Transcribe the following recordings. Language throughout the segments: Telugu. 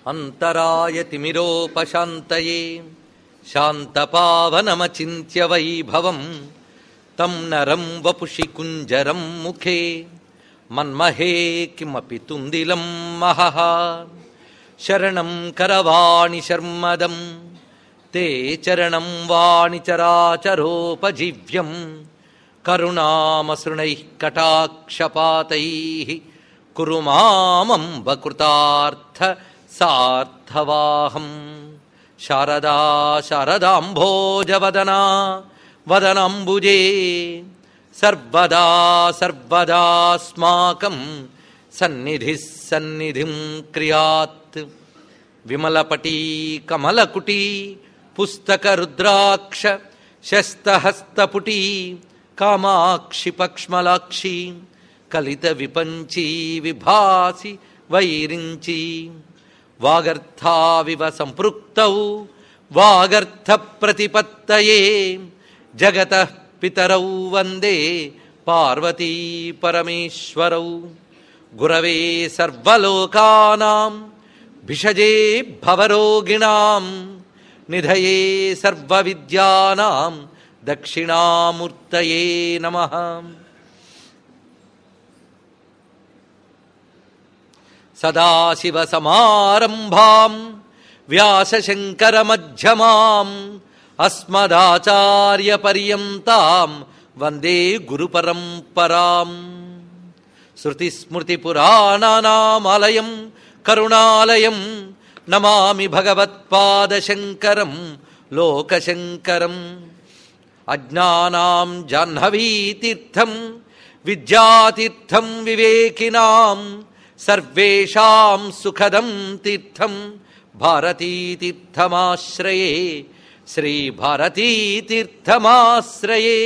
అంతరాయతిమిరోపశాంతయే శాంతపావనమచింత్య వైభవం తం నరం వపుషి కుంజరం ముఖే మన్మహే కిమపి తుందిలం మహః శరణం కరవాణి శర్మదం తే చరణం వాణి చరాచరోపజీవ్యం కరుణామసృణైః కటాక్షపాతైः కురు మామంబకృతార్థ సార్థవాహం శారదా శారదాంభోజవదనా వదనంబుజే సర్వదా సర్వదాస్మాకం సన్నిధి సన్నిధిం క్రియాత్ విమలపటీ కమలకుటీ పుస్తకరుద్రాక్ష శస్తహస్తపుటీ కామాక్షి పక్ష్మలాక్షి కలిత విపంచీ విభాసి వైరించి వాగర్థావివ సంపృక్తౌ వాగర్థ ప్రతిపత్తయే జగత పితరౌ వందే పార్వతీ పరమేశ్వరౌ గురవే సర్వలోకానాం భిషజే భవరోగిణాం నిధయే సర్వవిద్యానాం దక్షిణామూర్తయే నమః సదాశివసమారంభాం వ్యాసశంకరమధ్యమాం అస్మదాచార్యపర్యంతాం వందే గురుపరంపరాం శృతిస్మృతిపురాణానామాలయం కరుణాలయం నమామి భగవత్పాదశంకరం లోకశంకరం అజ్ఞానాం జాహ్నవీతీర్థం విద్యాతీర్థం వివేకినాం సర్వేషాం సుఖదం తీర్థం భారతీతీర్థమాశ్రయే శ్రీభారతీతీర్థమాశ్రయే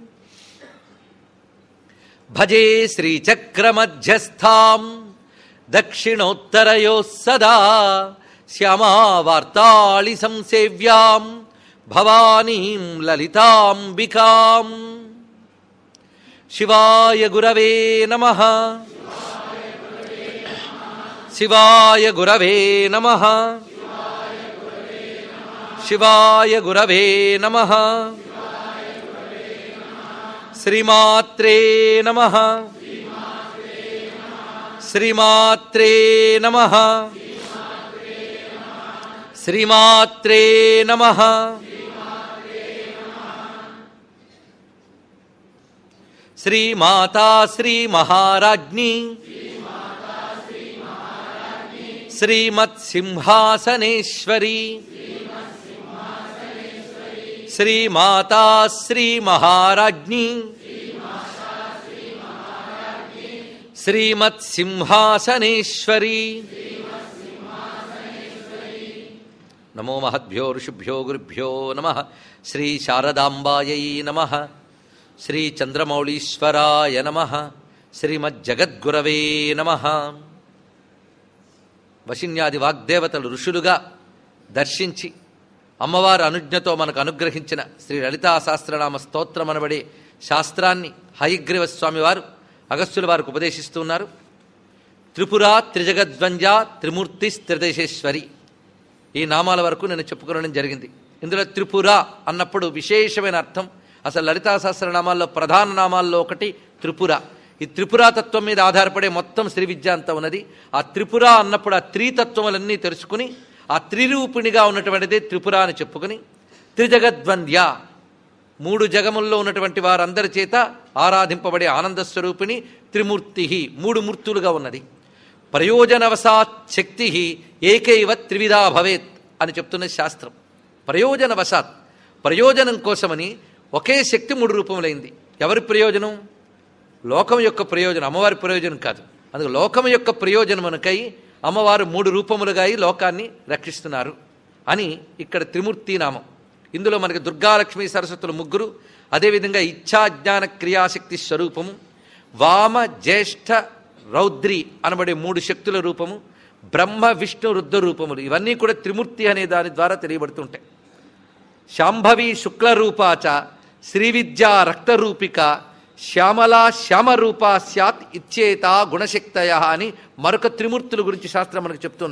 భజే శ్రీచక్రమధ్యస్థాం దక్షిణోత్తరయో సదా శ్యామావార్తాళి సంసేవ్యాం భవానీం లలితాంబికాం శివాయ గురవే నమ శివాయ గురవే నమ శివాయ గురవే నమ శ్రీమాత్రే నమ శ్రీమాత్రే నమ శ్రీమాత్రే నమ శ్రీమాతా శ్రీ మహారాజ్ఞి శ్రీమత్సింహాసనేశ్వరి శ్రీమాతా శ్రీ మహారాజ్ఞి శ్రీమత్సింహాసనేశ్వరి నమో మహద్భ్యో ఋషిభ్యో గురుభ్యో నమ శ్రీ శారదాంబాయై నమ శ్రీ చంద్రమౌళీశ్వరాయ నమ శ్రీమజ్జగద్గురవే నమ వశిన్యాది వాగ్దేవతలు ఋషులుగా దర్శించి అమ్మవారి అనుజ్ఞతో మనకు అనుగ్రహించిన శ్రీ లలితా సహస్రనామ స్తోత్రం అనబడే శాస్త్రాన్ని హయగ్రీవ స్వామి వారు అగస్త్యుల వారికి ఉపదేశిస్తున్నారు త్రిపుర త్రిజగద్వంజ త్రిమూర్తి త్రిదేశేశ్వరి ఈ నామాల వరకు నేను చెప్పుకోవడం జరిగింది ఇందులో త్రిపుర అన్నప్పుడు విశేషమైన అర్థం అసలు లలితా సహస్రనామాల్లో ప్రధాన నామాల్లో ఒకటి త్రిపుర ఈ త్రిపురాతత్వం మీద ఆధారపడే మొత్తం శ్రీ విద్య అంతా ఉన్నది ఆ త్రిపుర అన్నప్పుడు ఆ త్రితత్వములన్నీ తెలుసుకుని ఆ త్రిరూపిణిగా ఉన్నటువంటిదే త్రిపుర అని చెప్పుకుని త్రిజగద్వంద్య మూడు జగముల్లో ఉన్నటువంటి వారందరి చేత ఆరాధింపబడే ఆనంద స్వరూపిణి త్రిమూర్తి మూడు మూర్తులుగా ఉన్నది ప్రయోజనవశాత్ శక్తి ఏకైవ త్రివిధా భవేత్ అని చెప్తున్న శాస్త్రం ప్రయోజనవశాత్ ప్రయోజనం కోసమని ఒకే శక్తి మూడు రూపములైంది ఎవరి ప్రయోజనం లోకం యొక్క ప్రయోజనం అమ్మవారి ప్రయోజనం కాదు అందుకు లోకం యొక్క ప్రయోజనమునకై అమ్మవారు మూడు రూపములుగా ఈ లోకాన్ని రక్షిస్తున్నారు అని ఇక్కడ త్రిమూర్తి నామం ఇందులో మనకి దుర్గాలక్ష్మి సరస్వతులు ముగ్గురు అదేవిధంగా ఇచ్ఛాజ్ఞాన క్రియాశక్తి స్వరూపము వామ జ్యేష్ఠ రౌద్రి అనబడే మూడు శక్తుల రూపము బ్రహ్మ విష్ణు రుద్ర రూపములు ఇవన్నీ కూడా త్రిమూర్తి అనే దాని ద్వారా తెలియబడుతుంటాయి శాంభవి శుక్లరూపాచ శ్రీవిద్యా రక్తరూపిక శ్యామలా శ్యామరూపా స్యాత్ ఇచ్చేత గుణశక్తయ అని మరొక త్రిమూర్తుల గురించి శాస్త్రం మనకు చెప్తున్నది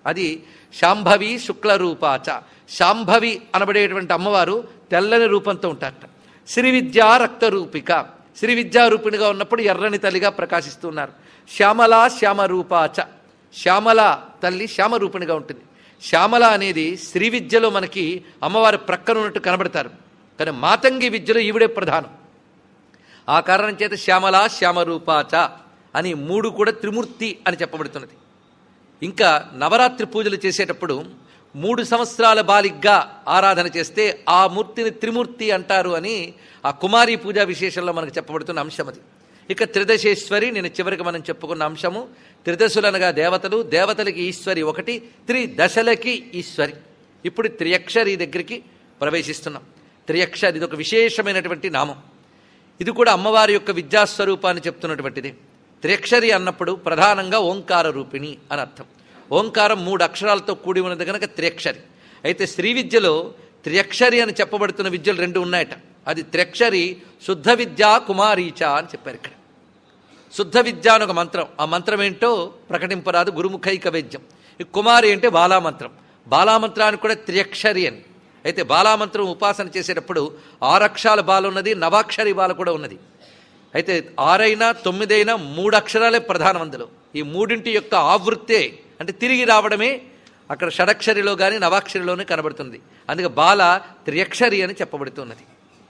అది శాంభవి శుక్ల రూపాచ శాంభవి అనబడేటువంటి అమ్మవారు తెల్లని రూపంతో ఉంటారట శ్రీ విద్యా రక్త రూపిక శ్రీ విద్యా రూపిణిగా ఉన్నప్పుడు ఎర్రని తల్లిగా ప్రకాశిస్తున్నారు శ్యామల శ్యామ రూపాచ శ్యామల తల్లి శ్యామ రూపిణిగా ఉంటుంది శ్యామల అనేది శ్రీ విద్యలో మనకి అమ్మవారి ప్రక్కన ఉన్నట్టు కనబడతారు కానీ మాతంగి విద్యలో ఈవిడే ప్రధానం ఆ కారణం చేత శ్యామల శ్యామరూపాచ అని మూడు కూడా త్రిమూర్తి అని చెప్పబడుతున్నది ఇంకా నవరాత్రి పూజలు చేసేటప్పుడు మూడు సంవత్సరాల బాలిగ్గా ఆరాధన చేస్తే ఆ మూర్తిని త్రిమూర్తి అంటారు అని ఆ కుమారి పూజా విశేషంలో మనకు చెప్పబడుతున్న అంశం అది ఇక త్రిదశేశ్వరి నేను చివరికి మనం చెప్పుకున్న అంశము త్రిదశులనగా దేవతలు దేవతలకి ఈశ్వరి ఒకటి త్రిదశలకి ఈశ్వరి ఇప్పుడు త్రియక్షరి దగ్గరికి ప్రవేశిస్తున్నాం త్రియక్షరి ఇది ఒక విశేషమైనటువంటి నామం ఇది కూడా అమ్మవారి యొక్క విద్యాస్వరూపాన్ని చెప్తున్నటువంటిది త్రియక్షరి అన్నప్పుడు ప్రధానంగా ఓంకార రూపిణి అని అర్థం ఓంకారం మూడు అక్షరాలతో కూడి ఉన్నది కనుక త్రియక్షరి అయితే శ్రీ విద్యలో త్రియక్షరి అని చెప్పబడుతున్న విద్యలు రెండు ఉన్నాయట అది త్రియక్షరి శుద్ధ విద్యా కుమారీచ అని చెప్పారు ఇక్కడ శుద్ధ విద్య అని ఒక మంత్రం ఆ మంత్రం ఏంటో ప్రకటింపరాదు గురుముఖైక వేద్యం ఈ కుమారి అంటే బాలామంత్రం బాలామంత్రానికి కూడా త్రియక్షరి అని అయితే బాలామంత్రం ఉపాసన చేసేటప్పుడు ఆరక్షరాల బాల ఉన్నది నవాక్షరి బాల కూడా ఉన్నది అయితే ఆరైనా తొమ్మిదైనా మూడు అక్షరాలే ప్రధానం అందులో ఈ మూడింటి యొక్క ఆవృత్తే అంటే తిరిగి రావడమే అక్కడ షడక్షరిలో కానీ నవాక్షరిలోనే కనబడుతుంది అందుకే బాల త్రియక్షరి అని చెప్పబడుతున్నది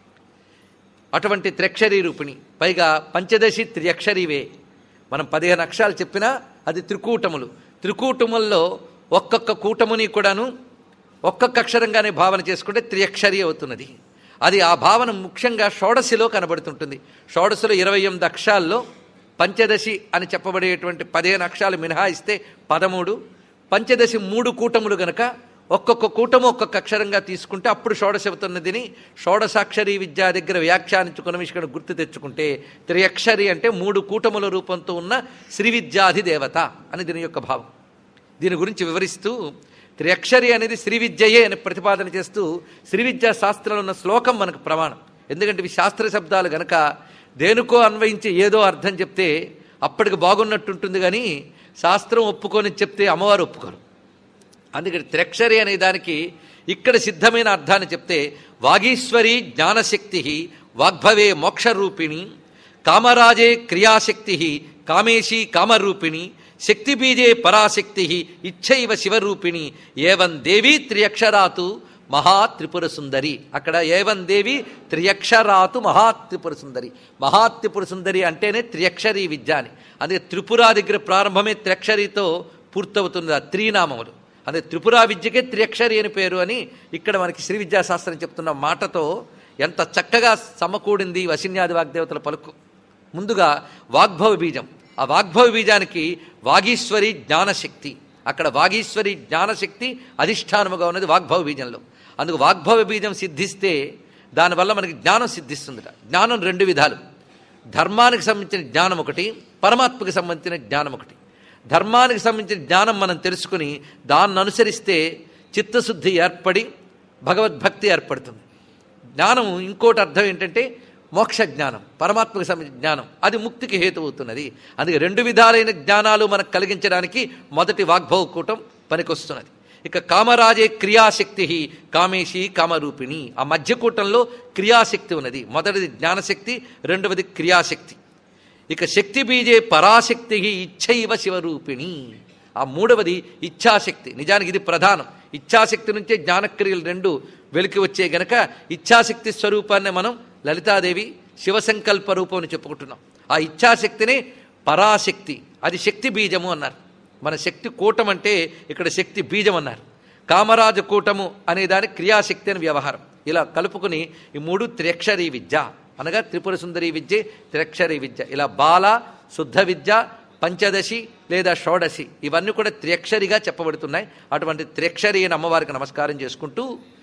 అటువంటి త్రియక్షరీ రూపిణి పైగా పంచదశి త్రియక్షరివే మనం పదిహేను అక్షరాలు చెప్పినా అది త్రికూటములు త్రికూటముల్లో ఒక్కొక్క కూటముని కూడాను ఒక్కొక్క అక్షరంగానే భావన చేసుకుంటే త్రియక్షరి అవుతున్నది అది ఆ భావన ముఖ్యంగా షోడశిలో కనబడుతుంటుంది షోడశిలో ఇరవై ఎనిమిది అక్షరాల్లో పంచదశి అని చెప్పబడేటువంటి పదిహేను అక్షరాలు మినహాయిస్తే పదమూడు పంచదశి మూడు కూటములు గనక ఒక్కొక్క కూటము ఒక్కొక్క అక్షరంగా తీసుకుంటే అప్పుడు షోడశవుతున్నదిని షోడసాక్షరి విద్యా దగ్గర వ్యాఖ్యానించుకున్న విషయం గుర్తు తెచ్చుకుంటే త్రియక్షరి అంటే మూడు కూటముల రూపంతో ఉన్న శ్రీ విద్యాధిదేవత అని దీని యొక్క భావం దీని గురించి వివరిస్తూ త్రియక్షరి అనేది శ్రీ విద్యయే అని ప్రతిపాదన చేస్తూ శ్రీ విద్యా శాస్త్రంలో ఉన్న శ్లోకం మనకు ప్రమాణం ఎందుకంటే ఇవి శాస్త్ర శబ్దాలు గనక దేనికో అన్వయించి ఏదో అర్థం చెప్తే అప్పటికి బాగున్నట్టుంటుంది కానీ శాస్త్రం ఒప్పుకొని చెప్తే అమ్మవారు ఒప్పుకోరు అందుకని త్రక్షరి అనే దానికి ఇక్కడ సిద్ధమైన అర్థాన్ని చెప్తే వాగీశ్వరి జ్ఞానశక్తి వాగ్భవే మోక్షరూపిణి కామరాజే క్రియాశక్తి కామేశీ కామరూపిణి శక్తిబీజే పరాశక్తి ఇచ్చైవ శివరూపిణి ఏవం దేవి త్రియక్షరాతు మహాత్రిపుర సుందరి అక్కడ ఏవం దేవి త్రియక్షరాతు మహాత్రిపుర సుందరి మహాత్రిపుర సుందరి అంటేనే త్రియక్షరి విద్య అని అందుకే త్రిపుర దగ్గర ప్రారంభమే త్రియక్షరితో పూర్తవుతుంది ఆ త్రీనామములు అదే త్రిపుర విద్యకే త్రియక్షరి అని పేరు అని ఇక్కడ మనకి శ్రీ విద్యాశాస్త్రం చెప్తున్న మాటతో ఎంత చక్కగా సమకూడింది వశిన్యాది వాగ్దేవతల పలుకు ముందుగా వాగ్భవ బీజం ఆ వాగ్భవ బీజానికి వాగీశ్వరి జ్ఞానశక్తి అక్కడ వాగీశ్వరి జ్ఞానశక్తి అధిష్టానముగా ఉన్నది వాగ్భవ బీజంలో అందుకు వాగ్భవ బీజం సిద్ధిస్తే దానివల్ల మనకి జ్ఞానం సిద్ధిస్తుందట జ్ఞానం రెండు విధాలు ధర్మానికి సంబంధించిన జ్ఞానం ఒకటి పరమాత్మకి సంబంధించిన జ్ఞానం ఒకటి ధర్మానికి సంబంధించిన జ్ఞానం మనం తెలుసుకుని దాన్ని అనుసరిస్తే చిత్తశుద్ధి ఏర్పడి భగవద్భక్తి ఏర్పడుతుంది జ్ఞానం ఇంకోటి అర్థం ఏంటంటే మోక్ష జ్ఞానం పరమాత్మకు సంబంధించిన జ్ఞానం అది ముక్తికి హేతు అవుతున్నది అందుకే రెండు విధాలైన జ్ఞానాలు మనకు కలిగించడానికి మొదటి వాగ్భవ కూటం పనికొస్తున్నది ఇక కామరాజే క్రియాశక్తి కామేశి కామరూపిణి ఆ మధ్యకూటంలో క్రియాశక్తి ఉన్నది మొదటిది జ్ఞానశక్తి రెండవది క్రియాశక్తి ఇక శక్తి బీజే పరాశక్తి ఇచ్చైవ శివరూపిణి ఆ మూడవది ఇచ్ఛాశక్తి నిజానికి ఇది ప్రధానం ఇచ్ఛాశక్తి నుంచే జ్ఞానక్రియలు రెండు వెలికి వచ్చే గనక ఇచ్ఛాశక్తి స్వరూపాన్ని మనం లలితాదేవి శివసంకల్ప రూపం అని చెప్పుకుంటున్నాం ఆ ఇచ్ఛాశక్తిని పరాశక్తి అది శక్తి బీజము అన్నారు మన శక్తి కూటం అంటే ఇక్కడ శక్తి బీజం అన్నారు కామరాజ కూటము అనే దాని క్రియాశక్తి అని వ్యవహారం ఇలా కలుపుకుని ఈ మూడు త్రియక్షరీ విద్య అనగా త్రిపుర సుందరి విద్య త్రియక్షరీ విద్య ఇలా బాల శుద్ధ విద్య పంచదశి లేదా షోడశి ఇవన్నీ కూడా త్రియక్షరిగా చెప్పబడుతున్నాయి అటువంటి త్రియక్షరి అని అమ్మవారికి నమస్కారం చేసుకుంటూ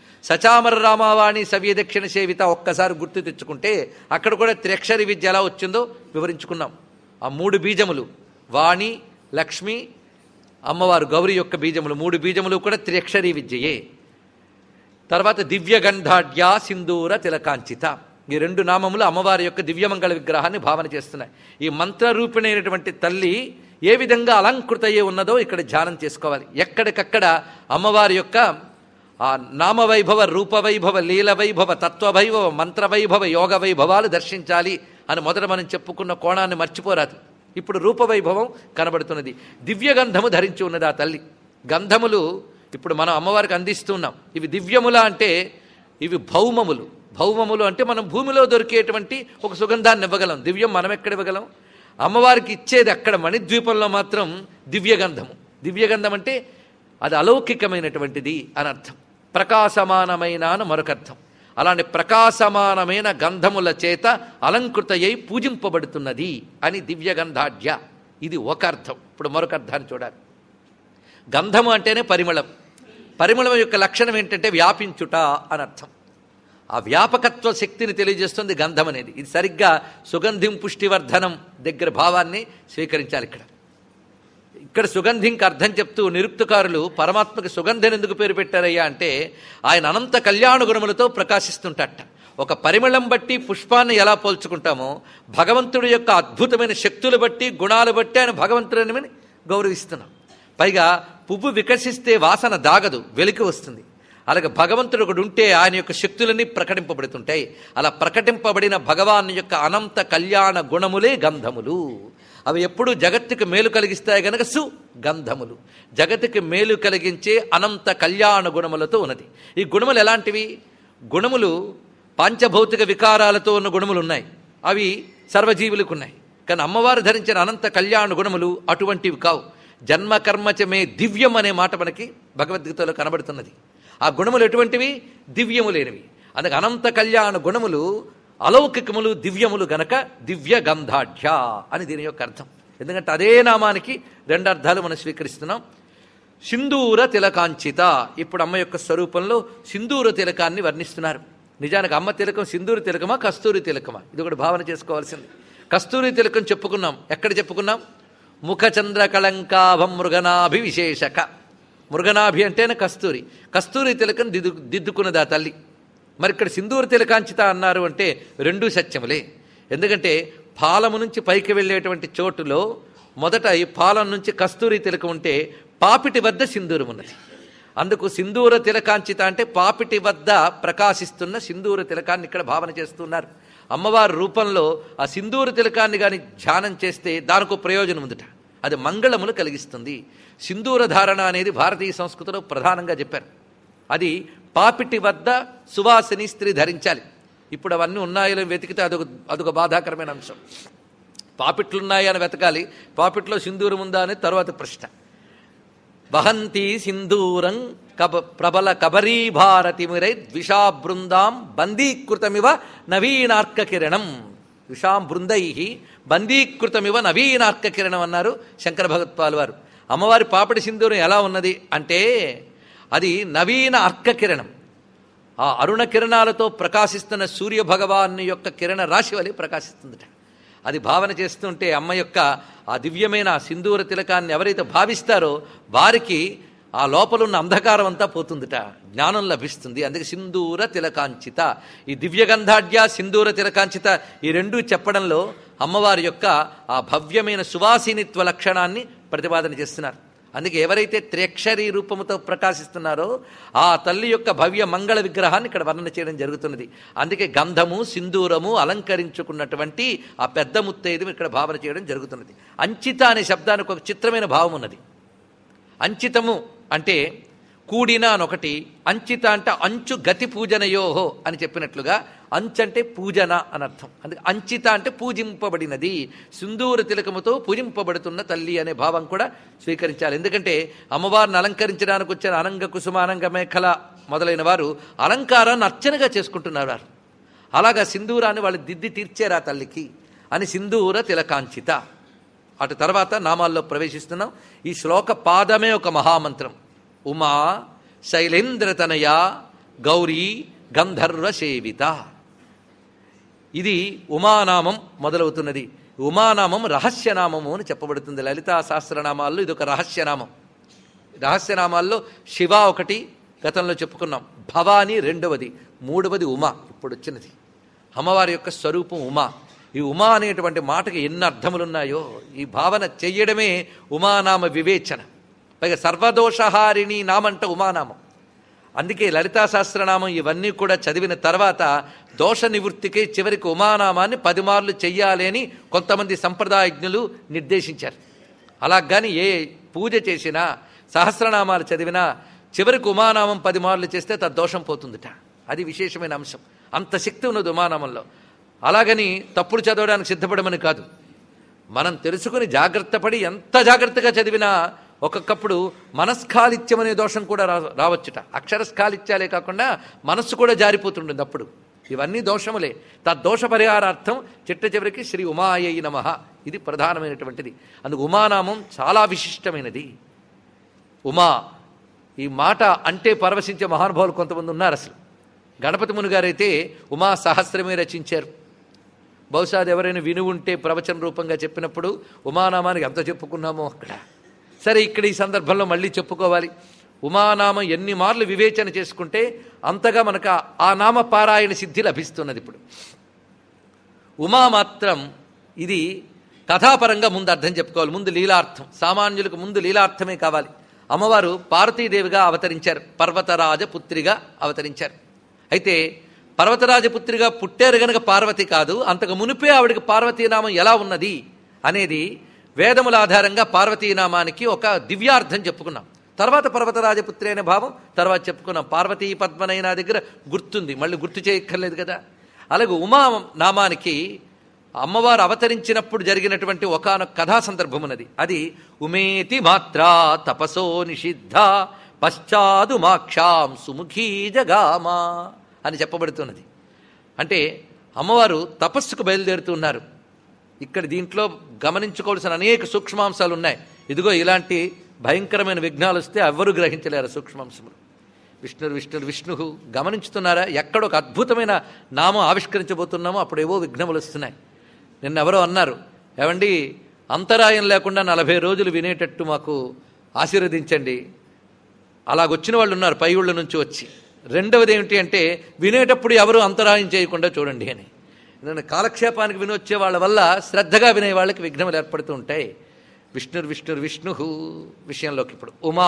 సచామర రామావాణి సవ్యదక్షిణ సేవిత ఒక్కసారి గుర్తు తెచ్చుకుంటే అక్కడ కూడా త్రియక్షరి విద్య ఎలా వచ్చిందో వివరించుకున్నాం ఆ మూడు బీజములు వాణి లక్ష్మి అమ్మవారు గౌరి యొక్క బీజములు మూడు బీజములు కూడా త్రియక్షరీ విద్యయే తర్వాత దివ్యగంధాఢ్యా సింధూర తిలకాంచిత ఈ రెండు నామములు అమ్మవారి యొక్క దివ్యమంగళ విగ్రహాన్ని భావన చేస్తున్నాయి ఈ మంత్రరూపిణైనటువంటి తల్లి ఏ విధంగా అలంకృతయ్యే ఉన్నదో ఇక్కడ ధ్యానం చేసుకోవాలి ఎక్కడికక్కడ అమ్మవారి యొక్క ఆ నామవైభవ రూపవైభవ లీల వైభవ తత్వవైభవ మంత్రవైభవ యోగ వైభవాలు దర్శించాలి అని మొదట మనం చెప్పుకున్న కోణాన్ని మర్చిపోరాదు ఇప్పుడు రూపవైభవం కనబడుతున్నది దివ్యగంధము ధరించి ఉన్నది ఆ తల్లి గంధములు ఇప్పుడు మనం అమ్మవారికి అందిస్తున్నాం ఇవి దివ్యముల అంటే ఇవి భౌమములు భౌమములు అంటే మనం భూమిలో దొరికేటువంటి ఒక సుగంధాన్ని ఇవ్వగలం దివ్యం మనం ఎక్కడ ఇవ్వగలం అమ్మవారికి ఇచ్చేది అక్కడ మణిద్వీపంలో మాత్రం దివ్యగంధము దివ్యగంధం అంటే అది అలౌకికమైనటువంటిది అని అర్థం ప్రకాశమానమైన అని మరొక అర్థం అలాంటి ప్రకాశమానమైన గంధముల చేత అలంకృతయ్యి పూజింపబడుతున్నది అని దివ్యగంధాఢ్య ఇది ఒక అర్థం ఇప్పుడు మరొక అర్థాన్ని చూడాలి గంధము అంటేనే పరిమళం పరిమళం యొక్క లక్షణం ఏంటంటే వ్యాపించుట అని అర్థం ఆ వ్యాపకత్వ శక్తిని తెలియజేస్తుంది గంధం అనేది ఇది సరిగ్గా సుగంధిం పుష్టివర్ధనం దగ్గర భావాన్ని స్వీకరించాలి ఇక్కడ ఇక్కడ సుగంధింకి అర్థం చెప్తూ నిరుక్తకారులు పరమాత్మకి సుగంధిని ఎందుకు పేరు పెట్టారయ్యా అంటే ఆయన అనంత కళ్యాణ గుణములతో ప్రకాశిస్తుంటట ఒక పరిమళం బట్టి పుష్పాన్ని ఎలా పోల్చుకుంటామో భగవంతుడి యొక్క అద్భుతమైన శక్తులు బట్టి గుణాలు బట్టి ఆయన భగవంతుడిని గౌరవిస్తున్నాం పైగా పువ్వు వికసిస్తే వాసన దాగదు వెలికి వస్తుంది అలాగే భగవంతుడు ఒకడు ఉంటే ఆయన యొక్క శక్తులన్నీ ప్రకటింపబడుతుంటాయి అలా ప్రకటింపబడిన భగవాన్ యొక్క అనంత కళ్యాణ గుణములే గంధములు అవి ఎప్పుడూ జగత్తుకు మేలు కలిగిస్తాయి గనక సు గంధములు జగత్తుకి మేలు కలిగించే అనంత కళ్యాణ గుణములతో ఉన్నది ఈ గుణములు ఎలాంటివి గుణములు పాంచభౌతిక వికారాలతో ఉన్న గుణములు ఉన్నాయి అవి సర్వజీవులకు ఉన్నాయి కానీ అమ్మవారు ధరించిన అనంత కళ్యాణ గుణములు అటువంటివి కావు జన్మ కర్మచమే దివ్యం అనే మాట మనకి భగవద్గీతలో కనబడుతున్నది ఆ గుణములు ఎటువంటివి దివ్యము లేనివి అందుకే అనంత కళ్యాణ గుణములు అలౌకికములు దివ్యములు గనక దివ్య గంధాఢ్య అని దీని యొక్క అర్థం ఎందుకంటే అదే నామానికి రెండు అర్థాలు మనం స్వీకరిస్తున్నాం సింధూర తిలకాంచిత ఇప్పుడు అమ్మ యొక్క స్వరూపంలో సింధూర తిలకాన్ని వర్ణిస్తున్నారు నిజానికి అమ్మ తిలకం సింధూరి తిలకమా కస్తూరి తిలకమా ఇది ఒకటి భావన చేసుకోవాల్సింది కస్తూరి తిలకం చెప్పుకున్నాం ఎక్కడ చెప్పుకున్నాం ముఖచంద్ర కళంకాభం మృగనాభి విశేషక మృగనాభి అంటేనే కస్తూరి కస్తూరి తిలకం దిద్దు దిద్దుకున్నది ఆ తల్లి మరి ఇక్కడ సింధూర తిలకాంచిత అన్నారు అంటే రెండూ సత్యములే ఎందుకంటే పాలము నుంచి పైకి వెళ్ళేటువంటి చోటులో మొదట ఈ పాలం నుంచి కస్తూరి తిలకం ఉంటే పాపిటి వద్ద సింధూరం ఉన్నది అందుకు సింధూర తిలకాంచిత అంటే పాపిటి వద్ద ప్రకాశిస్తున్న సింధూర తిలకాన్ని ఇక్కడ భావన చేస్తున్నారు అమ్మవారి రూపంలో ఆ సింధూర తిలకాన్ని కానీ ధ్యానం చేస్తే దానికి ప్రయోజనం ఉందిట అది మంగళములు కలిగిస్తుంది సింధూర ధారణ అనేది భారతీయ సంస్కృతిలో ప్రధానంగా చెప్పారు అది పాపిటి వద్ద సువాసిని స్త్రీ ధరించాలి ఇప్పుడు అవన్నీ ఉన్నాయో వెతికితే అదొక అదొక బాధాకరమైన అంశం పాపిట్లున్నాయి అని వెతకాలి పాపిట్లో సింధూరం ఉందా అనేది తర్వాత ప్రశ్న వహంతి సింధూరం కబ ప్రబల కబరీ భారతిమిరై ద్విషా బృందాం బందీకృతమివ నవీనార్క కిరణం విషాం బృందై బందీకృతమివ నవీనార్క కిరణం అన్నారు శంకర భగవత్పాల్ వారు అమ్మవారి పాపడి సింధూరం ఎలా ఉన్నది అంటే అది నవీన అర్క కిరణం ఆ అరుణ కిరణాలతో ప్రకాశిస్తున్న సూర్య భగవాన్ యొక్క కిరణ రాశి వలె ప్రకాశిస్తుందట అది భావన చేస్తుంటే అమ్మ యొక్క ఆ దివ్యమైన ఆ సింధూర తిలకాన్ని ఎవరైతే భావిస్తారో వారికి ఆ లోపలున్న అంధకారం అంతా పోతుందిట జ్ఞానం లభిస్తుంది అందుకే సింధూర తిలకాంచిత ఈ దివ్యగంధాఢ్య సింధూర తిలకాంచిత ఈ రెండూ చెప్పడంలో అమ్మవారి యొక్క ఆ భవ్యమైన సువాసినిత్వ లక్షణాన్ని ప్రతిపాదన చేస్తున్నారు అందుకే ఎవరైతే త్రేక్షరీ రూపముతో ప్రకాశిస్తున్నారో ఆ తల్లి యొక్క భవ్య మంగళ విగ్రహాన్ని ఇక్కడ వర్ణన చేయడం జరుగుతున్నది అందుకే గంధము సింధూరము అలంకరించుకున్నటువంటి ఆ పెద్ద ముత్తైదు ఇక్కడ భావన చేయడం జరుగుతున్నది అంచిత అనే శబ్దానికి ఒక చిత్రమైన భావం ఉన్నది అంచితము అంటే కూడిన అనొకటి అంచిత అంటే అంచు గతి పూజనయోహో అని చెప్పినట్లుగా అంచు అంటే పూజన అని అర్థం అందుకే అంచిత అంటే పూజింపబడినది సింధూర తిలకముతో పూజింపబడుతున్న తల్లి అనే భావం కూడా స్వీకరించాలి ఎందుకంటే అమ్మవారిని అలంకరించడానికి వచ్చిన అనంగ కుసుమ అనంగ మేఖల మొదలైన వారు అలంకారాన్ని అర్చనగా చేసుకుంటున్నారు వారు అలాగా సింధూరాన్ని వాళ్ళు దిద్ది తీర్చారు ఆ తల్లికి అని సింధూర తిలకాంచిత అటు తర్వాత నామాల్లో ప్రవేశిస్తున్నాం ఈ శ్లోక పాదమే ఒక మహామంత్రం ఉమా శైలేంద్రతనయ గౌరీ గంధర్వ సేవిత ఇది ఉమానామం మొదలవుతున్నది ఉమానామం రహస్యనామము అని చెప్పబడుతుంది లలితా సహస్రనామాల్లో ఇది ఒక రహస్యనామం రహస్యనామాల్లో శివ ఒకటి గతంలో చెప్పుకున్నాం భవాని రెండవది మూడవది ఉమా ఇప్పుడు వచ్చినది అమ్మవారి యొక్క స్వరూపం ఉమా ఈ ఉమా అనేటువంటి మాటకి ఎన్ని అర్థములున్నాయో ఈ భావన చెయ్యడమే ఉమానామ వివేచన పైగా సర్వదోషహారిణి నామంట ఉమానామం అందుకే లలితా సహస్రనామం ఇవన్నీ కూడా చదివిన తర్వాత దోష నివృత్తికి చివరికి ఉమానామాన్ని పది మార్లు చెయ్యాలి అని కొంతమంది సంప్రదాయజ్ఞులు నిర్దేశించారు అలాగని ఏ పూజ చేసినా సహస్రనామాలు చదివినా చివరికి ఉమానామం పది మార్లు చేస్తే తద్దోషం పోతుందిట అది విశేషమైన అంశం అంత శక్తి ఉన్నది ఉమానామంలో అలాగని తప్పుడు చదవడానికి సిద్ధపడమని కాదు మనం తెలుసుకుని జాగ్రత్త పడి ఎంత జాగ్రత్తగా చదివినా ఒక్కొక్కప్పుడు మనస్కాలిత్యం అనే దోషం కూడా రా రావచ్చుట అక్షరస్కాలిత్యాలే కాకుండా మనస్సు కూడా జారిపోతుంటుంది అప్పుడు ఇవన్నీ దోషములే తద్దోష పరిహారార్థం చిట్ట చివరికి శ్రీ ఉమాయై నమ ఇది ప్రధానమైనటువంటిది అందుకు ఉమానామం చాలా విశిష్టమైనది ఉమా ఈ మాట అంటే పరవశించే మహానుభావులు కొంతమంది ఉన్నారు అసలు గణపతి ముని గారైతే ఉమా సహస్రమే రచించారు బహుశా అది ఎవరైనా విని ఉంటే ప్రవచన రూపంగా చెప్పినప్పుడు ఉమానామానికి ఎంత చెప్పుకున్నామో అక్కడ సరే ఇక్కడ ఈ సందర్భంలో మళ్ళీ చెప్పుకోవాలి ఉమానామం ఎన్ని మార్లు వివేచన చేసుకుంటే అంతగా మనకు ఆ- ఆ నామ పారాయణ సిద్ధి లభిస్తున్నది ఇప్పుడు ఉమా మాత్రం ఇది కథాపరంగా ముందు అర్థం చెప్పుకోవాలి ముందు లీలార్థం సామాన్యులకు ముందు లీలార్థమే కావాలి అమ్మవారు పార్వతీదేవిగా అవతరించారు పర్వతరాజ పుత్రిగా అవతరించారు అయితే పర్వతరాజ పుత్రిగా పుట్టారు గనక పార్వతి కాదు అంతకు మునిపే ఆవిడకి పార్వతీనామం ఎలా ఉన్నది అనేది వేదముల ఆధారంగా పార్వతీనామానికి ఒక దివ్యార్థం చెప్పుకున్నాం తర్వాత పర్వతరాజపుత్రి అనే భావం తర్వాత చెప్పుకున్నాం పార్వతీ పద్మనైనా దగ్గర గుర్తుంది మళ్ళీ గుర్తు చేయక్కర్లేదు కదా అలాగే ఉమా నామానికి అమ్మవారు అవతరించినప్పుడు జరిగినటువంటి ఒకనొక కథా సందర్భం ఉన్నది అది ఉమేతి మాత్రా తపసో నిషిద్ధ పశ్చాదు మాక్షాం సుముఖీ జగామా అని చెప్పబడుతున్నది అంటే అమ్మవారు తపస్సుకు బయలుదేరుతున్నారు ఇక్కడ దీంట్లో గమనించుకోవాల్సిన అనేక సూక్ష్మాంశాలు ఉన్నాయి ఇదిగో ఇలాంటి భయంకరమైన విఘ్నాలు వస్తే ఎవ్వరూ గ్రహించలేరు ఆ సూక్ష్మాంశములు విష్ణురు విష్ణురు విష్ణు గమనించుతున్నారా ఎక్కడ ఒక అద్భుతమైన నామం ఆవిష్కరించబోతున్నామో అప్పుడు ఏవో విఘ్నములు వస్తున్నాయి నిన్న ఎవరో అన్నారు ఏమండి అంతరాయం లేకుండా నలభై రోజులు వినేటట్టు మాకు ఆశీర్వదించండి అలాగొచ్చిన వాళ్ళు ఉన్నారు పై ఊళ్ళ నుంచి వచ్చి రెండవది ఏమిటి అంటే వినేటప్పుడు ఎవరు అంతరాయం చేయకుండా చూడండి అని నేను కాలక్షేపానికి వినొచ్చే వాళ్ళ వల్ల శ్రద్ధగా వినే వాళ్ళకి విఘ్నములు ఏర్పడుతూ ఉంటాయి విష్ణుర్ విష్ణుర్ విష్ణు విషయంలోకి ఇప్పుడు ఉమా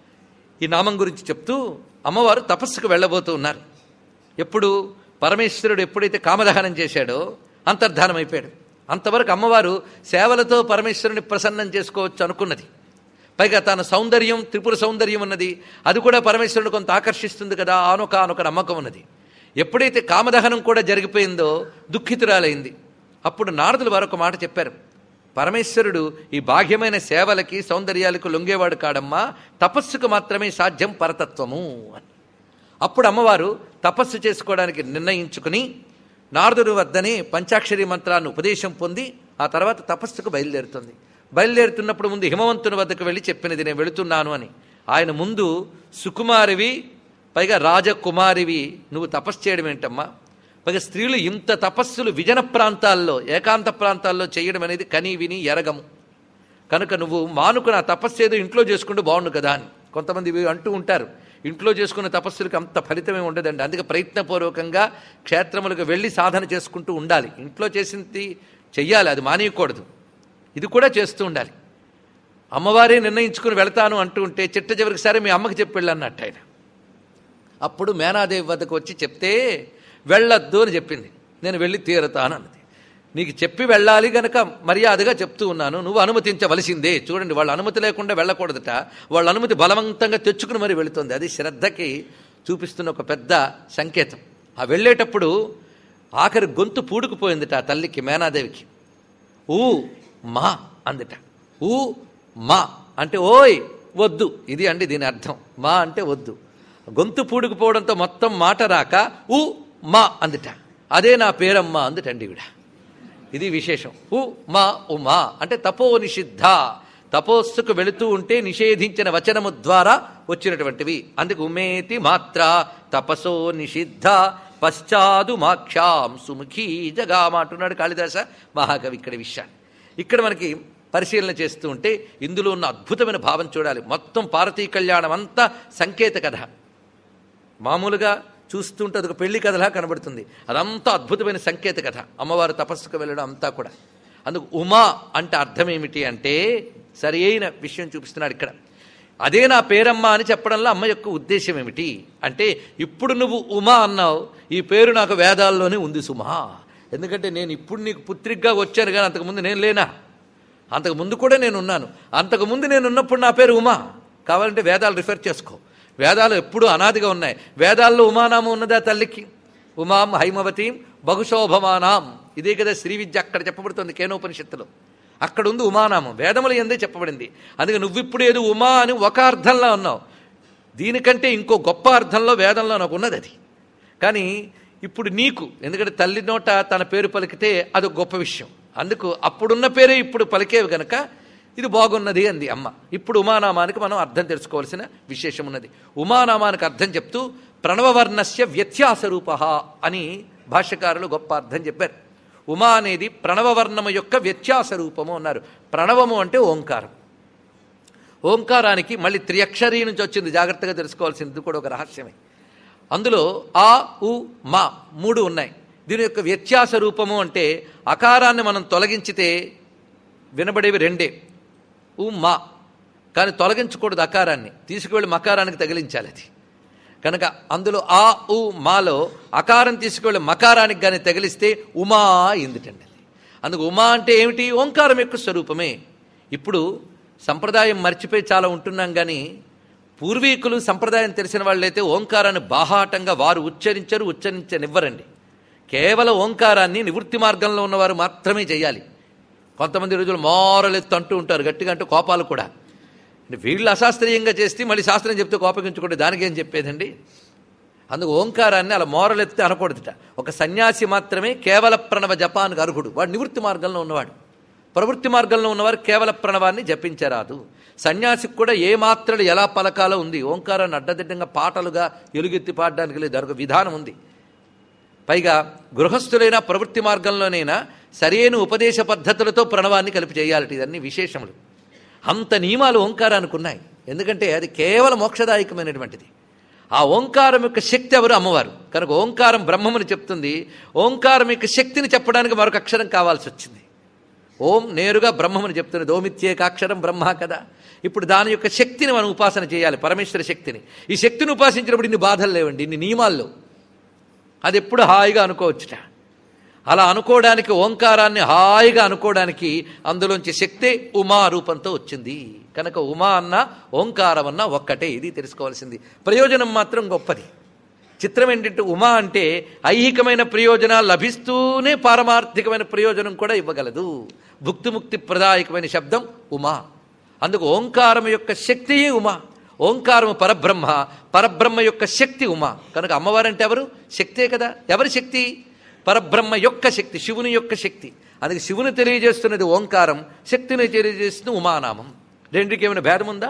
ఈ నామం గురించి చెప్తూ అమ్మవారు తపస్సుకు వెళ్ళబోతూ ఉన్నారు ఎప్పుడు పరమేశ్వరుడు ఎప్పుడైతే కామదహనం చేశాడో అంతర్ధానం అయిపోయాడు అంతవరకు అమ్మవారు సేవలతో పరమేశ్వరుని ప్రసన్నం చేసుకోవచ్చు అనుకున్నది పైగా తన సౌందర్యం త్రిపుర సౌందర్యం ఉన్నది అది కూడా పరమేశ్వరుని కొంత ఆకర్షిస్తుంది కదా ఆనొక ఆనొక నమ్మకం ఉన్నది ఎప్పుడైతే కామదహనం కూడా జరిగిపోయిందో దుఃఖితురాలైంది అప్పుడు నారదులు వారు ఒక మాట చెప్పారు పరమేశ్వరుడు ఈ బాహ్యమైన సేవలకి సౌందర్యాలకు లొంగేవాడు కాడమ్మా తపస్సుకు మాత్రమే సాధ్యం పరతత్వము అని అప్పుడు అమ్మవారు తపస్సు చేసుకోవడానికి నిర్ణయించుకుని నారదుడి వద్దనే పంచాక్షరి మంత్రాన్ని ఉపదేశం పొంది ఆ తర్వాత తపస్సుకు బయలుదేరుతుంది బయలుదేరుతున్నప్పుడు ముందు హిమవంతుని వద్దకు వెళ్ళి చెప్పినది నేను వెళుతున్నాను అని ఆయన ముందు సుకుమారివి పైగా రాజకుమారివి నువ్వు తపస్సు చేయడం ఏంటమ్మా పైగా స్త్రీలు ఇంత తపస్సులు విజన ప్రాంతాల్లో ఏకాంత ప్రాంతాల్లో చేయడం అనేది కని విని ఎరగము కనుక నువ్వు మానుకున్న ఆ తపస్సు ఏదో ఇంట్లో చేసుకుంటూ బాగుండు కదా అని కొంతమంది ఇవి అంటూ ఉంటారు ఇంట్లో చేసుకున్న తపస్సులకు అంత ఫలితమే ఉండదండి అందుకే ప్రయత్నపూర్వకంగా క్షేత్రములకు వెళ్ళి సాధన చేసుకుంటూ ఉండాలి ఇంట్లో చేసింది చెయ్యాలి అది మానేయకూడదు ఇది కూడా చేస్తూ ఉండాలి అమ్మవారే నిర్ణయించుకుని వెళతాను అంటూ ఉంటే చిట్ట చివరికి సరే మీ అమ్మకి చెప్పి వెళ్ళన్నట్టు ఆయన అప్పుడు మేనాదేవి వద్దకు వచ్చి చెప్తే వెళ్ళొద్దు అని చెప్పింది నేను వెళ్ళి తీరతాను అన్నది నీకు చెప్పి వెళ్ళాలి గనక మర్యాదగా చెప్తూ ఉన్నాను నువ్వు అనుమతించవలసిందే చూడండి వాళ్ళ అనుమతి లేకుండా వెళ్ళకూడదట వాళ్ళ అనుమతి బలవంతంగా తెచ్చుకుని మరి వెళుతుంది అది శ్రద్ధకి చూపిస్తున్న ఒక పెద్ద సంకేతం ఆ వెళ్ళేటప్పుడు ఆఖరి గొంతు పూడుకుపోయిందిట ఆ తల్లికి మేనాదేవికి ఊ మా అందిట ఊ మా అంటే ఓయ్ వద్దు ఇది అండి దీని అర్థం మా అంటే వద్దు గొంతు పూడుకుపోవడంతో మొత్తం మాట రాక ఊ మా అందిట అదే నా పేరమ్మ అందుటండి ఈవిడ ఇది విశేషం ఉ మా ఉమా అంటే తపో నిషిద్ధ తపోస్సుకు వెళుతూ ఉంటే నిషేధించిన వచనము ద్వారా వచ్చినటువంటివి అందుకు ఉమేతి మాత్ర తపసో నిషిద్ధ పశ్చాదు మాక్షాం సుముఖీ జగామ అంటున్నాడు కాళిదాస మహాకవి ఇక్కడ విషయాన్ని ఇక్కడ మనకి పరిశీలన చేస్తూ ఉంటే ఇందులో ఉన్న అద్భుతమైన భావం చూడాలి మొత్తం పార్వతీ కళ్యాణం అంతా సంకేత కథ మామూలుగా చూస్తుంటే అదొక పెళ్లి కథలా కనబడుతుంది అదంతా అద్భుతమైన సంకేత కథ అమ్మవారు తపస్సుకు వెళ్ళడం అంతా కూడా అందుకు ఉమా అంటే అర్థం ఏమిటి అంటే సరి అయిన విషయం చూపిస్తున్నాడు ఇక్కడ అదే నా పేరమ్మ అని చెప్పడంలో అమ్మ యొక్క ఉద్దేశం ఏమిటి అంటే ఇప్పుడు నువ్వు ఉమా అన్నావు ఈ పేరు నాకు వేదాల్లోనే ఉంది సుమా ఎందుకంటే నేను ఇప్పుడు నీకు పుత్రికగా వచ్చాను కానీ అంతకుముందు నేను లేనా అంతకుముందు కూడా నేను ఉన్నాను అంతకుముందు నేను ఉన్నప్పుడు నా పేరు ఉమా కావాలంటే వేదాలు రిఫర్ చేసుకో వేదాలు ఎప్పుడూ అనాదిగా ఉన్నాయి వేదాల్లో ఉమానామం ఉన్నదా తల్లికి ఉమాం హైమవతీం బహుశోభమానాం ఇదే కదా శ్రీ విద్య అక్కడ చెప్పబడుతుంది కేనోపనిషత్తులో అక్కడ ఉంది ఉమానామం వేదములు ఎందే చెప్పబడింది అందుకే నువ్విప్పుడు ఏదో ఉమా అని ఒక అర్థంలో ఉన్నావు దీనికంటే ఇంకో గొప్ప అర్థంలో వేదంలో నాకు ఉన్నది అది కానీ ఇప్పుడు నీకు ఎందుకంటే తల్లి నోట తన పేరు పలికితే అది గొప్ప విషయం అందుకు అప్పుడున్న పేరే ఇప్పుడు పలికేవి గనక ఇది బాగున్నది అంది అమ్మ ఇప్పుడు ఉమానామానికి మనం అర్థం తెలుసుకోవాల్సిన విశేషం ఉన్నది ఉమానామానికి అర్థం చెప్తూ ప్రణవవర్ణస్య వ్యత్యాస రూప అని భాష్యకారులు గొప్ప అర్థం చెప్పారు ఉమా అనేది ప్రణవవర్ణము యొక్క వ్యత్యాస రూపము అన్నారు ప్రణవము అంటే ఓంకారం ఓంకారానికి మళ్ళీ త్రియక్షరీ నుంచి వచ్చింది జాగ్రత్తగా తెలుసుకోవాల్సింది కూడా ఒక రహస్యమే అందులో ఆ ఉ మా మూడు ఉన్నాయి దీని యొక్క వ్యత్యాస రూపము అంటే అకారాన్ని మనం తొలగించితే వినబడేవి రెండే ఉ మా కానీ తొలగించకూడదు అకారాన్ని తీసుకువెళ్ళి మకారానికి తగిలించాలి అది కనుక అందులో ఆ ఉ మాలో అకారం తీసుకువెళ్ళి మకారానికి కానీ తగిలిస్తే ఉమా అయిందిటండి అది అందుకు ఉమా అంటే ఏమిటి ఓంకారం యొక్క స్వరూపమే ఇప్పుడు సంప్రదాయం మర్చిపోయి చాలా ఉంటున్నాం కానీ పూర్వీకులు సంప్రదాయం తెలిసిన వాళ్ళైతే ఓంకారాన్ని బాహాటంగా వారు ఉచ్చరించరు ఉచ్చరించనివ్వరండి కేవలం ఓంకారాన్ని నివృత్తి మార్గంలో ఉన్నవారు మాత్రమే చేయాలి కొంతమంది రోజులు మోరలెత్తు అంటూ ఉంటారు గట్టిగా అంటూ కోపాలు కూడా అంటే వీళ్ళు అశాస్త్రీయంగా చేస్తే మళ్ళీ శాస్త్రం చెప్తే కోపగించుకుంటే దానికి ఏం చెప్పేదండి అందుకు ఓంకారాన్ని అలా మోరలెత్తి అనకూడదుట ఒక సన్యాసి మాత్రమే కేవల ప్రణవ జపానికి అర్హుడు వాడు నివృత్తి మార్గంలో ఉన్నవాడు ప్రవృత్తి మార్గంలో ఉన్నవారు కేవల ప్రణవాన్ని జపించరాదు సన్యాసికి కూడా ఏ మాత్రలు ఎలా పలకాలో ఉంది ఓంకారాన్ని అడ్డదిడ్డంగా పాటలుగా ఎలుగెత్తి పాడడానికి లేదు అదొక విధానం ఉంది పైగా గృహస్థులైన ప్రవృత్తి మార్గంలోనైనా సరైన ఉపదేశ పద్ధతులతో ప్రణవాన్ని కలిపి చేయాలట ఇదన్నీ విశేషములు అంత నియమాలు ఓంకారానికి ఉన్నాయి ఎందుకంటే అది కేవలం మోక్షదాయకమైనటువంటిది ఆ ఓంకారం యొక్క శక్తి ఎవరు అమ్మవారు కనుక ఓంకారం బ్రహ్మముని చెప్తుంది ఓంకారం యొక్క శక్తిని చెప్పడానికి మరొక అక్షరం కావాల్సి వచ్చింది ఓం నేరుగా బ్రహ్మముని చెప్తున్నది ఓమిత్యేకాక్షరం బ్రహ్మ కదా ఇప్పుడు దాని యొక్క శక్తిని మనం ఉపాసన చేయాలి పరమేశ్వర శక్తిని ఈ శక్తిని ఉపాసించినప్పుడు ఇన్ని బాధలు లేవండి ఇన్ని నియమాల్లో అది ఎప్పుడు హాయిగా అనుకోవచ్చుట అలా అనుకోవడానికి ఓంకారాన్ని హాయిగా అనుకోవడానికి అందులోంచి శక్తే ఉమా రూపంతో వచ్చింది కనుక ఉమా అన్న ఓంకారం అన్న ఒక్కటే ఇది తెలుసుకోవాల్సింది ప్రయోజనం మాత్రం గొప్పది చిత్రం ఏంటంటే ఉమా అంటే ఐహికమైన ప్రయోజనాలు లభిస్తూనే పారమార్థికమైన ప్రయోజనం కూడా ఇవ్వగలదు భుక్తిముక్తి ప్రదాయకమైన శబ్దం ఉమా అందుకు ఓంకారం యొక్క శక్తియే ఉమా ఓంకారము పరబ్రహ్మ పరబ్రహ్మ యొక్క శక్తి ఉమా కనుక అమ్మవారంటే ఎవరు శక్తే కదా ఎవరి శక్తి పరబ్రహ్మ యొక్క శక్తి శివుని యొక్క శక్తి అందుకే శివుని తెలియజేస్తున్నది ఓంకారం శక్తిని తెలియజేస్తున్న ఉమానామం రెండుకి ఏమైనా భేదం ఉందా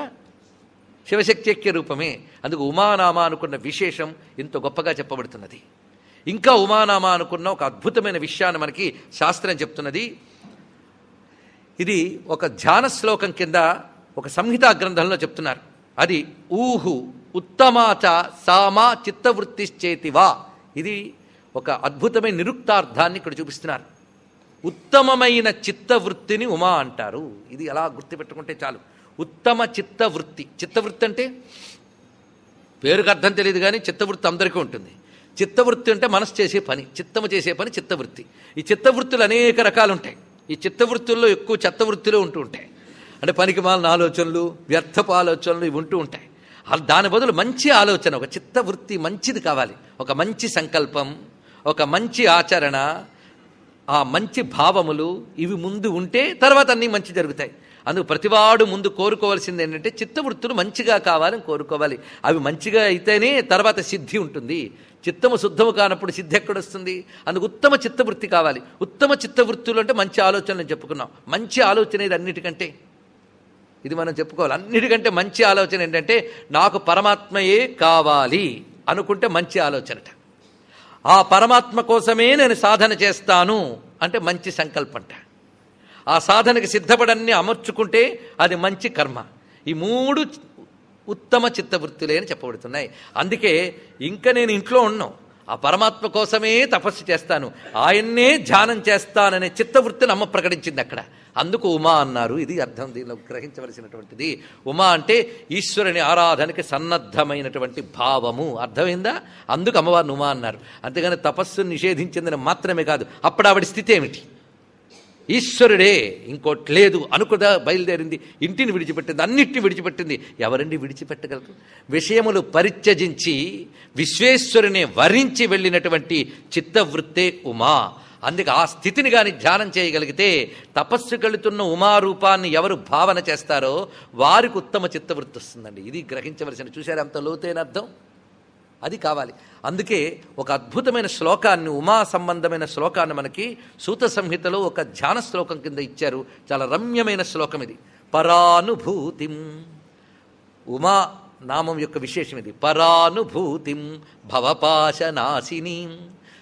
శివశక్తి రూపమే అందుకు ఉమానామా అనుకున్న విశేషం ఇంత గొప్పగా చెప్పబడుతున్నది ఇంకా ఉమానామా అనుకున్న ఒక అద్భుతమైన విషయాన్ని మనకి శాస్త్రం చెప్తున్నది ఇది ఒక ధ్యాన శ్లోకం కింద ఒక సంహితా గ్రంథంలో చెప్తున్నారు అది ఊహు ఉత్తమాచ సామా చిత్తవృత్తిశ్చేతివా ఇది ఒక అద్భుతమైన నిరుక్తార్థాన్ని ఇక్కడ చూపిస్తున్నారు ఉత్తమమైన చిత్తవృత్తిని ఉమా అంటారు ఇది అలా గుర్తుపెట్టుకుంటే చాలు ఉత్తమ చిత్తవృత్తి చిత్తవృత్తి అంటే పేరుకు అర్థం తెలియదు కానీ చిత్తవృత్తి అందరికీ ఉంటుంది చిత్తవృత్తి అంటే మనసు చేసే పని చిత్తము చేసే పని చిత్తవృత్తి ఈ చిత్తవృత్తులు అనేక రకాలు ఉంటాయి ఈ చిత్తవృత్తుల్లో ఎక్కువ చెత్తవృత్తిలో ఉంటూ ఉంటాయి అంటే పనికి మాలిన ఆలోచనలు వ్యర్థపు ఆలోచనలు ఇవి ఉంటూ ఉంటాయి అలా దాని బదులు మంచి ఆలోచన ఒక చిత్తవృత్తి మంచిది కావాలి ఒక మంచి సంకల్పం ఒక మంచి ఆచరణ ఆ మంచి భావములు ఇవి ముందు ఉంటే తర్వాత అన్నీ మంచి జరుగుతాయి అందుకు ప్రతివాడు ముందు కోరుకోవాల్సింది ఏంటంటే చిత్తవృత్తులు మంచిగా కావాలని కోరుకోవాలి అవి మంచిగా అయితేనే తర్వాత సిద్ధి ఉంటుంది చిత్తము శుద్ధము కానప్పుడు సిద్ధి ఎక్కడొస్తుంది అందుకు ఉత్తమ చిత్తవృత్తి కావాలి ఉత్తమ చిత్తవృత్తులు అంటే మంచి ఆలోచనలు చెప్పుకున్నాం మంచి ఆలోచన ఇది అన్నిటికంటే ఇది మనం చెప్పుకోవాలి అన్నిటికంటే మంచి ఆలోచన ఏంటంటే నాకు పరమాత్మయే కావాలి అనుకుంటే మంచి ఆలోచనట ఆ పరమాత్మ కోసమే నేను సాధన చేస్తాను అంటే మంచి సంకల్పంట ఆ సాధనకి సిద్ధపడన్ని అమర్చుకుంటే అది మంచి కర్మ ఈ మూడు ఉత్తమ చిత్తవృత్తులే అని చెప్పబడుతున్నాయి అందుకే ఇంకా నేను ఇంట్లో ఉన్నాను ఆ పరమాత్మ కోసమే తపస్సు చేస్తాను ఆయన్నే ధ్యానం చేస్తాననే చిత్తవృత్తిని అమ్మ ప్రకటించింది అక్కడ అందుకు ఉమా అన్నారు ఇది అర్థం దీనిలో గ్రహించవలసినటువంటిది ఉమా అంటే ఈశ్వరుని ఆరాధనకి సన్నద్ధమైనటువంటి భావము అర్థమైందా అందుకు అమ్మవారిని ఉమా అన్నారు అంతేగాని తపస్సును నిషేధించిందని మాత్రమే కాదు అప్పుడు ఆవిడ స్థితి ఏమిటి ఈశ్వరుడే ఇంకోటి లేదు అనుకుదా బయలుదేరింది ఇంటిని విడిచిపెట్టింది అన్నిటిని విడిచిపెట్టింది ఎవరండి విడిచిపెట్టగలరు విషయములు పరిత్యజించి విశ్వేశ్వరుని వరించి వెళ్ళినటువంటి చిత్తవృత్తే ఉమా అందుకే ఆ స్థితిని గాని ధ్యానం చేయగలిగితే తపస్సు కలుతున్న ఉమారూపాన్ని ఎవరు భావన చేస్తారో వారికి ఉత్తమ చిత్తవృత్తి వస్తుందండి ఇది గ్రహించవలసిన చూశారు అంత లోతైన అర్థం అది కావాలి అందుకే ఒక అద్భుతమైన శ్లోకాన్ని ఉమా సంబంధమైన శ్లోకాన్ని మనకి సూత సంహితలో ఒక ధ్యాన శ్లోకం కింద ఇచ్చారు చాలా రమ్యమైన శ్లోకం ఇది పరానుభూతిం ఉమా నామం యొక్క విశేషం ఇది పరానుభూతిం భవపాశనాశినీం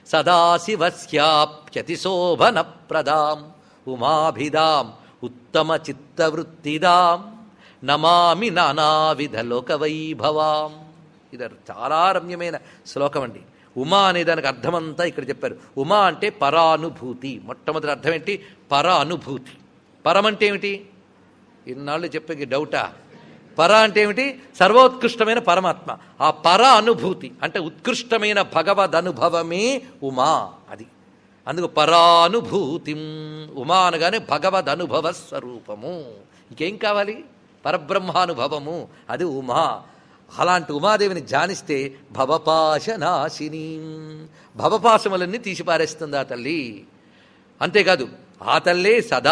సదాశివస్యాప్యతిశోభన ప్రదాం ఉమాభిదాం ఉత్తమ చిత్తవృత్తిదాం నమామి నానావిధ లోకవైభవాం ఇది చాలా రమ్యమైన శ్లోకం అండి ఉమా అనే దానికి అర్థమంతా ఇక్కడ చెప్పారు ఉమా అంటే పరానుభూతి మొట్టమొదటి అర్థం ఏంటి పర అనుభూతి పరం అంటే ఏమిటి ఇన్నాళ్ళు చెప్పే డౌటా పర అంటే ఏమిటి సర్వోత్కృష్టమైన పరమాత్మ ఆ పర అనుభూతి అంటే ఉత్కృష్టమైన భగవద్ అనుభవమే ఉమా అది అందుకు పరానుభూతిం ఉమా అనగానే భగవద్ అనుభవ స్వరూపము ఇంకేం కావాలి పరబ్రహ్మానుభవము అది ఉమా అలాంటి ఉమాదేవిని ధ్యానిస్తే భవపాశనాశిని భవపాశములన్నీ తీసిపారేస్తుంది ఆ తల్లి అంతేకాదు ఆ తల్లే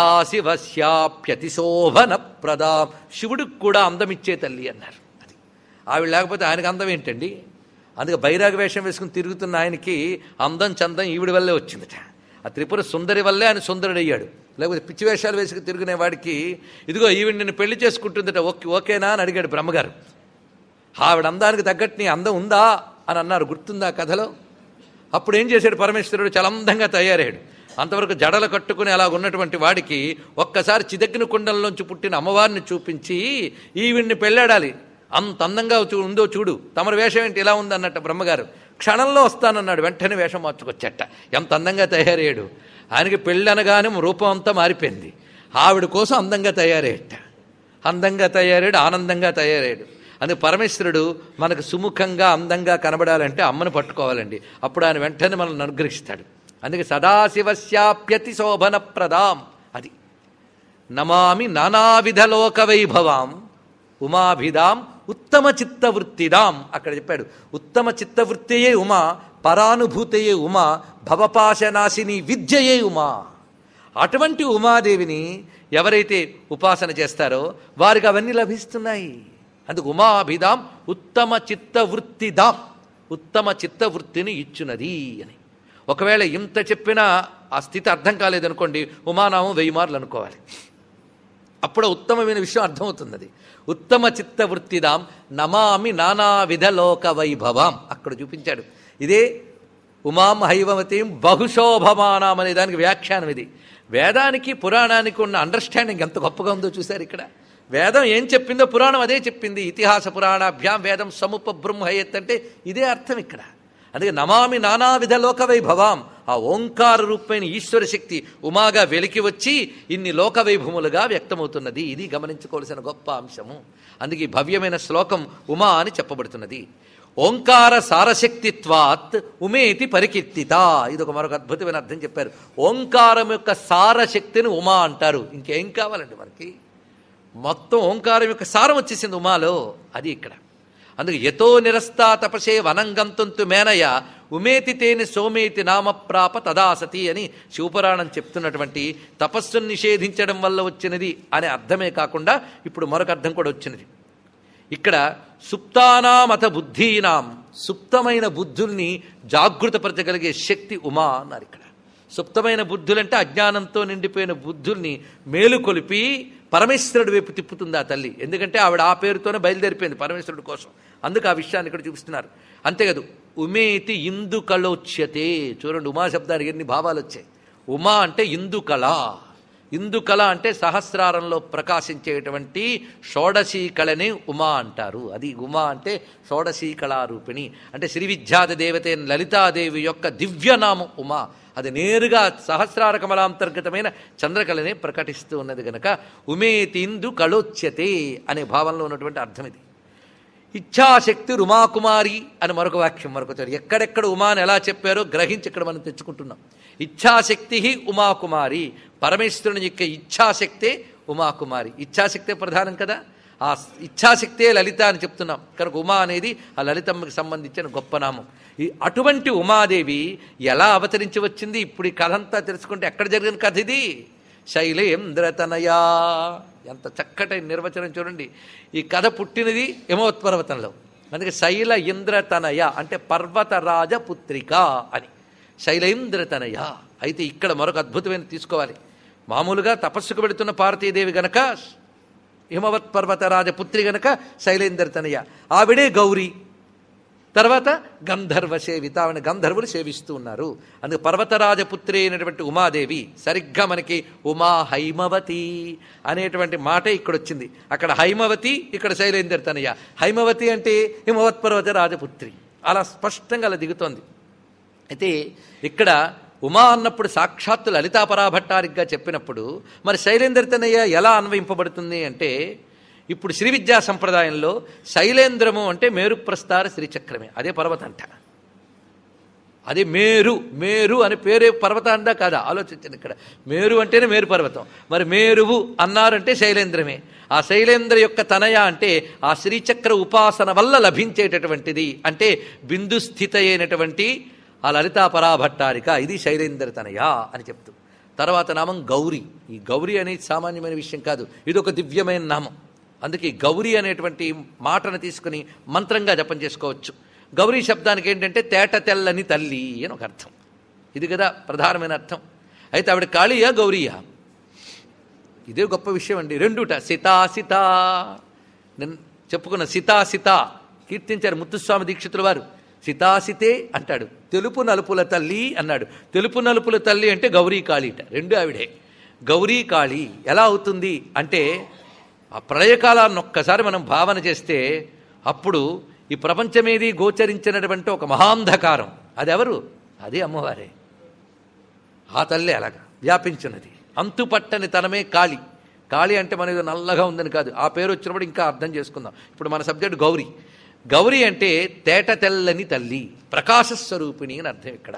సదాశివశ్యాప్యతిశోభన ప్రదాం శివుడికి కూడా అందమిచ్చే తల్లి అన్నారు అది ఆవిడ లేకపోతే ఆయనకు అందం ఏంటండి అందుకే బైరాగ వేషం వేసుకుని తిరుగుతున్న ఆయనకి అందం చందం ఈవిడి వల్లే వచ్చిందట ఆ త్రిపుర సుందరి వల్లే ఆయన సుందరుడయ్యాడు లేకపోతే పిచ్చి వేషాలు వేసుకుని తిరుగునే వాడికి ఇదిగో ఈవిడ నిన్ను పెళ్లి చేసుకుంటుందట ఓకే ఓకేనా అని అడిగాడు బ్రహ్మగారు ఆవిడ అందానికి తగ్గట్టు నీ అందం ఉందా అని అన్నారు గుర్తుందా కథలో అప్పుడు ఏం చేశాడు పరమేశ్వరుడు చాలా అందంగా తయారయ్యాడు అంతవరకు జడలు కట్టుకుని అలా ఉన్నటువంటి వాడికి ఒక్కసారి చిదగ్గిన కుండంలోంచి పుట్టిన అమ్మవారిని చూపించి ఈవిడ్ని పెళ్ళాడాలి అంత అందంగా చూ- ఉందో చూడు తమరి వేషం ఏంటి ఇలా ఉంది అన్నట్టు బ్రహ్మగారు క్షణంలో వస్తానన్నాడు వెంటనే వేషం మార్చుకొచ్చట ఎంత అందంగా తయారయ్యాడు ఆయనకి పెళ్ళనగానే రూపం అంతా మారిపోయింది ఆవిడ కోసం అందంగా తయారయ్యట అందంగా తయారాడు ఆనందంగా తయారాడు అందుకే పరమేశ్వరుడు మనకు సుముఖంగా అందంగా కనబడాలంటే అమ్మను పట్టుకోవాలండి అప్పుడు ఆయన వెంటనే మనల్ని అనుగ్రహిస్తాడు అందుకే సదాశివస్యాప్యతి శోభన ప్రదాం అది నమామి నానావిధ లోక వైభవాం ఉమాభిదాం ఉత్తమ చిత్తవృత్తిదాం అక్కడ చెప్పాడు ఉత్తమ చిత్తవృత్తియే ఉమా పరానుభూతయే ఉమా భవపాశనాశిని విద్యయే ఉమా అటువంటి ఉమాదేవిని ఎవరైతే ఉపాసన చేస్తారో వారికి అవన్నీ లభిస్తున్నాయి అందుకు ఉమాభిదాం ఉత్తమ చిత్తవృత్తిదాం ఉత్తమ చిత్తవృత్తిని ఇచ్చునది అని ఒకవేళ ఇంత చెప్పినా ఆ స్థితి అర్థం కాలేదనుకోండి ఉమానామం వెయ్యి మార్లు అనుకోవాలి అప్పుడు ఉత్తమమైన విషయం అర్థమవుతుంది అది ఉత్తమ చిత్త వృత్తిదాం నమామి నానావిధ లోక వైభవాం అక్కడ చూపించాడు ఇదే ఉమాం హైవమతీం బహుశోభమానాం అనే దానికి వ్యాఖ్యానం ఇది వేదానికి పురాణానికి ఉన్న అండర్స్టాండింగ్ ఎంత గొప్పగా ఉందో చూశారు ఇక్కడ వేదం ఏం చెప్పిందో పురాణం అదే చెప్పింది ఇతిహాస పురాణాభ్యాం వేదం సముప బ్రహ్మయత్ అంటే ఇదే అర్థం ఇక్కడ అందుకే నమామి నానావిధ లోక వైభవాం ఆ ఓంకార రూపమైన ఈశ్వర శక్తి ఉమాగా వెలికి వచ్చి ఇన్ని లోక వైభవములుగా వ్యక్తమవుతున్నది ఇది గమనించుకోవాల్సిన గొప్ప అంశము అందుకే ఈ భవ్యమైన శ్లోకం ఉమా అని చెప్పబడుతున్నది ఓంకార సారశక్తిత్వాత్ ఉమేతి పరికీర్తిత ఇది ఒక మరొక అద్భుతమైన అర్థం చెప్పారు ఓంకారం యొక్క సారశక్తిని ఉమా అంటారు ఇంకేం కావాలండి మనకి మొత్తం ఓంకారం యొక్క సారం వచ్చేసింది ఉమాలో అది ఇక్కడ అందుకే యతో నిరస్తా తపసే వనంగంతంతు మేనయ ఉమేతి తేని సోమేతి నామప్రాప తదాసతి అని శివపురాణం చెప్తున్నటువంటి తపస్సును నిషేధించడం వల్ల వచ్చినది అనే అర్థమే కాకుండా ఇప్పుడు మరొక అర్థం కూడా వచ్చినది ఇక్కడ సుప్తానామత బుద్ధీనాం సుప్తమైన బుద్ధుల్ని జాగృతపరచగలిగే శక్తి ఉమా అన్నారు ఇక్కడ సుప్తమైన బుద్ధులంటే అజ్ఞానంతో నిండిపోయిన బుద్ధుల్ని మేలుకొలిపి పరమేశ్వరుడి వైపు తిప్పుతుంది ఆ తల్లి ఎందుకంటే ఆవిడ ఆ పేరుతోనే బయలుదేరిపోయింది పరమేశ్వరుడి కోసం అందుకు ఆ విషయాన్ని ఇక్కడ చూపిస్తున్నారు అంతేకాదు ఉమేతి ఇందుకళోచ్యతే చూడండి ఉమా శబ్దానికి ఎన్ని భావాలు వచ్చాయి ఉమా అంటే ఇందుకళ ఇందుకళ అంటే సహస్రారంలో ప్రకాశించేటువంటి షోడశీ కళని ఉమా అంటారు అది ఉమా అంటే షోడశీ కళారూపిణి అంటే శ్రీ విద్యాది దేవత అయిన లలితాదేవి యొక్క దివ్యనామం ఉమా అది నేరుగా సహస్రార కమలాంతర్గతమైన చంద్రకళని ప్రకటిస్తూ ఉన్నది గనక ఉమేతిందు కళోచ్యతే అనే భావంలో ఉన్నటువంటి అర్థం ఇది ఇచ్ఛాశక్తి ఉమాకుమారి అని మరొక వాక్యం మరొక చోట ఎక్కడెక్కడ ఉమాని ఎలా చెప్పారో గ్రహించి ఇక్కడ మనం తెచ్చుకుంటున్నాం ఇచ్ఛాశక్తి ఉమాకుమారి పరమేశ్వరుని యొక్క ఇచ్ఛాశక్తే ఉమాకుమారి ఇచ్ఛాశక్తే ప్రధానం కదా ఆ ఇచ్ఛాశక్తే లలిత అని చెప్తున్నాం కనుక ఉమా అనేది ఆ లలితమ్మకి సంబంధించిన గొప్ప నామం ఈ అటువంటి ఉమాదేవి ఎలా అవతరించి వచ్చింది ఇప్పుడు ఈ కథ అంతా తెలుసుకుంటే ఎక్కడ జరిగిన కథ ఇది శైలేంద్రతనయా ఎంత చక్కటి నిర్వచనం చూడండి ఈ కథ పుట్టినది హిమవత్పర్వతంలో అందుకే శైల ఇంద్రతనయ అంటే పర్వతరాజ పుత్రిక అని శైలేంద్రతనయ అయితే ఇక్కడ మరొక అద్భుతమైన తీసుకోవాలి మామూలుగా తపస్సుకు వెళుతున్న పార్వతీదేవి గనక హిమవత్ పర్వతరాజ పుత్రి గనక శైలేంద్రతనయ ఆవిడే గౌరీ తర్వాత గంధర్వ సేవిత ఆవిడ గంధర్వులు సేవిస్తూ ఉన్నారు అందుకు పర్వతరాజపుత్రి అయినటువంటి ఉమాదేవి సరిగ్గా మనకి ఉమా హైమవతి అనేటువంటి మాట ఇక్కడ వచ్చింది అక్కడ హైమవతి ఇక్కడ శైలేంద్ర తనయ హైమవతి అంటే హిమవత్ పర్వత రాజపుత్రి అలా స్పష్టంగా అలా దిగుతోంది అయితే ఇక్కడ ఉమా అన్నప్పుడు సాక్షాత్తు లలితాపరాభట్టారిగ్గా చెప్పినప్పుడు మరి శైలేంద్ర తనయ్య ఎలా అన్వయింపబడుతుంది అంటే ఇప్పుడు శ్రీ విద్యా సంప్రదాయంలో శైలేంద్రము అంటే మేరు ప్రస్తార శ్రీచక్రమే అదే పర్వతంట అదే మేరు మేరు అని పేరే పర్వతాందా కాదా ఆలోచించండి ఇక్కడ మేరు అంటేనే మేరు పర్వతం మరి మేరువు అన్నారంటే శైలేంద్రమే ఆ శైలేంద్ర యొక్క తనయ అంటే ఆ శ్రీచక్ర ఉపాసన వల్ల లభించేటటువంటిది అంటే బిందు స్థిత అయినటువంటి ఆ లలితా పరాభట్టారిక ఇది శైలేంద్ర తనయ అని చెప్తూ తర్వాత నామం గౌరీ ఈ గౌరీ అనేది సామాన్యమైన విషయం కాదు ఇది ఒక దివ్యమైన నామం అందుకే ఈ గౌరీ అనేటువంటి మాటను తీసుకుని మంత్రంగా జపం చేసుకోవచ్చు గౌరీ శబ్దానికి ఏంటంటే తేట తెల్లని తల్లి అని ఒక అర్థం ఇది కదా ప్రధానమైన అర్థం అయితే ఆవిడ కాళీయా గౌరీయా ఇదే గొప్ప విషయం అండి రెండుట సితా సితా నేను చెప్పుకున్న సితా సితా కీర్తించారు ముత్తుస్వామి దీక్షితుల వారు సితాసితే అంటాడు తెలుపు నలుపుల తల్లి అన్నాడు తెలుపు నలుపుల తల్లి అంటే గౌరీ కాళీట రెండు ఆవిడే గౌరీ కాళీ ఎలా అవుతుంది అంటే ఆ ప్రళయకాలాన్ని ఒక్కసారి మనం భావన చేస్తే అప్పుడు ఈ ప్రపంచమేది గోచరించినటువంటి ఒక మహాంధకారం అది ఎవరు అది అమ్మవారే ఆ తల్లి అలాగా వ్యాపించినది అంతుపట్టని తనమే కాళి కాళి అంటే మనది నల్లగా ఉందని కాదు ఆ పేరు వచ్చినప్పుడు ఇంకా అర్థం చేసుకుందాం ఇప్పుడు మన సబ్జెక్ట్ గౌరీ గౌరీ అంటే తేట తెల్లని తల్లి ప్రకాశ స్వరూపిణి అని అర్థం ఇక్కడ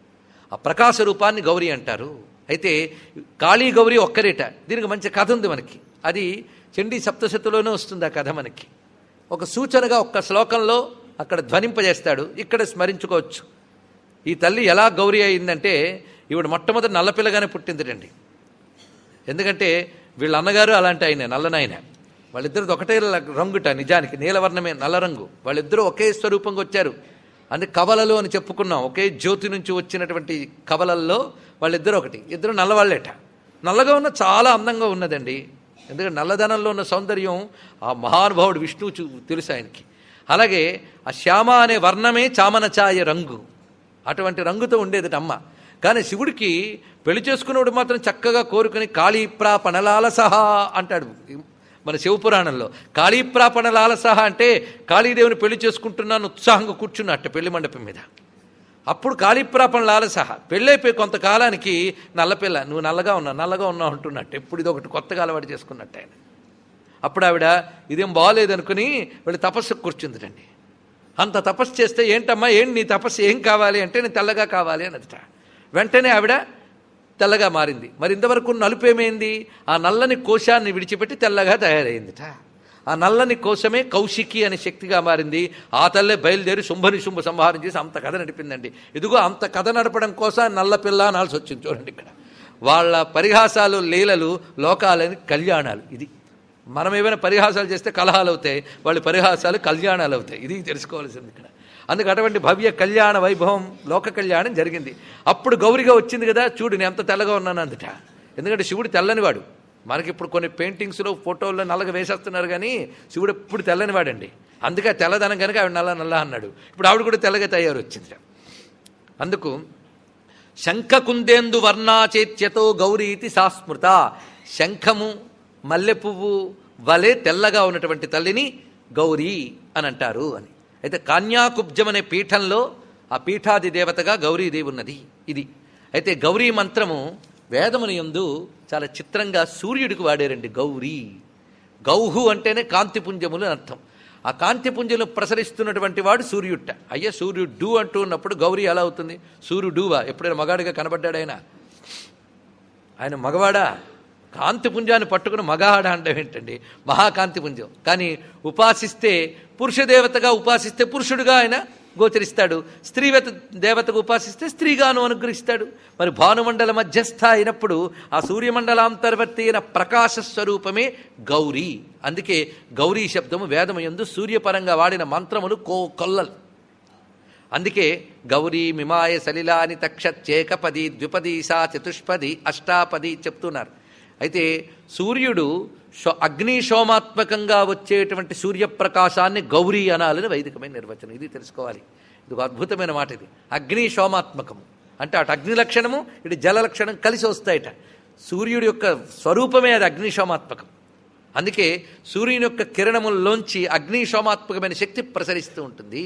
ఆ ప్రకాశ రూపాన్ని గౌరీ అంటారు అయితే కాళీ గౌరీ ఒక్కరేట దీనికి మంచి కథ ఉంది మనకి అది చండీ సప్తశతిలోనే వస్తుంది ఆ కథ మనకి ఒక సూచనగా ఒక్క శ్లోకంలో అక్కడ ధ్వనింపజేస్తాడు ఇక్కడ స్మరించుకోవచ్చు ఈ తల్లి ఎలా గౌరీ అయిందంటే ఈవిడ మొట్టమొదటి నల్లపిల్లగానే పుట్టిందిటండి ఎందుకంటే వీళ్ళ అన్నగారు అలాంటి ఆయన నల్లనాయన వాళ్ళిద్దరిది ఒకటే రంగుట నిజానికి నీలవర్ణమే నల్ల రంగు వాళ్ళిద్దరూ ఒకే స్వరూపంగా వచ్చారు అందుకే కవలలు అని చెప్పుకున్నాం ఒకే జ్యోతి నుంచి వచ్చినటువంటి కవలల్లో వాళ్ళిద్దరూ ఒకటి ఇద్దరు నల్లవాళ్ళేట నల్లగా ఉన్న చాలా అందంగా ఉన్నదండి ఎందుకంటే నల్లధనంలో ఉన్న సౌందర్యం ఆ మహానుభావుడు విష్ణువు చూ తెలుసు ఆయనకి అలాగే ఆ శ్యామ అనే వర్ణమే చామనఛాయ రంగు అటువంటి రంగుతో ఉండేది అమ్మ కానీ శివుడికి పెళ్లి చేసుకున్నప్పుడు మాత్రం చక్కగా కోరుకుని కాళీప్రాపణలాలసహ అంటాడు మన శివపురాణంలో కాళీప్రాపణలాలసహ అంటే కాళీదేవిని పెళ్లి చేసుకుంటున్నాను ఉత్సాహంగా కూర్చున్నట్టు పెళ్లి మండపం మీద అప్పుడు కాళీప్రాపణ లాలసహ పెళ్ళైపోయి కొంతకాలానికి నల్లపిల్ల నువ్వు నల్లగా ఉన్నావు నల్లగా ఉన్నావు అంటున్నట్టు ఎప్పుడు ఇది ఒకటి కొత్తగా అలవాటు చేసుకున్నట్టు ఆయన అప్పుడు ఆవిడ ఇదేం బాగోలేదనుకుని వీళ్ళు తపస్సుకు కూర్చుందిటండి అంత తపస్సు చేస్తే ఏంటమ్మా ఏంటి నీ తపస్సు ఏం కావాలి అంటే నేను తెల్లగా కావాలి అన్నదిట వెంటనే ఆవిడ తెల్లగా మారింది మరి ఇంతవరకు నలుపేమైంది ఆ నల్లని కోశాన్ని విడిచిపెట్టి తెల్లగా తయారైందిట ఆ నల్లని కోసమే కౌశికి అనే శక్తిగా మారింది ఆ తల్లే బయలుదేరి శుంభని శుంభ సంహారం చేసి అంత కథ నడిపిందండి ఇదిగో అంత కథ నడపడం కోసం నల్ల పిల్ల అనాల్సి వచ్చింది చూడండి ఇక్కడ వాళ్ళ పరిహాసాలు లీలలు లోకాలని కళ్యాణాలు ఇది మనం ఏమైనా పరిహాసాలు చేస్తే కలహాలు అవుతాయి వాళ్ళ పరిహాసాలు కళ్యాణాలు అవుతాయి ఇది తెలుసుకోవాల్సింది ఇక్కడ అందుకు అటువంటి భవ్య కళ్యాణ వైభవం లోక కళ్యాణం జరిగింది అప్పుడు గౌరిగా వచ్చింది కదా చూడు నేను ఎంత తెల్లగా ఉన్నాను అందుట ఎందుకంటే శివుడు తెల్లనివాడు మనకి ఇప్పుడు కొన్ని పెయింటింగ్స్లో ఫోటోల్లో నల్లగా వేసేస్తున్నారు కానీ శివుడు ఎప్పుడు తెల్లనివాడండి అందుకే తెల్లదనం కనుక ఆవిడ నల్ల నల్ల అన్నాడు ఇప్పుడు ఆవిడ కూడా తెల్లగా తయారు వచ్చింది అందుకు శంఖకుందేందు వర్ణాచేత్యతో గౌరీతి సాస్మృత శంఖము మల్లె పువ్వు వలె తెల్లగా ఉన్నటువంటి తల్లిని గౌరీ అని అంటారు అని అయితే కాన్యాకుబ్జం అనే పీఠంలో ఆ పీఠాది దేవతగా గౌరీదేవి ఉన్నది ఇది అయితే గౌరీ మంత్రము వేదముని యందు చాలా చిత్రంగా సూర్యుడికి వాడారండి గౌరీ గౌహు అంటేనే కాంతిపుంజములు అని అర్థం ఆ కాంతిపుంజలు ప్రసరిస్తున్నటువంటి వాడు సూర్యుట్ట అయ్యే సూర్యుడు అంటూ ఉన్నప్పుడు గౌరీ ఎలా అవుతుంది సూర్యుడువా ఎప్పుడైనా మగాడిగా కనబడ్డాడు ఆయన ఆయన మగవాడా కాంతిపుంజాన్ని పట్టుకుని మగాడ అంటే ఏంటండి మహాకాంతిపుంజం కానీ ఉపాసిస్తే పురుషదేవతగా ఉపాసిస్తే పురుషుడుగా ఆయన గోచరిస్తాడు స్త్రీవేత దేవతకు ఉపాసిస్తే స్త్రీగాను అనుగ్రహిస్తాడు మరి భానుమండల మధ్యస్థ అయినప్పుడు ఆ సూర్యమండలాంతర్వర్తి అయిన ప్రకాశ స్వరూపమే గౌరీ అందుకే గౌరీ శబ్దము వేదమయందు సూర్యపరంగా వాడిన మంత్రములు కో కొల్లలు అందుకే గౌరీ మిమాయ సలిలాని తక్షత్యేకపది ద్విపది సా చతుష్పది అష్టాపది చెప్తున్నారు అయితే సూర్యుడు శో అగ్ని సోమాత్మకంగా వచ్చేటువంటి సూర్యప్రకాశాన్ని గౌరీ అనాలని వైదికమైన నిర్వచనం ఇది తెలుసుకోవాలి ఇది ఒక అద్భుతమైన మాట ఇది అగ్ని సోమాత్మకము అంటే అటు అగ్ని లక్షణము ఇటు జల లక్షణం కలిసి వస్తాయట సూర్యుడి యొక్క స్వరూపమే అది అగ్ని సోమాత్మకం అందుకే సూర్యుని యొక్క కిరణముల్లోంచి అగ్ని సోమాత్మకమైన శక్తి ప్రసరిస్తూ ఉంటుంది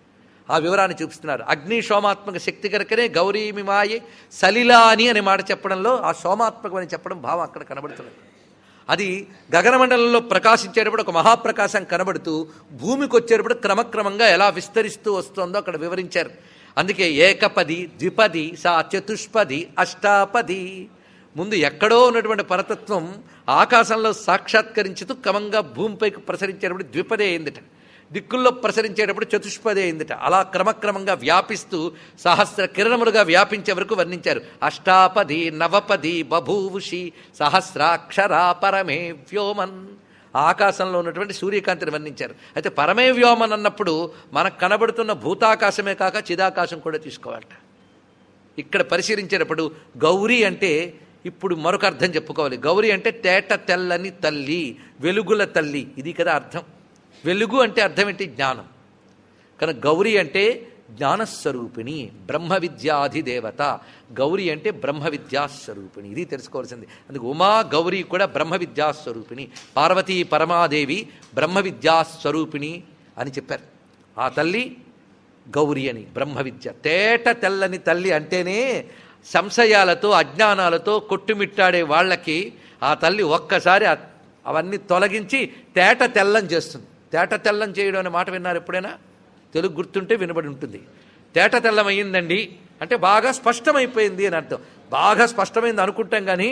ఆ వివరాన్ని చూపిస్తున్నారు అగ్ని సోమాత్మక శక్తి కనుకనే గౌరీ మిమాయి సలిలాని అనే మాట చెప్పడంలో ఆ సోమాత్మకం అని చెప్పడం భావం అక్కడ కనబడుతున్నది అది గగనమండలంలో ప్రకాశించేటప్పుడు ఒక మహాప్రకాశం కనబడుతూ భూమికి వచ్చేటప్పుడు క్రమక్రమంగా ఎలా విస్తరిస్తూ వస్తుందో అక్కడ వివరించారు అందుకే ఏకపది ద్విపది సా చతుష్పది అష్టాపది ముందు ఎక్కడో ఉన్నటువంటి పరతత్వం ఆకాశంలో సాక్షాత్కరించుతూ క్రమంగా భూమిపైకి ప్రసరించేటప్పుడు ద్విపదే అయిందిట దిక్కుల్లో ప్రసరించేటప్పుడు చతుష్పదే అయిందిట అలా క్రమక్రమంగా వ్యాపిస్తూ సహస్ర కిరణములుగా వ్యాపించే వరకు వర్ణించారు అష్టాపది నవపది బభూవుషి సహస్రాక్షరా పరమే వ్యోమన్ ఆకాశంలో ఉన్నటువంటి సూర్యకాంతిని వర్ణించారు అయితే పరమే వ్యోమన్ అన్నప్పుడు మనకు కనబడుతున్న భూతాకాశమే కాక చిదాకాశం కూడా తీసుకోవాలట ఇక్కడ పరిశీలించేటప్పుడు గౌరీ అంటే ఇప్పుడు మరొక అర్థం చెప్పుకోవాలి గౌరీ అంటే తేట తెల్లని తల్లి వెలుగుల తల్లి ఇది కదా అర్థం వెలుగు అంటే అర్థం ఏంటి జ్ఞానం కనుక గౌరీ అంటే జ్ఞానస్వరూపిణి బ్రహ్మ విద్యాధిదేవత గౌరీ అంటే బ్రహ్మ విద్యాస్వరూపిణి ఇది తెలుసుకోవాల్సింది అందుకు ఉమా గౌరీ కూడా బ్రహ్మ విద్యాస్వరూపిణి పార్వతీ పరమాదేవి బ్రహ్మ విద్యాస్వరూపిణి అని చెప్పారు ఆ తల్లి గౌరీ అని బ్రహ్మ విద్య తేట తెల్లని తల్లి అంటేనే సంశయాలతో అజ్ఞానాలతో కొట్టుమిట్టాడే వాళ్ళకి ఆ తల్లి ఒక్కసారి ఆ- అవన్నీ తొలగించి తేట తెల్లం చేస్తుంది తేట తెల్లం చేయడం అనే మాట విన్నారు ఎప్పుడైనా తెలుగు గుర్తుంటే వినబడి ఉంటుంది తేట తెల్లమయ్యిందండి అంటే బాగా స్పష్టమైపోయింది అని అర్థం బాగా స్పష్టమైంది అనుకుంటాం కానీ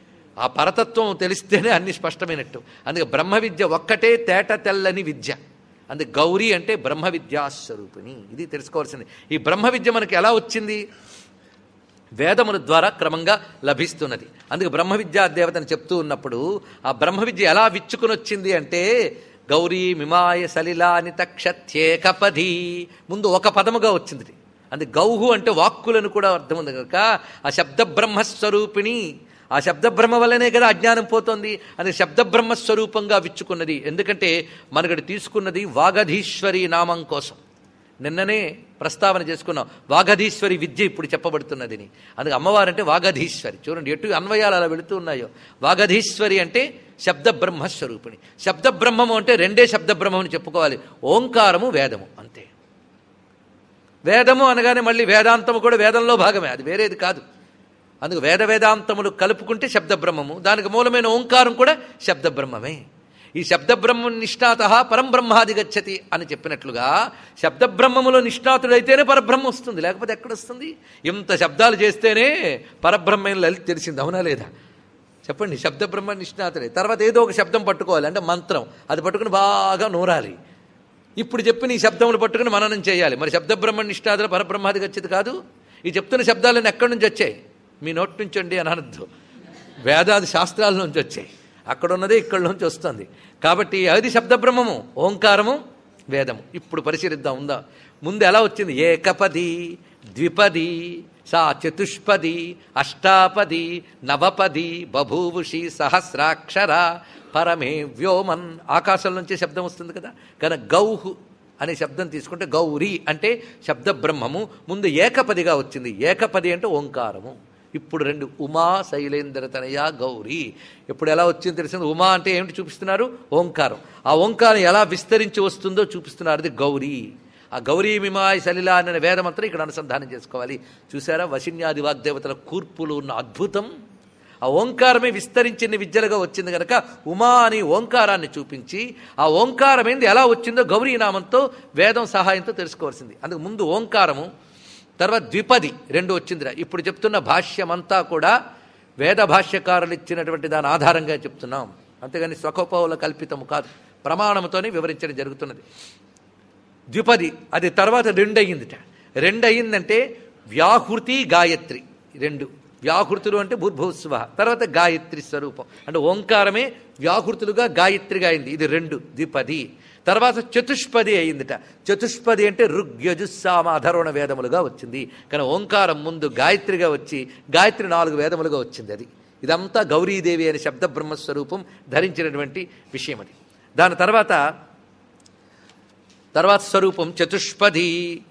ఆ పరతత్వం తెలిస్తేనే అన్ని స్పష్టమైనట్టు అందుకే బ్రహ్మ విద్య ఒక్కటే తేట తెల్లని విద్య అందుకే గౌరీ అంటే బ్రహ్మ విద్యాస్వరూపిణి ఇది తెలుసుకోవాల్సింది ఈ బ్రహ్మ విద్య మనకి ఎలా వచ్చింది వేదముల ద్వారా క్రమంగా లభిస్తున్నది అందుకే బ్రహ్మ విద్యా దేవతని చెప్తూ ఉన్నప్పుడు ఆ బ్రహ్మ విద్య ఎలా విచ్చుకుని వచ్చింది అంటే గౌరీ మిమాయ సలిలాని తక్షత్యేకపది ముందు ఒక పదముగా వచ్చింది అందుకే గౌహు అంటే వాక్కులను కూడా అర్థం ఉంది కనుక ఆ శబ్ద బ్రహ్మస్వరూపిణి ఆ శబ్ద బ్రహ్మ వల్లనే కదా అజ్ఞానం పోతోంది అది శబ్ద బ్రహ్మస్వరూపంగా విచ్చుకున్నది ఎందుకంటే మనకటి తీసుకున్నది వాగధీశ్వరి నామం కోసం నిన్ననే ప్రస్తావన చేసుకున్నాం వాగధీశ్వరి విద్య ఇప్పుడు చెప్పబడుతున్నదిని అందుకే అమ్మవారంటే వాగధీశ్వరి చూడండి ఎటు అన్వయాలు అలా వెళుతూ ఉన్నాయో వాగధీశ్వరి అంటే శబ్ద బ్రహ్మస్వరూపిణి శబ్ద బ్రహ్మము అంటే రెండే శబ్ద బ్రహ్మని చెప్పుకోవాలి ఓంకారము వేదము అంతే వేదము అనగానే మళ్ళీ వేదాంతము కూడా వేదంలో భాగమే అది వేరేది కాదు అందుకు వేద వేదాంతములు కలుపుకుంటే శబ్ద బ్రహ్మము దానికి మూలమైన ఓంకారం కూడా శబ్ద బ్రహ్మమే ఈ శబ్ద బ్రహ్మ నిష్ణాత పరం బ్రహ్మాది గచ్చతి అని చెప్పినట్లుగా శబ్ద బ్రహ్మములో నిష్ణాతుడైతేనే పరబ్రహ్మ వస్తుంది లేకపోతే ఎక్కడొస్తుంది ఇంత శబ్దాలు చేస్తేనే పరబ్రహ్మ లలిత తెలిసింది అవునా లేదా చెప్పండి శబ్ద బ్రహ్మ నిష్ణాతుడే తర్వాత ఏదో ఒక శబ్దం పట్టుకోవాలి అంటే మంత్రం అది పట్టుకుని బాగా నూరాలి ఇప్పుడు చెప్పిన ఈ శబ్దములు పట్టుకుని మననం చేయాలి మరి శబ్ద బ్రహ్మ నిష్ఠాదులు పరబ్రహ్మాది గచ్చేది కాదు ఈ చెప్తున్న శబ్దాలన్నీ ఎక్కడి నుంచి వచ్చాయి మీ నోటి నుంచి అండి అని అనద్దు వేదాది శాస్త్రాల నుంచి వచ్చాయి అక్కడ ఉన్నదే ఇక్కడ నుంచి వస్తుంది కాబట్టి అది శబ్ద బ్రహ్మము ఓంకారము వేదము ఇప్పుడు పరిశీలిద్దాం ఉందా ముందు ఎలా వచ్చింది ఏకపది ద్విపది సా చతుష్పది అష్టాపది నవపది బభూవుషి సహస్రాక్షర పరమే వ్యోమన్ ఆకాశం నుంచి శబ్దం వస్తుంది కదా కనుక గౌహు అనే శబ్దం తీసుకుంటే గౌరీ అంటే శబ్ద బ్రహ్మము ముందు ఏకపదిగా వచ్చింది ఏకపది అంటే ఓంకారము ఇప్పుడు రెండు ఉమా శైలేంద్ర తనయ గౌరీ ఇప్పుడు ఎలా వచ్చింది తెలిసింది ఉమా అంటే ఏమిటి చూపిస్తున్నారు ఓంకారం ఆ ఓంకారం ఎలా విస్తరించి వస్తుందో చూపిస్తున్నారు అది గౌరీ ఆ గౌరీ మిమాయ్ సలిలా అనే వేదమంత్రం ఇక్కడ అనుసంధానం చేసుకోవాలి చూసారా వశిన్యాది వాగ్దేవతల కూర్పులు ఉన్న అద్భుతం ఆ ఓంకారమే విస్తరించిన విద్యలుగా వచ్చింది కనుక ఉమా అని ఓంకారాన్ని చూపించి ఆ ఓంకారం ఏంది ఎలా వచ్చిందో గౌరీ నామంతో వేదం సహాయంతో తెలుసుకోవాల్సింది అందుకు ముందు ఓంకారము తర్వాత ద్విపది రెండు వచ్చిందిరా ఇప్పుడు చెప్తున్న భాష్యమంతా కూడా వేద భాష్యకారులు ఇచ్చినటువంటి దాని ఆధారంగా చెప్తున్నాం అంతేగాని స్వకోపవుల కల్పితము కాదు ప్రమాణముతోనే వివరించడం జరుగుతున్నది ద్విపది అది తర్వాత రెండు అయ్యిందిట రెండు అయ్యిందంటే వ్యాహృతి గాయత్రి రెండు వ్యాహృతులు అంటే భూర్భుస్వ తర్వాత గాయత్రి స్వరూపం అంటే ఓంకారమే వ్యాహృతులుగా గాయత్రిగా అయింది ఇది రెండు ద్విపది తర్వాత చతుష్పది అయిందిట చతుష్పది అంటే ఋగ్యజుస్సామ అధర్వణ వేదములుగా వచ్చింది కానీ ఓంకారం ముందు గాయత్రిగా వచ్చి గాయత్రి నాలుగు వేదములుగా వచ్చింది అది ఇదంతా గౌరీదేవి అనే శబ్ద బ్రహ్మస్వరూపం ధరించినటువంటి విషయం అది దాని తర్వాత తర్వాత స్వరూపం చతుష్పది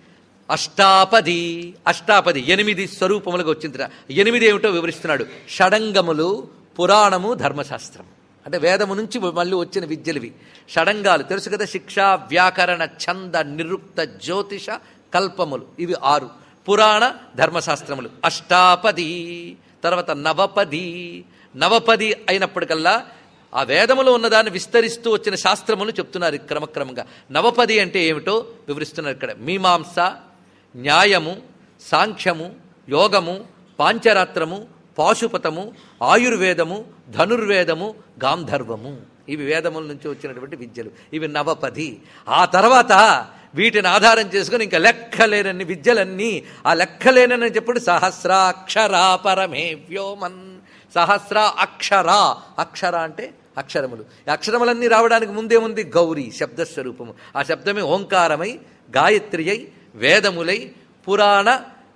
అష్టాపది అష్టాపది ఎనిమిది స్వరూపములుగా వచ్చిందిట ఎనిమిది ఏమిటో వివరిస్తున్నాడు షడంగములు పురాణము ధర్మశాస్త్రం అంటే వేదము నుంచి మళ్ళీ వచ్చిన విద్యలువి షడంగాలు తెలుసు కదా శిక్ష వ్యాకరణ ఛంద నిరుక్త జ్యోతిష కల్పములు ఇవి ఆరు పురాణ ధర్మశాస్త్రములు అష్టాపది తర్వాత నవపది నవపది అయినప్పటికల్లా ఆ వేదములో ఉన్నదాన్ని విస్తరిస్తూ వచ్చిన శాస్త్రములు చెప్తున్నారు క్రమక్రమంగా నవపది అంటే ఏమిటో వివరిస్తున్నారు ఇక్కడ మీమాంస న్యాయము సాంఖ్యము యోగము పాంచరాత్రము పాశుపతము ఆయుర్వేదము ధనుర్వేదము గాంధర్వము ఇవి వేదముల నుంచి వచ్చినటువంటి విద్యలు ఇవి నవపది ఆ తర్వాత వీటిని ఆధారం చేసుకుని ఇంకా లెక్కలేనన్ని విద్యలన్నీ ఆ లెక్కలేనని చెప్పి సహస్రాక్షరా పరమే వ్యోమన్ సహస్ర అక్షర అక్షర అంటే అక్షరములు ఈ అక్షరములన్నీ రావడానికి ముందేముంది గౌరీ శబ్దస్వరూపము ఆ శబ్దమే ఓంకారమై గాయత్రి అయి వేదములై పురాణ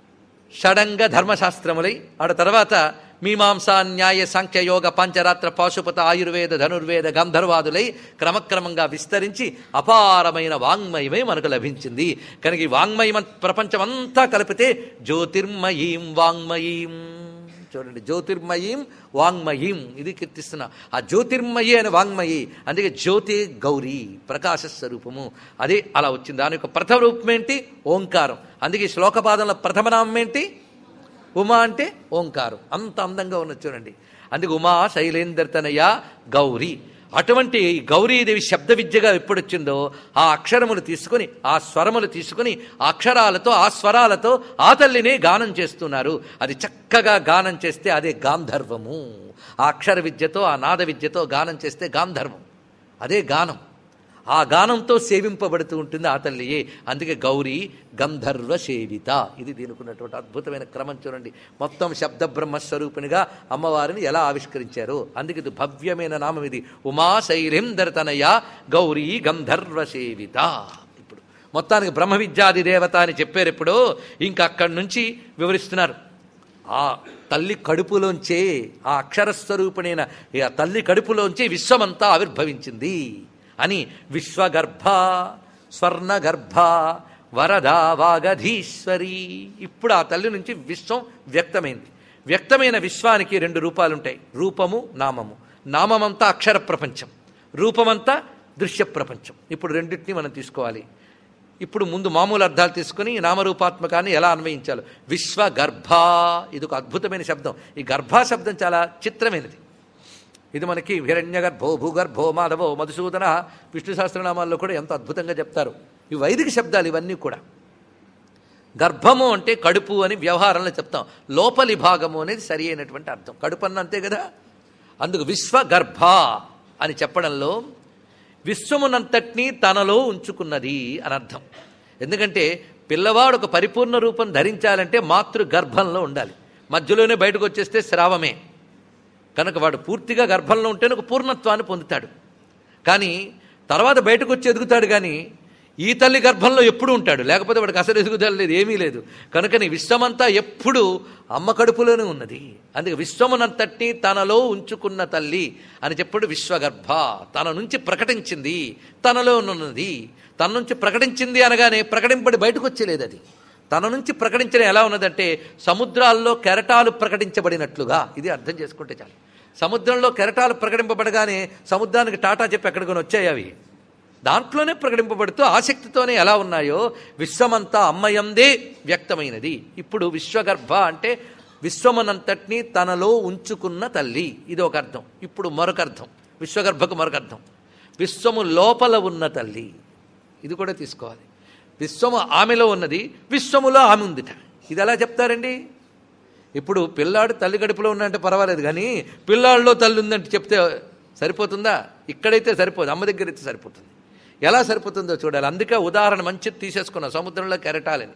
షడంగ ధర్మశాస్త్రములై ఆడ తర్వాత మీమాంసా న్యాయ సాంఖ్య యోగ పంచరాత్ర పాశుపత ఆయుర్వేద ధనుర్వేద గంధర్వాదులై క్రమక్రమంగా విస్తరించి అపారమైన వాంగ్మయమే మనకు లభించింది కనుక ఈ వాంగ్మయం ప్రపంచం అంతా కలిపితే జ్యోతిర్మయీం వాంగ్మయీం చూడండి జ్యోతిర్మయీం వాంగ్మయీం ఇది కీర్తిస్తున్నా ఆ జ్యోతిర్మయి అనే వాంగ్మయి అందుకే జ్యోతి గౌరీ ప్రకాశ స్వరూపము అదే అలా వచ్చింది దాని యొక్క ప్రథమ రూపం ఏంటి ఓంకారం అందుకే ఈ శ్లోకపాదంలో ప్రథమ నామం ఏంటి ఉమా అంటే ఓంకారం అంత అందంగా ఉన్నది చూడండి అందుకే ఉమా శైలేంద్రతనయ గౌరీ అటువంటి గౌరీదేవి శబ్ద విద్యగా ఎప్పుడొచ్చిందో ఆ అక్షరములు తీసుకుని ఆ స్వరములు తీసుకుని ఆ అక్షరాలతో ఆ స్వరాలతో ఆ తల్లినే గానం చేస్తున్నారు అది చక్కగా గానం చేస్తే అదే గాంధర్వము ఆ అక్షర విద్యతో ఆ నాద విద్యతో గానం చేస్తే గాంధర్వం అదే గానం ఆ గానంతో సేవింపబడుతూ ఉంటుంది ఆ తల్లియే అందుకే గౌరీ గంధర్వ సేవిత ఇది దీనికున్నటువంటి అద్భుతమైన క్రమం చూడండి మొత్తం శబ్ద బ్రహ్మస్వరూపిణిగా అమ్మవారిని ఎలా ఆవిష్కరించారో అందుకే ఇది భవ్యమైన నామం ఇది ఉమా శైలేందరతనయ గౌరీ గంధర్వ సేవిత ఇప్పుడు మొత్తానికి బ్రహ్మ విద్యాది దేవత అని చెప్పారు ఇప్పుడు ఇంకా అక్కడి నుంచి వివరిస్తున్నారు ఆ తల్లి కడుపులోంచే ఆ అక్షరస్వరూపిణైన ఈ ఆ తల్లి కడుపులోంచే విశ్వమంతా ఆవిర్భవించింది అని విశ్వగర్భ స్వర్ణగర్భ వరదా వాగధీశ్వరి ఇప్పుడు ఆ తల్లి నుంచి విశ్వం వ్యక్తమైంది వ్యక్తమైన విశ్వానికి రెండు రూపాలుంటాయి రూపము నామము నామమంతా అక్షర ప్రపంచం రూపమంతా దృశ్య ప్రపంచం ఇప్పుడు రెండింటిని మనం తీసుకోవాలి ఇప్పుడు ముందు మామూలు అర్థాలు తీసుకుని నామరూపాత్మకాన్ని ఎలా అన్వయించాలో విశ్వగర్భ ఇది ఒక అద్భుతమైన శబ్దం ఈ గర్భ శబ్దం చాలా చిత్రమైనది ఇది మనకి హిరణ్యగర్భో భూగర్భో మాధవో మధుసూదన విష్ణు సహస్రనామాల్లో కూడా ఎంత అద్భుతంగా చెప్తారు ఈ వైదిక శబ్దాలు ఇవన్నీ కూడా గర్భము అంటే కడుపు అని వ్యవహారంలో చెప్తాం లోపలి భాగము అనేది సరి అయినటువంటి అర్థం కడుపు అన్న అంతే కదా అందుకు విశ్వగర్భ అని చెప్పడంలో విశ్వమునంతటినీ తనలో ఉంచుకున్నది అని అర్థం ఎందుకంటే పిల్లవాడు ఒక పరిపూర్ణ రూపం ధరించాలంటే మాతృ గర్భంలో ఉండాలి మధ్యలోనే బయటకు వచ్చేస్తే శ్రావమే కనుక వాడు పూర్తిగా గర్భంలో ఉంటేనే ఒక పూర్ణత్వాన్ని పొందుతాడు కానీ తర్వాత బయటకు వచ్చి ఎదుగుతాడు కానీ ఈ తల్లి గర్భంలో ఎప్పుడు ఉంటాడు లేకపోతే వాడికి అసలు ఎదుగుదల లేదు ఏమీ లేదు కనుకని విశ్వమంతా ఎప్పుడు అమ్మ కడుపులోనే ఉన్నది అందుకే విశ్వమునంతటినీ తనలో ఉంచుకున్న తల్లి అని చెప్పుడు విశ్వగర్భ తన నుంచి ప్రకటించింది తనలో ఉన్నది తన నుంచి ప్రకటించింది అనగానే ప్రకటింపడి బయటకు వచ్చేలేదు అది తన నుంచి ప్రకటించడం ఎలా ఉన్నదంటే సముద్రాల్లో కెరటాలు ప్రకటించబడినట్లుగా ఇది అర్థం చేసుకుంటే చాలు సముద్రంలో కెరటాలు ప్రకటింపబడగానే సముద్రానికి టాటా చెప్పి ఎక్కడికొని వచ్చాయి అవి దాంట్లోనే ప్రకటింపబడుతూ ఆసక్తితోనే ఎలా ఉన్నాయో విశ్వమంతా అమ్మయందే వ్యక్తమైనది ఇప్పుడు విశ్వగర్భ అంటే విశ్వమనంతటినీ తనలో ఉంచుకున్న తల్లి ఇది ఒక అర్థం ఇప్పుడు మరొక అర్థం విశ్వగర్భకు మరొక అర్థం విశ్వము లోపల ఉన్న తల్లి ఇది కూడా తీసుకోవాలి విశ్వము ఆమెలో ఉన్నది విశ్వములో ఆమె ఉందిట ఇది ఎలా చెప్తారండి ఇప్పుడు పిల్లాడు తల్లి గడుపులో ఉన్నంటే పర్వాలేదు కానీ పిల్లాడిలో తల్లి ఉందంటే చెప్తే సరిపోతుందా ఇక్కడైతే సరిపోదు అమ్మ దగ్గర అయితే సరిపోతుంది ఎలా సరిపోతుందో చూడాలి అందుకే ఉదాహరణ మంచిది తీసేసుకున్నాం సముద్రంలో కెరటాలని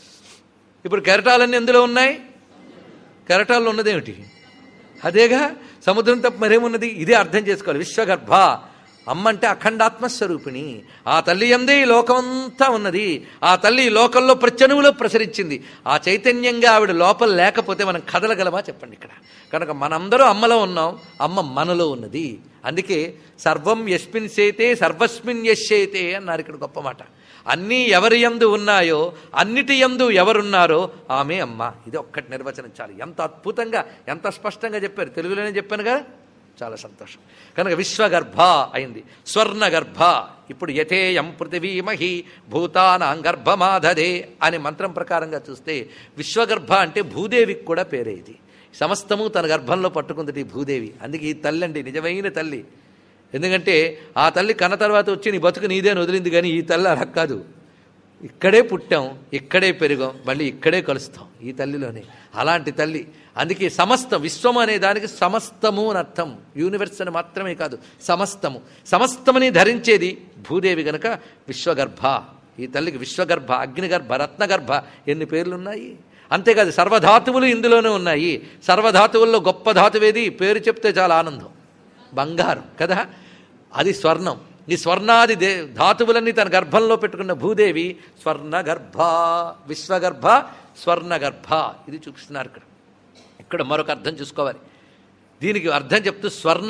ఇప్పుడు కెరటాలన్నీ ఎందులో ఉన్నాయి కెరటాల్లో ఉన్నదేమిటి అదేగా సముద్రం తప్ప మరేమున్నది ఇదే అర్థం చేసుకోవాలి విశ్వగర్భ అమ్మ అంటే అఖండాత్మస్వరూపిణి ఆ తల్లి ఎందే ఈ లోకమంతా ఉన్నది ఆ తల్లి ఈ లోకంలో ప్రత్యనువులో ప్రసరించింది ఆ చైతన్యంగా ఆవిడ లోపల లేకపోతే మనం కదలగలమా చెప్పండి ఇక్కడ కనుక మనందరూ అమ్మలో ఉన్నాం అమ్మ మనలో ఉన్నది అందుకే సర్వం యస్మిన్ సేతే సర్వస్మిన్ యశ్చేతే అన్నారు ఇక్కడ గొప్ప మాట అన్నీ ఎవరి యందు ఉన్నాయో అన్నిటి యందు ఎవరున్నారో ఆమె అమ్మ ఇది ఒక్కటి నిర్వచనం చాలు ఎంత అద్భుతంగా ఎంత స్పష్టంగా చెప్పారు తెలుగులోనే చెప్పాను కదా చాలా సంతోషం కనుక విశ్వగర్భ అయింది స్వర్ణగర్భ ఇప్పుడు యథేయం పృథివీమహి భూతానాం గర్భమాధదే అనే మంత్రం ప్రకారంగా చూస్తే విశ్వగర్భ అంటే భూదేవికి కూడా పేరే ఇది సమస్తము తన గర్భంలో పట్టుకుంది ఈ భూదేవి అందుకే ఈ తల్లి అండి నిజమైన తల్లి ఎందుకంటే ఆ తల్లి కన్న తర్వాత వచ్చి నీ బతుకు నీదే అని వదిలింది కానీ ఈ తల్లి అలా కాదు ఇక్కడే పుట్టాం ఇక్కడే పెరిగాం మళ్ళీ ఇక్కడే కలుస్తాం ఈ తల్లిలోనే అలాంటి తల్లి అందుకే సమస్తం విశ్వం అనే దానికి సమస్తము అని అర్థం యూనివర్స్ అని మాత్రమే కాదు సమస్తము సమస్తమని ధరించేది భూదేవి గనక విశ్వగర్భ ఈ తల్లికి విశ్వగర్భ అగ్నిగర్భ రత్నగర్భ ఎన్ని పేర్లు ఉన్నాయి అంతేకాదు సర్వధాతువులు ఇందులోనే ఉన్నాయి సర్వధాతువుల్లో గొప్ప ధాతువేది పేరు చెప్తే చాలా ఆనందం బంగారం కదా అది స్వర్ణం ఈ స్వర్ణాది దే ధాతువులన్నీ తన గర్భంలో పెట్టుకున్న భూదేవి స్వర్ణగర్భ విశ్వగర్భ స్వర్ణగర్భ ఇది చూపిస్తున్నారు ఇక్కడ ఇక్కడ మరొక అర్థం చూసుకోవాలి దీనికి అర్థం చెప్తూ స్వర్ణ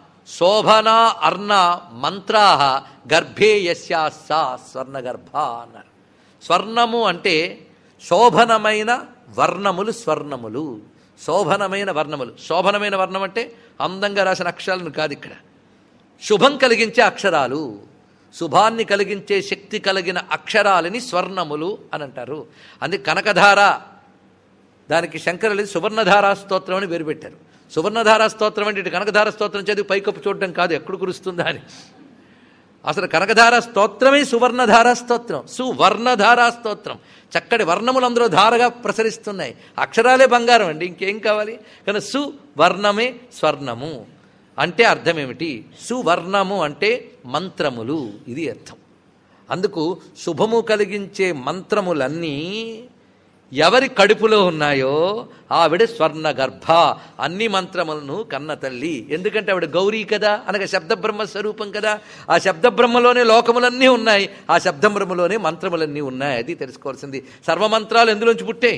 శోభన అర్ణ మంత్రా గర్భే యస్యా సా స్వర్ణగర్భ అన్నారు స్వర్ణము అంటే శోభనమైన వర్ణములు స్వర్ణములు శోభనమైన వర్ణములు శోభనమైన వర్ణం అంటే అందంగా రాసిన అక్షరాలను కాదు ఇక్కడ శుభం కలిగించే అక్షరాలు శుభాన్ని కలిగించే శక్తి కలిగిన అక్షరాలని స్వర్ణములు అని అంటారు అందుకే కనకధార దానికి శంకరులు సువర్ణధారా స్తోత్రం అని పేరు పెట్టారు సువర్ణధారా స్తోత్రం అంటే ఇటు కనకధార స్తోత్రం చదివి పైకప్పు చూడడం కాదు ఎక్కడ కురుస్తుందా అని అసలు కనకధార స్తోత్రమే సువర్ణధారా స్తోత్రం సువర్ణధారా స్తోత్రం చక్కటి వర్ణములు అందులో ధారగా ప్రసరిస్తున్నాయి అక్షరాలే బంగారం అండి ఇంకేం కావాలి కానీ సువర్ణమే స్వర్ణము అంటే అర్థం ఏమిటి సువర్ణము అంటే మంత్రములు ఇది అర్థం అందుకు శుభము కలిగించే మంత్రములన్నీ ఎవరి కడుపులో ఉన్నాయో ఆవిడ స్వర్ణ గర్భ అన్ని మంత్రములను కన్న తల్లి ఎందుకంటే ఆవిడ గౌరీ కదా అనగా శబ్దబ్రహ్మ స్వరూపం కదా ఆ శబ్దబ్రహ్మలోనే లోకములన్నీ ఉన్నాయి ఆ శబ్దబ్రహ్మలోనే మంత్రములన్నీ ఉన్నాయి అది తెలుసుకోవాల్సింది సర్వమంత్రాలు ఎందులోంచి పుట్టాయి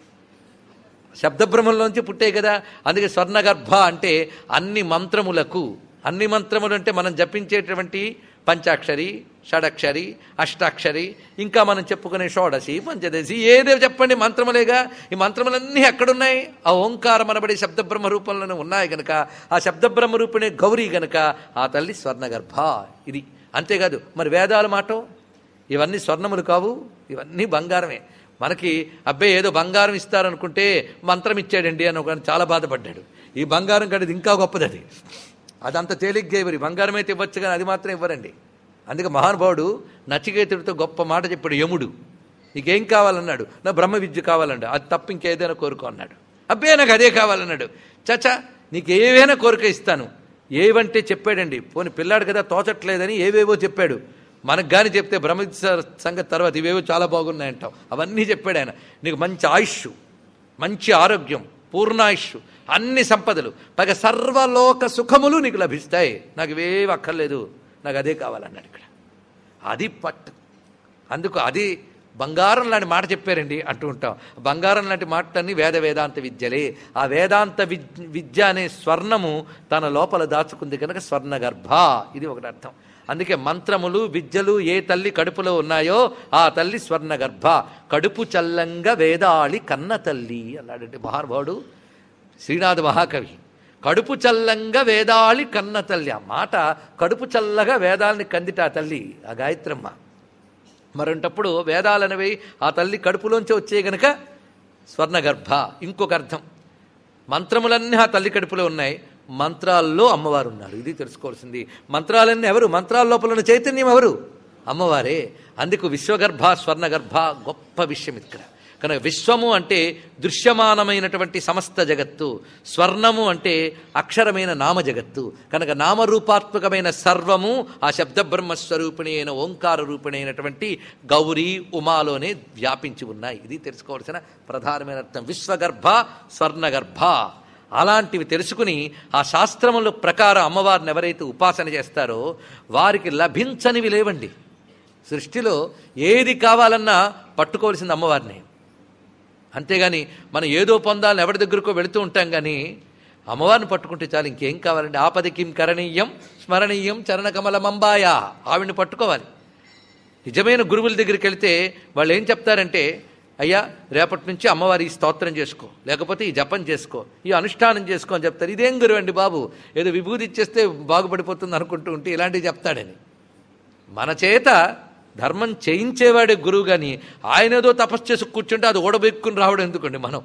శబ్దబ్రహ్మంలోంచి పుట్టాయి కదా అందుకే స్వర్ణగర్భ అంటే అన్ని మంత్రములకు అన్ని మంత్రములు అంటే మనం జపించేటువంటి పంచాక్షరి షడక్షరి అష్టాక్షరి ఇంకా మనం చెప్పుకునే షోడశి పంచదశి ఏదో చెప్పండి మంత్రములేగా ఈ మంత్రములన్నీ ఎక్కడున్నాయి ఆ ఓంకారం అనబడే శబ్దబ్రహ్మ రూపంలోనే ఉన్నాయి గనక ఆ శబ్దబ్రహ్మ రూపమే గౌరీ గనక ఆ తల్లి స్వర్ణగర్భ ఇది అంతేకాదు మరి వేదాల మాట ఇవన్నీ స్వర్ణములు కావు ఇవన్నీ బంగారమే మనకి అబ్బాయి ఏదో బంగారం ఇస్తారనుకుంటే మంత్రం ఇచ్చాడండి అని ఒక చాలా బాధపడ్డాడు ఈ బంగారం కడిది ఇంకా గొప్పది అది అదంత తేలిగ్గా ఇవ్వరు బంగారం అయితే ఇవ్వచ్చు కానీ అది మాత్రం ఇవ్వరండి అందుకే మహానుభావుడు నచికేతుడితో గొప్ప మాట చెప్పాడు యముడు నీకేం కావాలన్నాడు నా బ్రహ్మ విద్య కావాలన్నాడు అది తప్ప ఇంకేదైనా కోరుకో అన్నాడు అబ్బే నాకు అదే కావాలన్నాడు చచా నీకు ఏవైనా కోరిక ఇస్తాను ఏవంటే చెప్పాడండి పోని పిల్లాడు కదా తోచట్లేదని ఏవేవో చెప్పాడు మనకు కానీ చెప్తే బ్రహ్మ సంగతి తర్వాత ఇవేవో చాలా బాగున్నాయంటావు అవన్నీ చెప్పాడు ఆయన నీకు మంచి ఆయుష్ మంచి ఆరోగ్యం పూర్ణాయుష్ అన్ని సంపదలు పైగా సర్వలోక సుఖములు నీకు లభిస్తాయి నాకు ఇవేవి అక్కర్లేదు నాకు అదే కావాలన్నాడు ఇక్కడ అది పట్టు అందుకు అది బంగారం లాంటి మాట చెప్పారండి అంటూ ఉంటాం బంగారం లాంటి మాటలన్నీ వేద వేదాంత విద్యలే ఆ వేదాంత విద్య అనే స్వర్ణము తన లోపల దాచుకుంది కనుక స్వర్ణగర్భ ఇది ఒకటి అర్థం అందుకే మంత్రములు విద్యలు ఏ తల్లి కడుపులో ఉన్నాయో ఆ తల్లి స్వర్ణగర్భ కడుపు చల్లంగా వేదాళి కన్న తల్లి అన్నాడంటే మహానుభావుడు శ్రీనాథ మహాకవి కడుపు చల్లంగా వేదాళి కన్న తల్లి ఆ మాట కడుపు చల్లగా వేదాలని కందిట ఆ తల్లి ఆ గాయత్రమ్మ మరంటప్పుడు వేదాలనేవి ఆ తల్లి కడుపులోంచి వచ్చే గనక స్వర్ణగర్భ ఇంకొక అర్థం మంత్రములన్నీ ఆ తల్లి కడుపులో ఉన్నాయి మంత్రాల్లో అమ్మవారు ఉన్నారు ఇది తెలుసుకోవాల్సింది మంత్రాలన్నీ ఎవరు మంత్రాల లోపల ఉన్న చైతన్యం ఎవరు అమ్మవారే అందుకు విశ్వగర్భ స్వర్ణగర్భ గొప్ప విషయం ఇక్కడ కనుక విశ్వము అంటే దృశ్యమానమైనటువంటి సమస్త జగత్తు స్వర్ణము అంటే అక్షరమైన నామ జగత్తు కనుక నామరూపాత్మకమైన సర్వము ఆ శబ్దబ్రహ్మ స్వరూపిణి అయిన ఓంకార రూపిణి అయినటువంటి గౌరీ ఉమాలోనే వ్యాపించి ఉన్నాయి ఇది తెలుసుకోవాల్సిన ప్రధానమైన అర్థం విశ్వగర్భ స్వర్ణగర్భ అలాంటివి తెలుసుకుని ఆ శాస్త్రముల ప్రకారం అమ్మవారిని ఎవరైతే ఉపాసన చేస్తారో వారికి లభించనివి లేవండి సృష్టిలో ఏది కావాలన్నా పట్టుకోవాల్సింది అమ్మవారిని అంతేగాని మనం ఏదో పొందాలని ఎవరి దగ్గరకో వెళుతూ ఉంటాం కానీ అమ్మవారిని పట్టుకుంటే చాలు ఇంకేం కావాలండి ఆపది కిం కరణీయం స్మరణీయం చరణకమలమంబాయ ఆవిడ్ని పట్టుకోవాలి నిజమైన గురువుల దగ్గరికి వెళ్తే వాళ్ళు ఏం చెప్తారంటే అయ్యా రేపటి నుంచి అమ్మవారి ఈ స్తోత్రం చేసుకో లేకపోతే ఈ జపం చేసుకో ఈ అనుష్ఠానం చేసుకో అని చెప్తారు ఇదేం గురువు అండి బాబు ఏదో విభూతి ఇచ్చేస్తే బాగుపడిపోతుంది అనుకుంటూ ఉంటే ఇలాంటివి చెప్తాడని మన చేత ధర్మం చేయించేవాడే గురువు కానీ ఆయన ఏదో తపస్సు చేసి కూర్చుంటే అది ఓడబెక్కుని రావడం ఎందుకండి మనం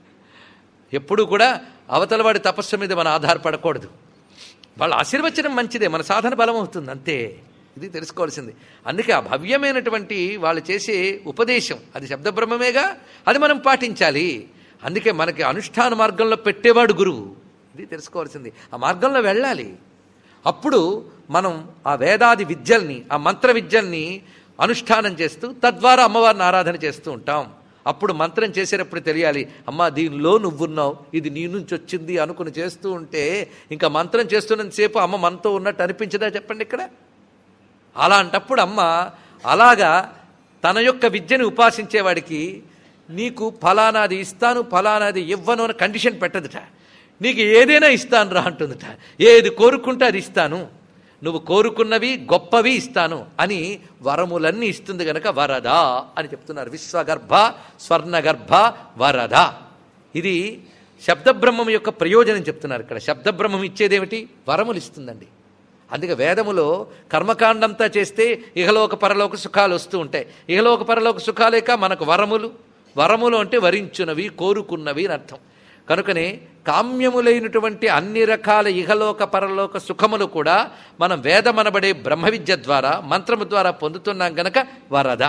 ఎప్పుడు కూడా అవతలవాడి తపస్సు మీద మనం ఆధారపడకూడదు వాళ్ళ ఆశీర్వచనం మంచిదే మన సాధన బలం అవుతుంది అంతే ఇది తెలుసుకోవాల్సింది అందుకే ఆ భవ్యమైనటువంటి వాళ్ళు చేసే ఉపదేశం అది శబ్దబ్రహ్మమేగా అది మనం పాటించాలి అందుకే మనకి అనుష్ఠాన మార్గంలో పెట్టేవాడు గురువు ఇది తెలుసుకోవాల్సింది ఆ మార్గంలో వెళ్ళాలి అప్పుడు మనం ఆ వేదాది విద్యల్ని ఆ మంత్ర విద్యల్ని అనుష్ఠానం చేస్తూ తద్వారా అమ్మవారిని ఆరాధన చేస్తూ ఉంటాం అప్పుడు మంత్రం చేసేటప్పుడు తెలియాలి అమ్మా దీనిలో నువ్వున్నావు ఇది నీ నుంచి వచ్చింది అనుకుని చేస్తూ ఉంటే ఇంకా మంత్రం చేస్తున్నంతసేపు అమ్మ మనతో ఉన్నట్టు అనిపించదా చెప్పండి ఇక్కడ అలాంటప్పుడు అమ్మ అలాగా తన యొక్క విద్యని ఉపాసించేవాడికి నీకు ఫలానాది ఇస్తాను ఫలానాది ఇవ్వను అని కండిషన్ పెట్టదుట నీకు ఏదైనా ఇస్తాను రా అంటుందిట ఏది కోరుకుంటే అది ఇస్తాను నువ్వు కోరుకున్నవి గొప్పవి ఇస్తాను అని వరములన్నీ ఇస్తుంది గనక వరద అని చెప్తున్నారు విశ్వగర్భ స్వర్ణగర్భ వరద ఇది శబ్దబ్రహ్మం యొక్క ప్రయోజనం చెప్తున్నారు ఇక్కడ శబ్దబ్రహ్మం ఇచ్చేదేమిటి వరములు ఇస్తుందండి అందుకే వేదములో కర్మకాండంతా చేస్తే ఇహలోక పరలోక సుఖాలు వస్తూ ఉంటాయి ఇహలోక పరలోక సుఖాలేక మనకు వరములు వరములు అంటే వరించునవి కోరుకున్నవి అని అర్థం కనుకనే కామ్యములైనటువంటి అన్ని రకాల ఇహలోక పరలోక సుఖములు కూడా మనం వేదమనబడే బ్రహ్మ విద్య ద్వారా మంత్రము ద్వారా పొందుతున్నాం గనక వరద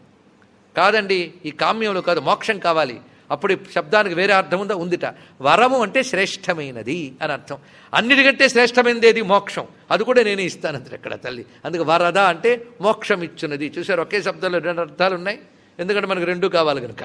కాదండి ఈ కామ్యములు కాదు మోక్షం కావాలి అప్పుడు ఈ శబ్దానికి వేరే అర్థం ఉందా ఉందిట వరము అంటే శ్రేష్టమైనది అని అర్థం అన్నిటికంటే శ్రేష్టమైనది ఏది మోక్షం అది కూడా నేనే ఇస్తాను అంతే ఇక్కడ తల్లి అందుకే వరద అంటే మోక్షం ఇచ్చున్నది చూసారు ఒకే శబ్దంలో రెండు అర్థాలు ఉన్నాయి ఎందుకంటే మనకు రెండు కావాలి కనుక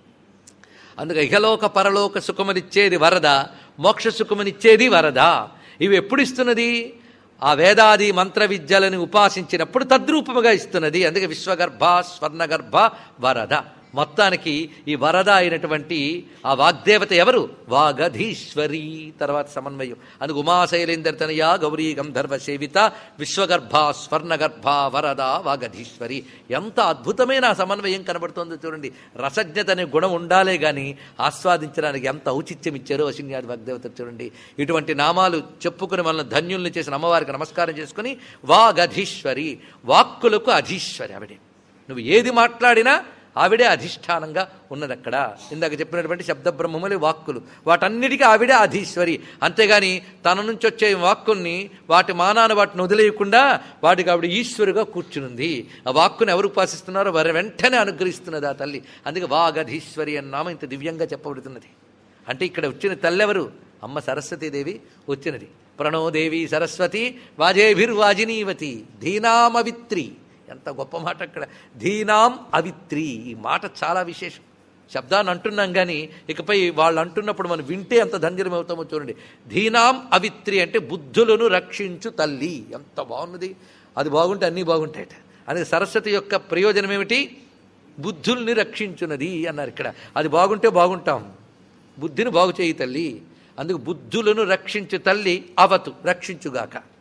అందుకే ఇహలోక పరలోక సుఖమునిచ్చేది వరద మోక్ష సుఖమునిచ్చేది వరద ఇవి ఎప్పుడు ఇస్తున్నది ఆ వేదాది మంత్ర విద్యలను ఉపాసించినప్పుడు తద్రూపముగా ఇస్తున్నది అందుకే విశ్వగర్భ స్వర్ణగర్భ వరద మొత్తానికి ఈ వరద అయినటువంటి ఆ వాగ్దేవత ఎవరు వాగధీశ్వరి తర్వాత సమన్వయం అందుకు ఉమాశైలేందర్ తనయా గౌరీ గంధర్వ సేవిత విశ్వగర్భ స్వర్ణగర్భ వరద వాగధీశ్వరి ఎంత అద్భుతమైన ఆ సమన్వయం కనబడుతోందో చూడండి రసజ్ఞత అనే గుణం ఉండాలే గాని ఆస్వాదించడానికి ఎంత ఔచిత్యం ఇచ్చారో అశిన్యాది వాగ్దేవత చూడండి ఇటువంటి నామాలు చెప్పుకుని మనల్ని ధన్యుల్ని చేసిన అమ్మవారికి నమస్కారం చేసుకుని వాగధీశ్వరి వాక్కులకు అధీశ్వరి ఆవిడే నువ్వు ఏది మాట్లాడినా ఆవిడే అధిష్టానంగా ఉన్నది అక్కడ ఇందాక చెప్పినటువంటి శబ్దబ్రహ్మములి వాక్కులు వాటన్నిటికీ ఆవిడే అధీశ్వరి అంతేగాని తన నుంచి వచ్చే వాక్కుల్ని వాటి మానాన్ని వాటిని వదిలేయకుండా వాటికి ఆవిడ ఈశ్వరుగా కూర్చునుంది ఆ వాక్కుని ఎవరు ఉపాసిస్తున్నారో వారి వెంటనే అనుగ్రహిస్తున్నది ఆ తల్లి అందుకే వాగధీశ్వరి అన్న నామం ఇంత దివ్యంగా చెప్పబడుతున్నది అంటే ఇక్కడ వచ్చిన తల్లెవరు అమ్మ సరస్వతీదేవి వచ్చినది ప్రణోదేవి సరస్వతి వాజేభిర్వాజినీవతి ధీనామవిత్రి ఎంత గొప్ప మాట అక్కడ ధీనాం అవిత్రి ఈ మాట చాలా విశేషం శబ్దాన్ని అంటున్నాం కానీ ఇకపై వాళ్ళు అంటున్నప్పుడు మనం వింటే ఎంత ధన్యరం అవుతామో చూడండి ధీనాం అవిత్రి అంటే బుద్ధులను రక్షించు తల్లి ఎంత బాగున్నది అది బాగుంటే అన్నీ బాగుంటాయట అది సరస్వతి యొక్క ప్రయోజనం ఏమిటి బుద్ధుల్ని రక్షించున్నది అన్నారు ఇక్కడ అది బాగుంటే బాగుంటాం బుద్ధిని బాగు చేయి తల్లి అందుకు బుద్ధులను రక్షించు తల్లి అవతు రక్షించుగాక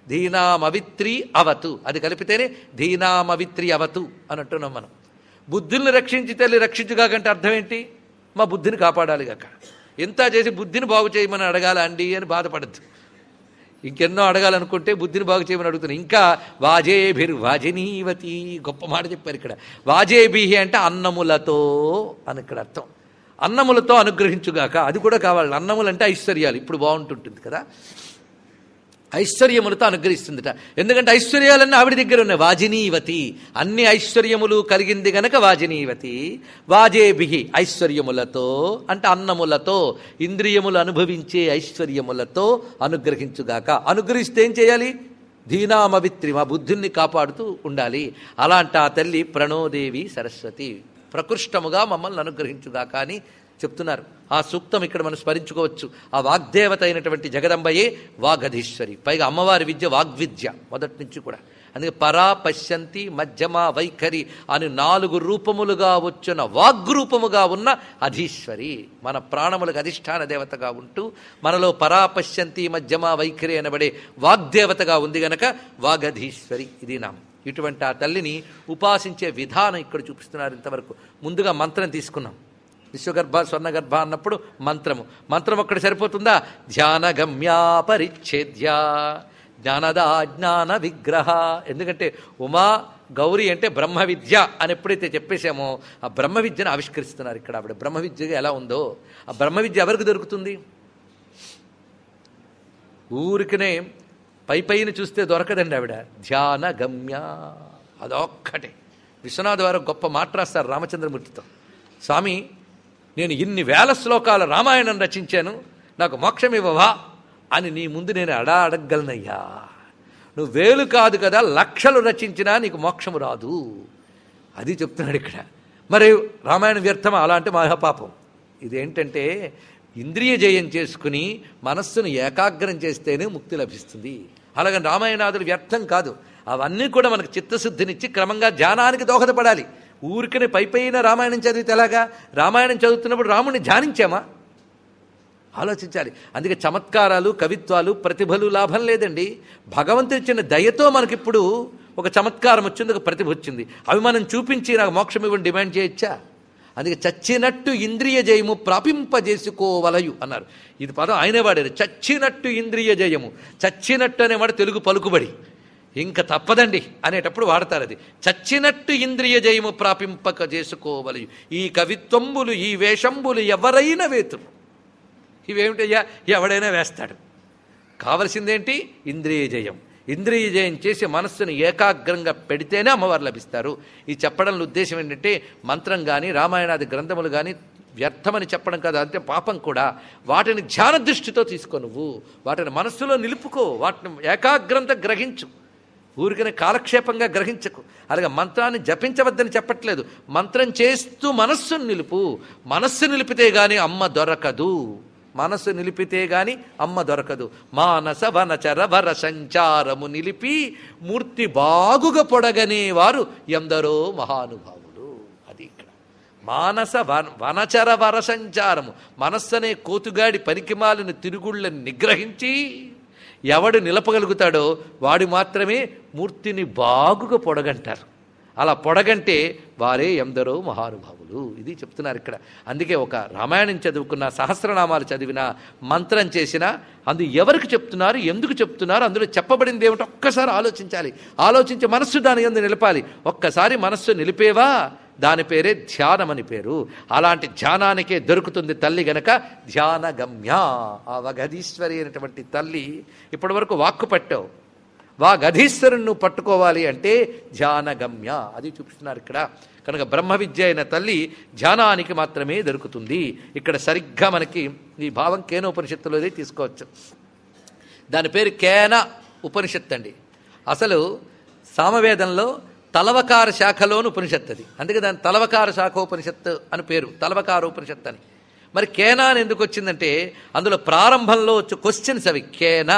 ధీనామవిత్రి అవతు అది కలిపితేనే ధీనామవిత్రి అవతు అని అంటున్నాం మనం బుద్ధుల్ని రక్షించి తల్లి రక్షించుగాకంటే అర్థం ఏంటి మా బుద్ధిని కాపాడాలి గాక ఎంత చేసి బుద్ధిని బాగు చేయమని అడగాల అండి అని బాధపడద్దు ఇంకెన్నో అడగాలనుకుంటే బుద్ధిని బాగు చేయమని అడుగుతున్నాను ఇంకా వాజేభిర్ వాజనీవతి గొప్ప మాట చెప్పారు ఇక్కడ వాజేభిహి అంటే అన్నములతో అని ఇక్కడ అర్థం అన్నములతో అనుగ్రహించుగాక అది కూడా కావాలి అన్నములు అంటే ఐశ్వర్యాలు ఇప్పుడు బాగుంటుంటుంది కదా ఐశ్వర్యములతో అనుగ్రహిస్తుందిట ఎందుకంటే ఐశ్వర్యాలన్నీ ఆవిడ దగ్గర ఉన్నాయి వాజినీవతి అన్ని ఐశ్వర్యములు కలిగింది గనక వాజినీవతి వాజేభి ఐశ్వర్యములతో అంటే అన్నములతో ఇంద్రియములు అనుభవించే ఐశ్వర్యములతో అనుగ్రహించుగాక అనుగ్రహిస్తే ఏం చేయాలి ధీనామవిత్రి మా బుద్ధుల్ని కాపాడుతూ ఉండాలి అలాంటి ఆ తల్లి ప్రణోదేవి సరస్వతి ప్రకృష్టముగా మమ్మల్ని అనుగ్రహించుగాక అని చెప్తున్నారు ఆ సూక్తం ఇక్కడ మనం స్మరించుకోవచ్చు ఆ వాగ్దేవత అయినటువంటి జగదంబయే వాగధీశ్వరి పైగా అమ్మవారి విద్య వాగ్విద్య మొదటి నుంచి కూడా అందుకే పరా పశ్యంతి మధ్యమ వైఖరి అని నాలుగు రూపములుగా వచ్చిన వాగ్రూపముగా ఉన్న అధీశ్వరి మన ప్రాణములకు అధిష్టాన దేవతగా ఉంటూ మనలో పరా పశ్యంతి మధ్యమ వైఖరి అనబడే వాగ్దేవతగా ఉంది గనక వాగధీశ్వరి ఇది నామం ఇటువంటి ఆ తల్లిని ఉపాసించే విధానం ఇక్కడ చూపిస్తున్నారు ఇంతవరకు ముందుగా మంత్రం తీసుకున్నాం విశ్వగర్భ స్వర్ణగర్భ అన్నప్పుడు మంత్రము మంత్రం ఒక్కటి సరిపోతుందా ధ్యానగమ్యా పరిచ్ఛేద్య జ్ఞానదా జ్ఞాన విగ్రహ ఎందుకంటే ఉమా గౌరీ అంటే బ్రహ్మ విద్య అని ఎప్పుడైతే చెప్పేశామో ఆ బ్రహ్మ విద్యను ఆవిష్కరిస్తున్నారు ఇక్కడ ఆవిడ బ్రహ్మ విద్యగా ఎలా ఉందో ఆ బ్రహ్మ విద్య ఎవరికి దొరుకుతుంది ఊరికనే పై పైన చూస్తే దొరకదండి ఆవిడ ధ్యాన గమ్య అదొక్కటే విశ్వనాథ్ వారు గొప్ప మాట రాస్తారు రామచంద్రమూర్తితో స్వామి నేను ఇన్ని వేల శ్లోకాల రామాయణం రచించాను నాకు మోక్షం ఇవ్వవా అని నీ ముందు నేను అడా అడగగలనయ్యా నువ్వు వేలు కాదు కదా లక్షలు రచించినా నీకు మోక్షము రాదు అది చెప్తున్నాడు ఇక్కడ మరి రామాయణ వ్యర్థం అలా అంటే మహాపాపం ఇదేంటంటే ఇంద్రియ జయం చేసుకుని మనస్సును ఏకాగ్రం చేస్తేనే ముక్తి లభిస్తుంది అలాగని రామాయణాదులు వ్యర్థం కాదు అవన్నీ కూడా మనకు చిత్తశుద్ధినిచ్చి క్రమంగా ధ్యానానికి దోహదపడాలి ఊరికనే పై పైన రామాయణం చదివితే ఎలాగా రామాయణం చదువుతున్నప్పుడు రాముడిని ధ్యానించామా ఆలోచించాలి అందుకే చమత్కారాలు కవిత్వాలు ప్రతిభలు లాభం లేదండి భగవంతుడి ఇచ్చిన దయతో మనకిప్పుడు ఒక చమత్కారం వచ్చింది ఒక ప్రతిభ వచ్చింది అవి మనం చూపించి నాకు మోక్షం ఇవ్వని డిమాండ్ చేయొచ్చా అందుకే చచ్చినట్టు ఇంద్రియ జయము ప్రాపింపజేసుకోవలయు అన్నారు ఇది పదం ఆయనే వాడారు చచ్చినట్టు ఇంద్రియ జయము చచ్చినట్టు అనేవాడు తెలుగు పలుకుబడి ఇంకా తప్పదండి అనేటప్పుడు వాడతారు అది చచ్చినట్టు ఇంద్రియ జయము ప్రాపింపక చేసుకోవలయు ఈ కవిత్వంబులు ఈ వేషంబులు ఎవరైనా వేతురు ఇవేమిటయ్యా ఎవడైనా వేస్తాడు కావలసిందేంటి ఇంద్రియ జయం ఇంద్రియ జయం చేసి మనస్సును ఏకాగ్రంగా పెడితేనే అమ్మవారు లభిస్తారు ఈ చెప్పడంలో ఉద్దేశం ఏంటంటే మంత్రం కానీ రామాయణాది గ్రంథములు కానీ వ్యర్థమని చెప్పడం కాదు అంతే పాపం కూడా వాటిని ధ్యాన దృష్టితో తీసుకో నువ్వు వాటిని మనస్సులో నిలుపుకో వాటిని ఏకాగ్రంతో గ్రహించు ఊరికనే కాలక్షేపంగా గ్రహించకు అలాగే మంత్రాన్ని జపించవద్దని చెప్పట్లేదు మంత్రం చేస్తూ మనస్సును నిలుపు మనస్సు నిలిపితే గాని అమ్మ దొరకదు మనస్సు నిలిపితే గాని అమ్మ దొరకదు మానస వనచర వర సంచారము నిలిపి మూర్తి బాగుగా పొడగనే వారు ఎందరో మహానుభావులు అది ఇక్కడ మానస వన వనచర వర సంచారము మనస్సనే కోతుగాడి పనికిమాలిన తిరుగుళ్ళని నిగ్రహించి ఎవడు నిలపగలుగుతాడో వాడు మాత్రమే మూర్తిని బాగుగా పొడగంటారు అలా పొడగంటే వారే ఎందరో మహానుభావులు ఇది చెప్తున్నారు ఇక్కడ అందుకే ఒక రామాయణం చదువుకున్న సహస్రనామాలు చదివిన మంత్రం చేసిన అందు ఎవరికి చెప్తున్నారు ఎందుకు చెప్తున్నారు అందులో చెప్పబడింది ఏమిటో ఒక్కసారి ఆలోచించాలి ఆలోచించి మనస్సు దాని ఎందు నిలపాలి ఒక్కసారి మనస్సు నిలిపేవా దాని పేరే ధ్యానం అని పేరు అలాంటి ధ్యానానికే దొరుకుతుంది తల్లి గనక ధ్యానగమ్య ఆ వగధీశ్వరి అయినటువంటి తల్లి ఇప్పటి వరకు వాక్కు పట్టావు వాగధీశ్వరుని నువ్వు పట్టుకోవాలి అంటే ధ్యానగమ్య అది చూపిస్తున్నారు ఇక్కడ కనుక బ్రహ్మ విద్య అయిన తల్లి ధ్యానానికి మాత్రమే దొరుకుతుంది ఇక్కడ సరిగ్గా మనకి ఈ భావం కేనోపనిషత్తులోదే తీసుకోవచ్చు దాని పేరు కేన ఉపనిషత్తు అండి అసలు సామవేదంలో తలవకార శాఖలోని ఉపనిషత్తు అది అందుకే దాని తలవకార శాఖోపనిషత్తు అని పేరు తలవకార ఉపనిషత్తు అని మరి కేనా అని ఎందుకు వచ్చిందంటే అందులో ప్రారంభంలో వచ్చే క్వశ్చన్స్ అవి కేనా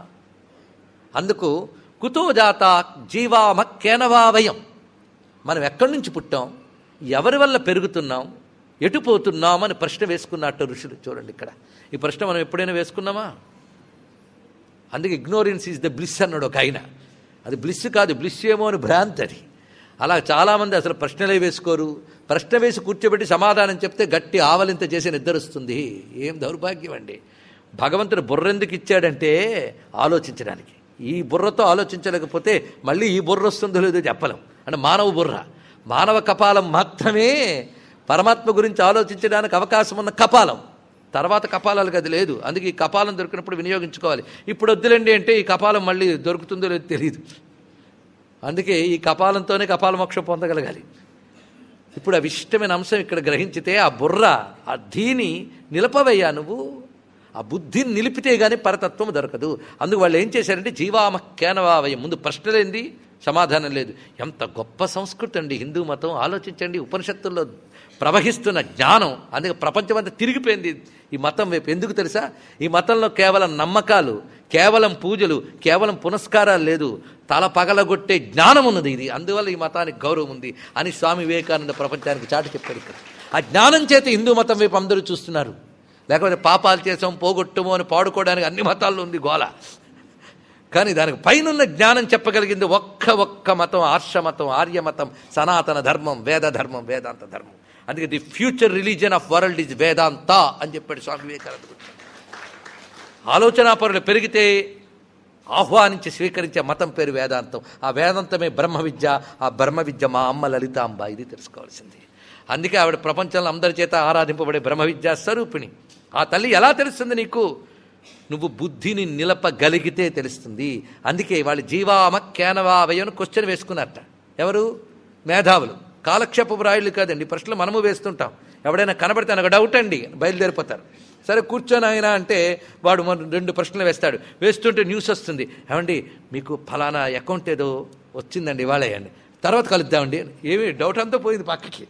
అందుకు కుతో జాత జీవామ కేనవావయం మనం ఎక్కడి నుంచి పుట్టాం ఎవరి వల్ల పెరుగుతున్నాం ఎటు పోతున్నాం అని ప్రశ్న వేసుకున్నట్టు ఋషులు చూడండి ఇక్కడ ఈ ప్రశ్న మనం ఎప్పుడైనా వేసుకున్నామా అందుకే ఇగ్నోరెన్స్ ఈజ్ ద బ్లిస్ అన్నాడు ఒక ఆయన అది బ్లిస్ కాదు బ్లిస్ ఏమో అని భ్రాంతి అది అలా చాలామంది అసలు ప్రశ్నలే వేసుకోరు ప్రశ్న వేసి కూర్చోబెట్టి సమాధానం చెప్తే గట్టి ఆవలింత చేసి నిద్రొస్తుంది ఏం దౌర్భాగ్యం అండి భగవంతుడు బుర్రెందుకు ఇచ్చాడంటే ఆలోచించడానికి ఈ బుర్రతో ఆలోచించలేకపోతే మళ్ళీ ఈ బుర్ర వస్తుందో లేదో చెప్పలేం అంటే మానవ బుర్ర మానవ కపాలం మాత్రమే పరమాత్మ గురించి ఆలోచించడానికి అవకాశం ఉన్న కపాలం తర్వాత కపాలాలకు అది లేదు అందుకే ఈ కపాలం దొరికినప్పుడు వినియోగించుకోవాలి ఇప్పుడు వద్దులండి అంటే ఈ కపాలం మళ్ళీ దొరుకుతుందో లేదో తెలియదు అందుకే ఈ కపాలంతోనే కపాల మోక్షం పొందగలగాలి ఇప్పుడు ఆ విశిష్టమైన అంశం ఇక్కడ గ్రహించితే ఆ బుర్ర ఆ ధీని నిలపవయ్యా నువ్వు ఆ బుద్ధిని నిలిపితే గానీ పరతత్వం దొరకదు అందుకు వాళ్ళు ఏం చేశారంటే జీవామ కేనవావయం ముందు ప్రశ్నలేంది సమాధానం లేదు ఎంత గొప్ప సంస్కృతి అండి హిందూ మతం ఆలోచించండి ఉపనిషత్తుల్లో ప్రవహిస్తున్న జ్ఞానం అందుకే ప్రపంచమంతా తిరిగిపోయింది ఈ మతం వైపు ఎందుకు తెలుసా ఈ మతంలో కేవలం నమ్మకాలు కేవలం పూజలు కేవలం పునస్కారాలు లేదు తల పగలగొట్టే జ్ఞానం ఉన్నది ఇది అందువల్ల ఈ మతానికి గౌరవం ఉంది అని స్వామి వివేకానంద ప్రపంచానికి చాటి చెప్పారు ఇక్కడ ఆ జ్ఞానం చేత హిందూ మతం వైపు అందరూ చూస్తున్నారు లేకపోతే పాపాలు చేసాం పోగొట్టము అని పాడుకోవడానికి అన్ని మతాల్లో ఉంది గోల కానీ దానికి పైనున్న జ్ఞానం చెప్పగలిగింది ఒక్క ఒక్క మతం ఆర్ష మతం ఆర్య మతం సనాతన ధర్మం వేద ధర్మం వేదాంత ధర్మం అందుకే the future religion of world is Vedanta అని చెప్పాడు స్వామి వివేకానంద గురించి ఆలోచనాపరులు పెరిగితే ఆహ్వానించి స్వీకరించే మతం పేరు వేదాంతం ఆ వేదాంతమే బ్రహ్మ విద్య ఆ బ్రహ్మ విద్య మా అమ్మ లలితాంబ ఇది తెలుసుకోవాల్సింది అందుకే ఆవిడ ప్రపంచంలో అందరి చేత ఆరాధింపబడే బ్రహ్మ విద్యా స్వరూపిణి ఆ తల్లి ఎలా తెలుస్తుంది నీకు నువ్వు బుద్ధిని నిలపగలిగితే తెలుస్తుంది అందుకే వాళ్ళు జీవామ కేనవావయను క్వశ్చన్ వేసుకున్నారట ఎవరు మేధావులు కాలక్షేపపు రాయుళ్ళు కాదండి ఈ ప్రశ్నలు మనము వేస్తుంటాం ఎవడైనా కనబడితే నాకు డౌట్ అండి బయలుదేరిపోతారు సరే కూర్చొని ఆయన అంటే వాడు మన రెండు ప్రశ్నలు వేస్తాడు వేస్తుంటే న్యూస్ వస్తుంది ఏమండి మీకు ఫలానా అకౌంట్ ఏదో వచ్చిందండి ఇవాళ అండి తర్వాత కలుద్దామండి ఏమి డౌట్ అంతా పోయింది పక్కకి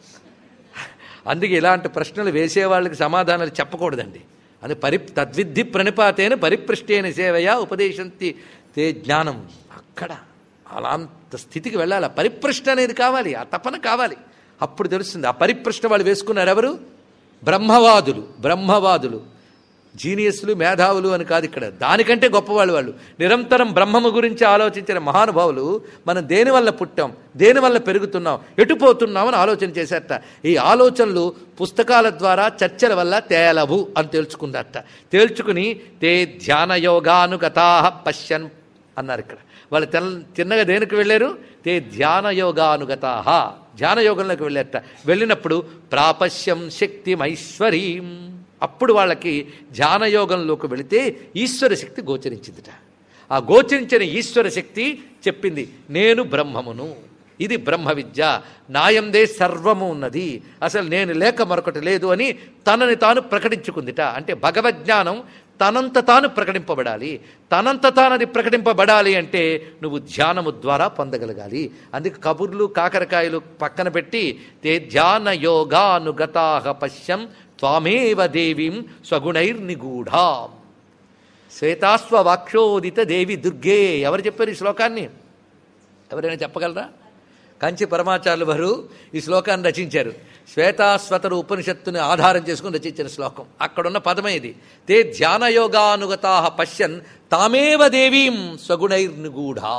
అందుకే ఇలాంటి ప్రశ్నలు వేసే వాళ్ళకి సమాధానాలు చెప్పకూడదండి అది పరి తద్విద్ధి ప్రణిపాతేన పరిపృష్టేన సేవయా ఉపదేశంతి తే జ్ఞానం అక్కడ అలాంత స్థితికి వెళ్ళాలి ఆ పరిపృష్ట అనేది కావాలి ఆ తపన కావాలి అప్పుడు తెలుస్తుంది ఆ పరిపృష్ట వాళ్ళు వేసుకున్నారు ఎవరు బ్రహ్మవాదులు బ్రహ్మవాదులు జీనియస్లు మేధావులు అని కాదు ఇక్కడ దానికంటే గొప్పవాళ్ళు వాళ్ళు నిరంతరం బ్రహ్మము గురించి ఆలోచించిన మహానుభావులు మనం దేనివల్ల పుట్టాం దేనివల్ల పెరుగుతున్నాం ఎటుపోతున్నామని ఆలోచన చేశారట ఈ ఆలోచనలు పుస్తకాల ద్వారా చర్చల వల్ల తేలవు అని తేల్చుకుందట తేల్చుకుని తే ధ్యాన యోగానుగతా పశ్యన్ అన్నారు ఇక్కడ వాళ్ళు తెల్ల చిన్నగా దేనికి వెళ్ళారు తే ధ్యాన యోగానుగతా ధ్యాన యోగంలోకి వెళ్ళారట వెళ్ళినప్పుడు ప్రాపశ్యం శక్తిమైశ్వరీం అప్పుడు వాళ్ళకి ధ్యానయోగంలోకి వెళితే ఈశ్వర శక్తి గోచరించిందిట ఆ గోచరించిన ఈశ్వర శక్తి చెప్పింది నేను బ్రహ్మమును ఇది బ్రహ్మ విద్య నాయందే సర్వము ఉన్నది అసలు నేను లేక మరొకటి లేదు అని తనని తాను ప్రకటించుకుందిట అంటే భగవజ్ఞానం తనంత తాను ప్రకటింపబడాలి తనంత తానది ప్రకటింపబడాలి అంటే నువ్వు ధ్యానము ద్వారా పొందగలగాలి అందుకే కబుర్లు కాకరకాయలు పక్కన పెట్టి తే ధ్యాన యోగానుగతాహ పశ్యం త్వామేవ దేవీం స్వగుణైర్నిగూఢాం శ్వేతాస్వ వాక్షోదిత దేవి దుర్గే ఎవరు చెప్పారు ఈ శ్లోకాన్ని ఎవరైనా చెప్పగలరా కంచి పరమాచార్యులు వారు ఈ శ్లోకాన్ని రచించారు శ్వేతాస్వతరు ఉపనిషత్తుని ఆధారం చేసుకుని రచించిన శ్లోకం అక్కడున్న పదమే ఇది తే ధ్యానయోగానుగతా పశ్యన్ తామేవ దేవీం స్వగుణైర్నిగూఢా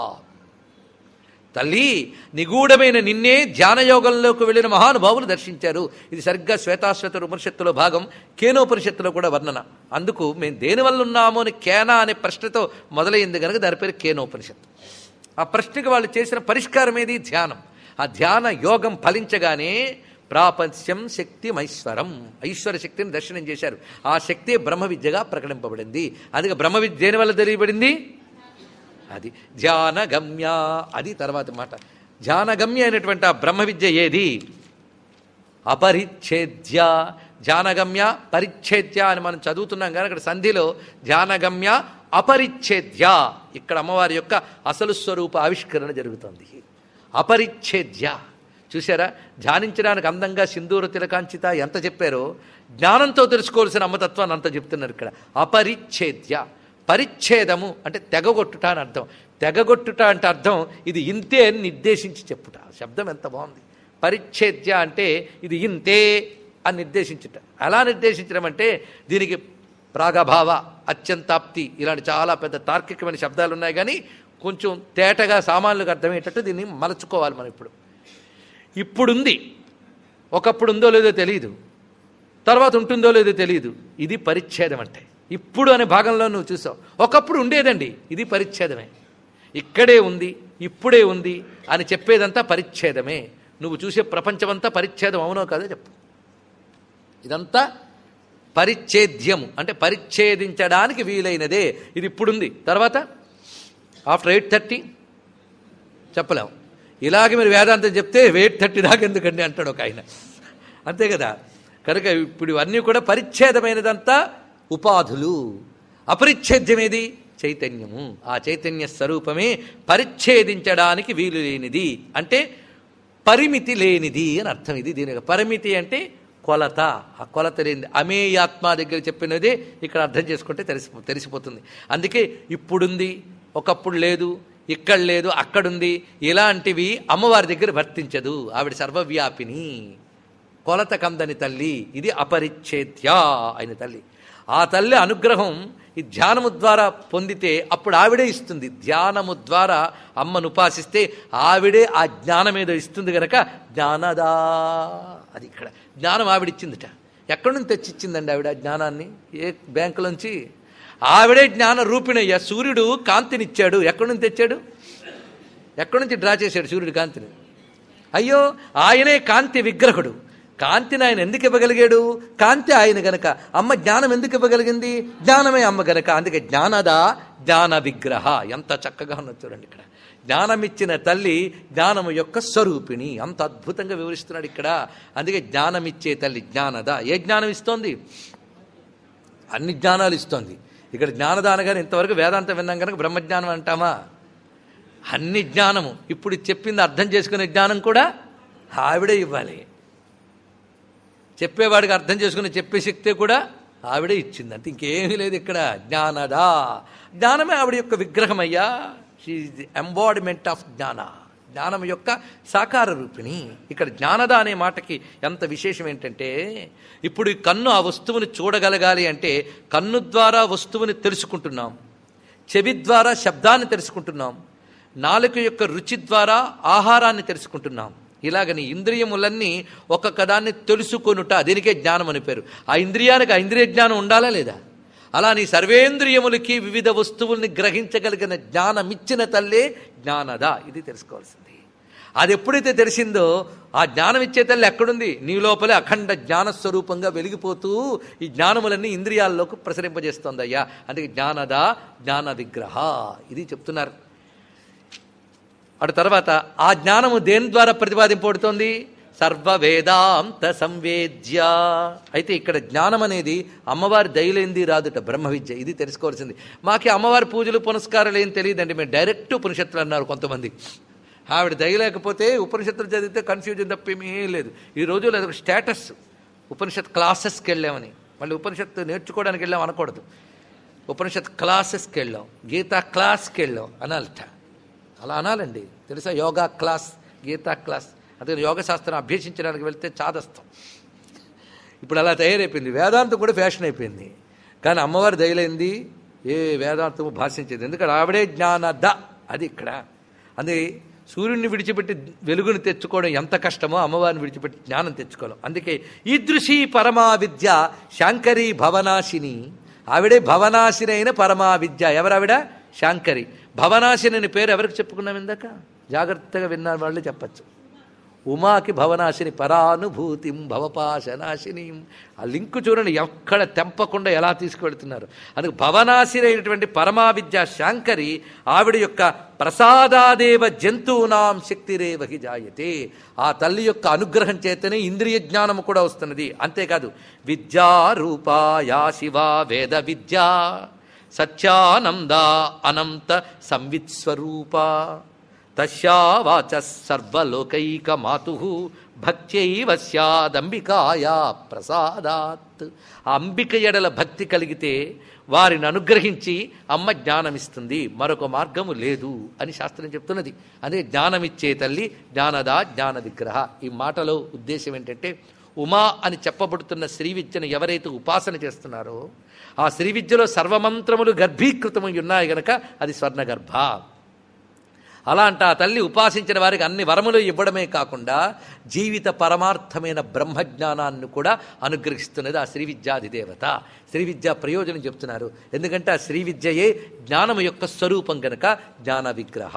తల్లి నిగూఢమైన నిన్నే ధ్యానయోగంలోకి వెళ్ళిన మహానుభావులు దర్శించారు ఇది సరిగ్గా శ్వేతాశ్వత ఉపనిషత్తులో భాగం కేనోపనిషత్తులో కూడా వర్ణన అందుకు మేము దేనివల్ల ఉన్నామో అని కేనా అనే ప్రశ్నతో మొదలైంది కనుక దాని పేరు కేనోపనిషత్తు ఆ ప్రశ్నకి వాళ్ళు చేసిన పరిష్కారం ఏది ధ్యానం ఆ ధ్యాన యోగం ఫలించగానే ప్రాపంచ్యం శక్తి మైశ్వరం ఐశ్వర శక్తిని దర్శనం చేశారు ఆ శక్తి బ్రహ్మ విద్యగా ప్రకటింపబడింది అందుకే బ్రహ్మ విద్య దేనివల్ల తెలియబడింది అది ధ్యానగమ్య అది తర్వాత మాట ధ్యానగమ్య అయినటువంటి ఆ బ్రహ్మ విద్య ఏది అపరిచ్ఛేద్య ధ్యానగమ్య పరిచ్ఛేద్య అని మనం చదువుతున్నాం కానీ అక్కడ సంధిలో ధ్యానగమ్య అపరిచ్ఛేద్య ఇక్కడ అమ్మవారి యొక్క అసలు స్వరూప ఆవిష్కరణ జరుగుతుంది అపరిచ్ఛేద్య చూసారా ధ్యానించడానికి అందంగా సింధూర తిలకాంచిత ఎంత చెప్పారో జ్ఞానంతో తెలుసుకోవాల్సిన అమ్మతత్వాన్ని అంత చెప్తున్నారు ఇక్కడ అపరిచ్ఛేద్య పరిచ్ఛేదము అంటే తెగగొట్టుట అని అర్థం తెగగొట్టుట అంటే అర్థం ఇది ఇంతే అని నిర్దేశించి చెప్పుట శబ్దం ఎంత బాగుంది పరిచ్ఛేద్య అంటే ఇది ఇంతే అని నిర్దేశించుట అలా నిర్దేశించడం అంటే దీనికి ప్రాగభావ అత్యంతాప్తి ఇలాంటి చాలా పెద్ద తార్కికమైన శబ్దాలు ఉన్నాయి కానీ కొంచెం తేటగా సామాన్యులకు అర్థమయ్యేటట్టు దీన్ని మలచుకోవాలి మనం ఇప్పుడు ఇప్పుడుంది ఒకప్పుడు ఉందో లేదో తెలియదు తర్వాత ఉంటుందో లేదో తెలియదు ఇది పరిచ్ఛేదం అంటే ఇప్పుడు అనే భాగంలో నువ్వు చూసావు ఒకప్పుడు ఉండేదండి ఇది పరిచ్ఛేదమే ఇక్కడే ఉంది ఇప్పుడే ఉంది అని చెప్పేదంతా పరిచ్ఛేదమే నువ్వు చూసే ప్రపంచమంతా పరిచ్ఛేదం అవునో కాదో చెప్పు ఇదంతా పరిచ్ఛేద్యము అంటే పరిచ్ఛేదించడానికి వీలైనదే ఇది ఇప్పుడుంది తర్వాత ఆఫ్టర్ ఎయిట్ థర్టీ చెప్పలేము ఇలాగే మీరు వేదాంతం చెప్తే ఎయిట్ థర్టీ దాకా ఎందుకండి అంటాడు ఒక ఆయన అంతే కదా కనుక ఇప్పుడు ఇవన్నీ కూడా పరిచ్ఛేదమైనదంతా ఉపాధులు అపరిచ్ఛేద్యమేది చైతన్యము ఆ చైతన్య స్వరూపమే పరిచ్ఛేదించడానికి వీలు లేనిది అంటే పరిమితి లేనిది అని అర్థం ఇది దీని యొక్క పరిమితి అంటే కొలత ఆ కొలత లేనిది అమేయాత్మ దగ్గర చెప్పినదే ఇక్కడ అర్థం చేసుకుంటే తెలిసి తెలిసిపోతుంది అందుకే ఇప్పుడుంది ఒకప్పుడు లేదు ఇక్కడ లేదు అక్కడుంది ఇలాంటివి అమ్మవారి దగ్గర వర్తించదు ఆవిడ సర్వవ్యాపిని కొలత కందని తల్లి ఇది అపరిచ్ఛేద్య అయిన తల్లి ఆ తల్లి అనుగ్రహం ఈ ధ్యానము ద్వారా పొందితే అప్పుడు ఆవిడే ఇస్తుంది ధ్యానము ద్వారా అమ్మను ఉపాసిస్తే ఆవిడే ఆ జ్ఞానం ఏదో ఇస్తుంది గనక జ్ఞానదా అది ఇక్కడ జ్ఞానం ఆవిడిచ్చిందిట ఎక్కడి నుంచి తెచ్చిచ్చిందండి ఆవిడ ఆ జ్ఞానాన్ని ఏ బ్యాంకులోంచి ఆవిడే జ్ఞాన రూపిణయ్య సూర్యుడు కాంతినిచ్చాడు ఎక్కడి నుంచి తెచ్చాడు ఎక్కడి నుంచి డ్రా చేశాడు సూర్యుడు కాంతిని అయ్యో ఆయనే కాంతి విగ్రహుడు కాంతిని ఆయన ఎందుకు ఇవ్వగలిగాడు కాంతి ఆయన గనక అమ్మ జ్ఞానం ఎందుకు ఇవ్వగలిగింది జ్ఞానమే అమ్మ గనక అందుకే జ్ఞానదా జ్ఞాన విగ్రహ ఎంత చక్కగా ఉన్నది చూడండి ఇక్కడ జ్ఞానమిచ్చిన తల్లి జ్ఞానము యొక్క స్వరూపిణి అంత అద్భుతంగా వివరిస్తున్నాడు ఇక్కడ అందుకే జ్ఞానమిచ్చే తల్లి జ్ఞానద ఏ జ్ఞానం ఇస్తోంది అన్ని జ్ఞానాలు ఇస్తోంది ఇక్కడ జ్ఞానదానగానే ఇంతవరకు వేదాంతం విన్నాం కనుక బ్రహ్మజ్ఞానం అంటామా అన్ని జ్ఞానము ఇప్పుడు చెప్పింది అర్థం చేసుకునే జ్ఞానం కూడా ఆవిడే ఇవ్వాలి చెప్పేవాడికి అర్థం చేసుకుని చెప్పే శక్తి కూడా ఆవిడే ఇచ్చింది అంతే ఇంకేమీ లేదు ఇక్కడ జ్ఞానదా జ్ఞానమే ఆవిడ యొక్క విగ్రహం అయ్యా షీఈ్ ఎంబాడిమెంట్ ఆఫ్ జ్ఞాన జ్ఞానం యొక్క సాకార రూపిణి ఇక్కడ జ్ఞానద అనే మాటకి ఎంత విశేషం ఏంటంటే ఇప్పుడు ఈ కన్ను ఆ వస్తువుని చూడగలగాలి అంటే కన్ను ద్వారా వస్తువుని తెలుసుకుంటున్నాం చెవి ద్వారా శబ్దాన్ని తెలుసుకుంటున్నాం నాలుక యొక్క రుచి ద్వారా ఆహారాన్ని తెలుసుకుంటున్నాం ఇలాగని ఇంద్రియములన్నీ ఒక్కొక్క దాన్ని తెలుసుకొనుట దీనికే జ్ఞానం అని పేరు ఆ ఇంద్రియానికి ఆ ఇంద్రియ జ్ఞానం ఉండాలా లేదా అలా నీ సర్వేంద్రియములకి వివిధ వస్తువుల్ని గ్రహించగలిగిన జ్ఞానమిచ్చిన తల్లే జ్ఞానద ఇది తెలుసుకోవాల్సింది అది ఎప్పుడైతే తెలిసిందో ఆ జ్ఞానం ఇచ్చే తల్లి ఎక్కడుంది నీ లోపలే అఖండ జ్ఞానస్వరూపంగా వెలిగిపోతూ ఈ జ్ఞానములన్నీ ఇంద్రియాల్లోకి ప్రసరింపజేస్తోంది అయ్యా అందుకే జ్ఞానద జ్ఞాన విగ్రహ ఇది చెప్తున్నారు అటు తర్వాత ఆ జ్ఞానము దేని ద్వారా ప్రతిపాదింపబడుతోంది సర్వవేదాంత సంవేద్య అయితే ఇక్కడ జ్ఞానం అనేది అమ్మవారి దయలేంది రాదుట బ్రహ్మ విద్య ఇది తెలుసుకోవాల్సింది మాకి అమ్మవారి పూజలు పునస్కారాలు ఏం తెలియదండి మేము డైరెక్ట్ ఉపనిషత్తులు అన్నారు కొంతమంది ఆవిడ దయ లేకపోతే ఉపనిషత్తులు చదివితే కన్ఫ్యూజన్ తప్పేమీ లేదు ఈ రోజుల్లో అదొక స్టేటస్ ఉపనిషత్ క్లాసెస్కి వెళ్ళామని మళ్ళీ ఉపనిషత్తు నేర్చుకోవడానికి వెళ్ళాం అనకూడదు ఉపనిషత్ క్లాసెస్కి వెళ్ళాం గీతా క్లాస్కి వెళ్ళాం అనాలట అలా అనాలండి తెలుసా యోగా క్లాస్ గీతా క్లాస్ అందుకని యోగ శాస్త్రం అభ్యసించడానికి వెళ్తే చాదస్తాం ఇప్పుడు అలా తయారైపోయింది వేదాంతం కూడా ఫ్యాషన్ అయిపోయింది కానీ అమ్మవారి దయలైంది ఏ వేదాంతము భాషించేది ఎందుకంటే ఆవిడే జ్ఞానద అది ఇక్కడ అది సూర్యుడిని విడిచిపెట్టి వెలుగుని తెచ్చుకోవడం ఎంత కష్టమో అమ్మవారిని విడిచిపెట్టి జ్ఞానం తెచ్చుకోవడం అందుకే ఈదృశీ పరమా విద్య శాంకరి భవనాశిని ఆవిడే భవనాశిని అయిన పరమా విద్య ఎవరావిడ శాంకరి భవనాశిని అని పేరు ఎవరికి చెప్పుకున్నాం ఇందాక జాగ్రత్తగా విన్న వాళ్ళే చెప్పచ్చు ఉమాకి భవనాశిని పరానుభూతిం భవపాశనాశిని ఆ లింకు చూడండి ఎక్కడ తెంపకుండా ఎలా తీసుకువెళ్తున్నారు అందుకు భవనాశిని అయినటువంటి పరమావిద్య శాంకరి ఆవిడ యొక్క ప్రసాదాదేవ జంతువునాం శక్తిరేవహి జాయతే ఆ తల్లి యొక్క అనుగ్రహం చేతనే ఇంద్రియ జ్ఞానము కూడా వస్తున్నది అంతేకాదు విద్యా రూపాయా శివ వేద విద్యా సత్యానంద అనంత సంవిత్స్వరూప తస్యావాచ సర్వలోకైక మాతు భక్త్యైవ స్యాదంబికాయా ప్రసాదాత్ ఆ అంబిక ఎడల భక్తి కలిగితే వారిని అనుగ్రహించి అమ్మ జ్ఞానమిస్తుంది మరొక మార్గము లేదు అని శాస్త్రం చెప్తున్నది అదే జ్ఞానమిచ్చే తల్లి జ్ఞానదా జ్ఞాన విగ్రహ ఈ మాటలో ఉద్దేశం ఏంటంటే ఉమా అని చెప్పబడుతున్న శ్రీ విద్యను ఎవరైతే ఉపాసన చేస్తున్నారో ఆ శ్రీ విద్యలో సర్వమంత్రములు గర్భీకృతమై ఉన్నాయి గనక అది స్వర్ణగర్భ అలాంటి ఆ తల్లి ఉపాసించిన వారికి అన్ని వరములు ఇవ్వడమే కాకుండా జీవిత పరమార్థమైన బ్రహ్మజ్ఞానాన్ని కూడా అనుగ్రహిస్తున్నది ఆ శ్రీ విద్యాధిదేవత శ్రీ విద్యా ప్రయోజనం చెప్తున్నారు ఎందుకంటే ఆ శ్రీ విద్యయే జ్ఞానము యొక్క స్వరూపం గనక జ్ఞాన విగ్రహ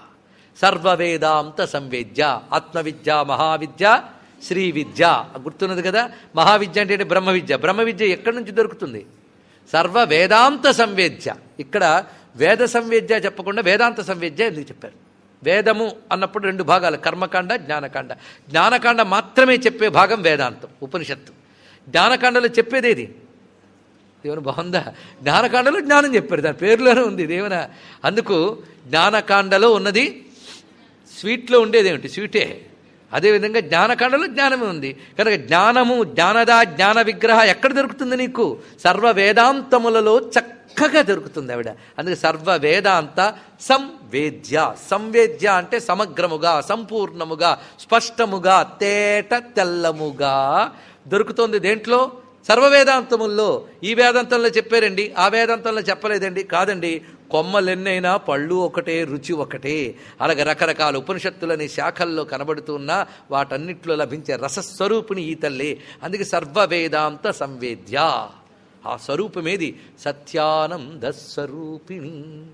సర్వవేదాంత సంవేద్య ఆత్మవిద్య మహావిద్య శ్రీ విద్య గుర్తున్నది కదా మహావిద్య అంటే ఏంటి? బ్రహ్మ విద్య బ్రహ్మ విద్య ఎక్కడి నుంచి దొరుకుతుంది సర్వ వేదాంత సంవేద్య ఇక్కడ వేద సంవేద్య చెప్పకుండా వేదాంత సంవేద్య ఎందుకు చెప్పారు వేదము అన్నప్పుడు రెండు భాగాలు కర్మకాండ జ్ఞానకాండ జ్ఞానకాండ మాత్రమే చెప్పే భాగం వేదాంతం ఉపనిషత్తు జ్ఞానకాండలో చెప్పేదేది దేవుని బాగుందా జ్ఞానకాండలో జ్ఞానం చెప్పారు దాని పేరులోనే ఉంది దేవున అందుకు జ్ఞానకాండలో ఉన్నది స్వీట్లో ఉండేది ఏమిటి స్వీటే అదేవిధంగా జ్ఞానకాండలో జ్ఞానమే ఉంది కనుక జ్ఞానము జ్ఞానద జ్ఞాన విగ్రహ ఎక్కడ దొరుకుతుంది నీకు సర్వ వేదాంతములలో చక్కగా దొరుకుతుంది ఆవిడ అందుకే సర్వ వేదాంత సంవేద్య సంవేద్య అంటే సమగ్రముగా సంపూర్ణముగా స్పష్టముగా తేట తెల్లముగా దొరుకుతోంది దేంట్లో సర్వ వేదాంతముల్లో ఈ వేదాంతంలో చెప్పారండి ఆ వేదాంతంలో చెప్పలేదండి కాదండి కొమ్మలెన్నైనా పళ్ళు ఒకటే రుచి ఒకటే అలాగే రకరకాల ఉపనిషత్తులని శాఖల్లో కనబడుతున్నా వాటన్నిట్లో లభించే రసస్వరూపిణి ఈ తల్లి అందుకే సర్వ వేదాంత సంవేద్య ఆ స్వరూపమేది సత్యానంద స్వరూపిణి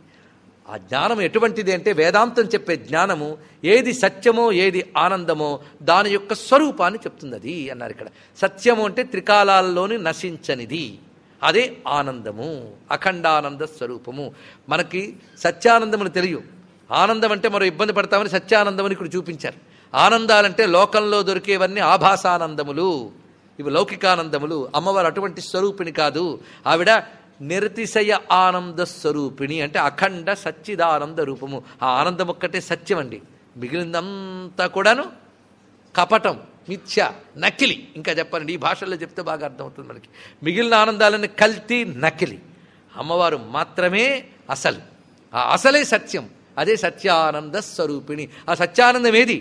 ఆ జ్ఞానం ఎటువంటిది అంటే వేదాంతం చెప్పే జ్ఞానము ఏది సత్యమో ఏది ఆనందమో దాని యొక్క స్వరూపాన్ని చెప్తుంది అది అన్నారు ఇక్కడ సత్యము అంటే త్రికాలాల్లోని నశించనిది అదే ఆనందము అఖండానంద స్వరూపము మనకి సత్యానందములు తెలియ ఆనందం అంటే మరో ఇబ్బంది పడతామని సత్యానందమని ఇక్కడ చూపించారు ఆనందాలంటే లోకంలో దొరికేవన్నీ ఆభాసానందములు ఇవి లౌకికానందములు అమ్మవారు అటువంటి స్వరూపిణి కాదు ఆవిడ నిరతిశయ ఆనంద స్వరూపిణి అంటే అఖండ సచ్చిదానంద రూపము ఆ ఆనందం ఒక్కటే సత్యం అండి మిగిలిందంతా కూడాను కపటం మిథ్య నకిలి ఇంకా చెప్పండి ఈ భాషల్లో చెప్తే బాగా అర్థమవుతుంది మనకి మిగిలిన ఆనందాలని కల్తీ నకిలి అమ్మవారు మాత్రమే అసలు ఆ అసలే సత్యం అదే సత్యానంద స్వరూపిణి ఆ సత్యానందం ఏది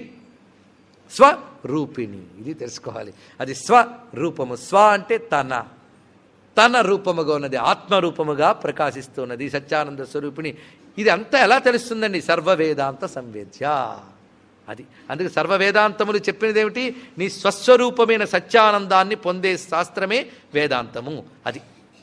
స్వరూపిణి ఇది తెలుసుకోవాలి అది స్వరూపము స్వ అంటే తన తన రూపముగా ఉన్నది ఆత్మరూపముగా ప్రకాశిస్తున్నది సత్యానంద స్వరూపిణి ఇది అంతా ఎలా తెలుస్తుందండి సర్వవేదాంత సంవేద్య అది అందుకే సర్వవేదాంతములు చెప్పినది ఏమిటి నీ స్వస్వరూపమైన సత్యానందాన్ని పొందే శాస్త్రమే వేదాంతము అది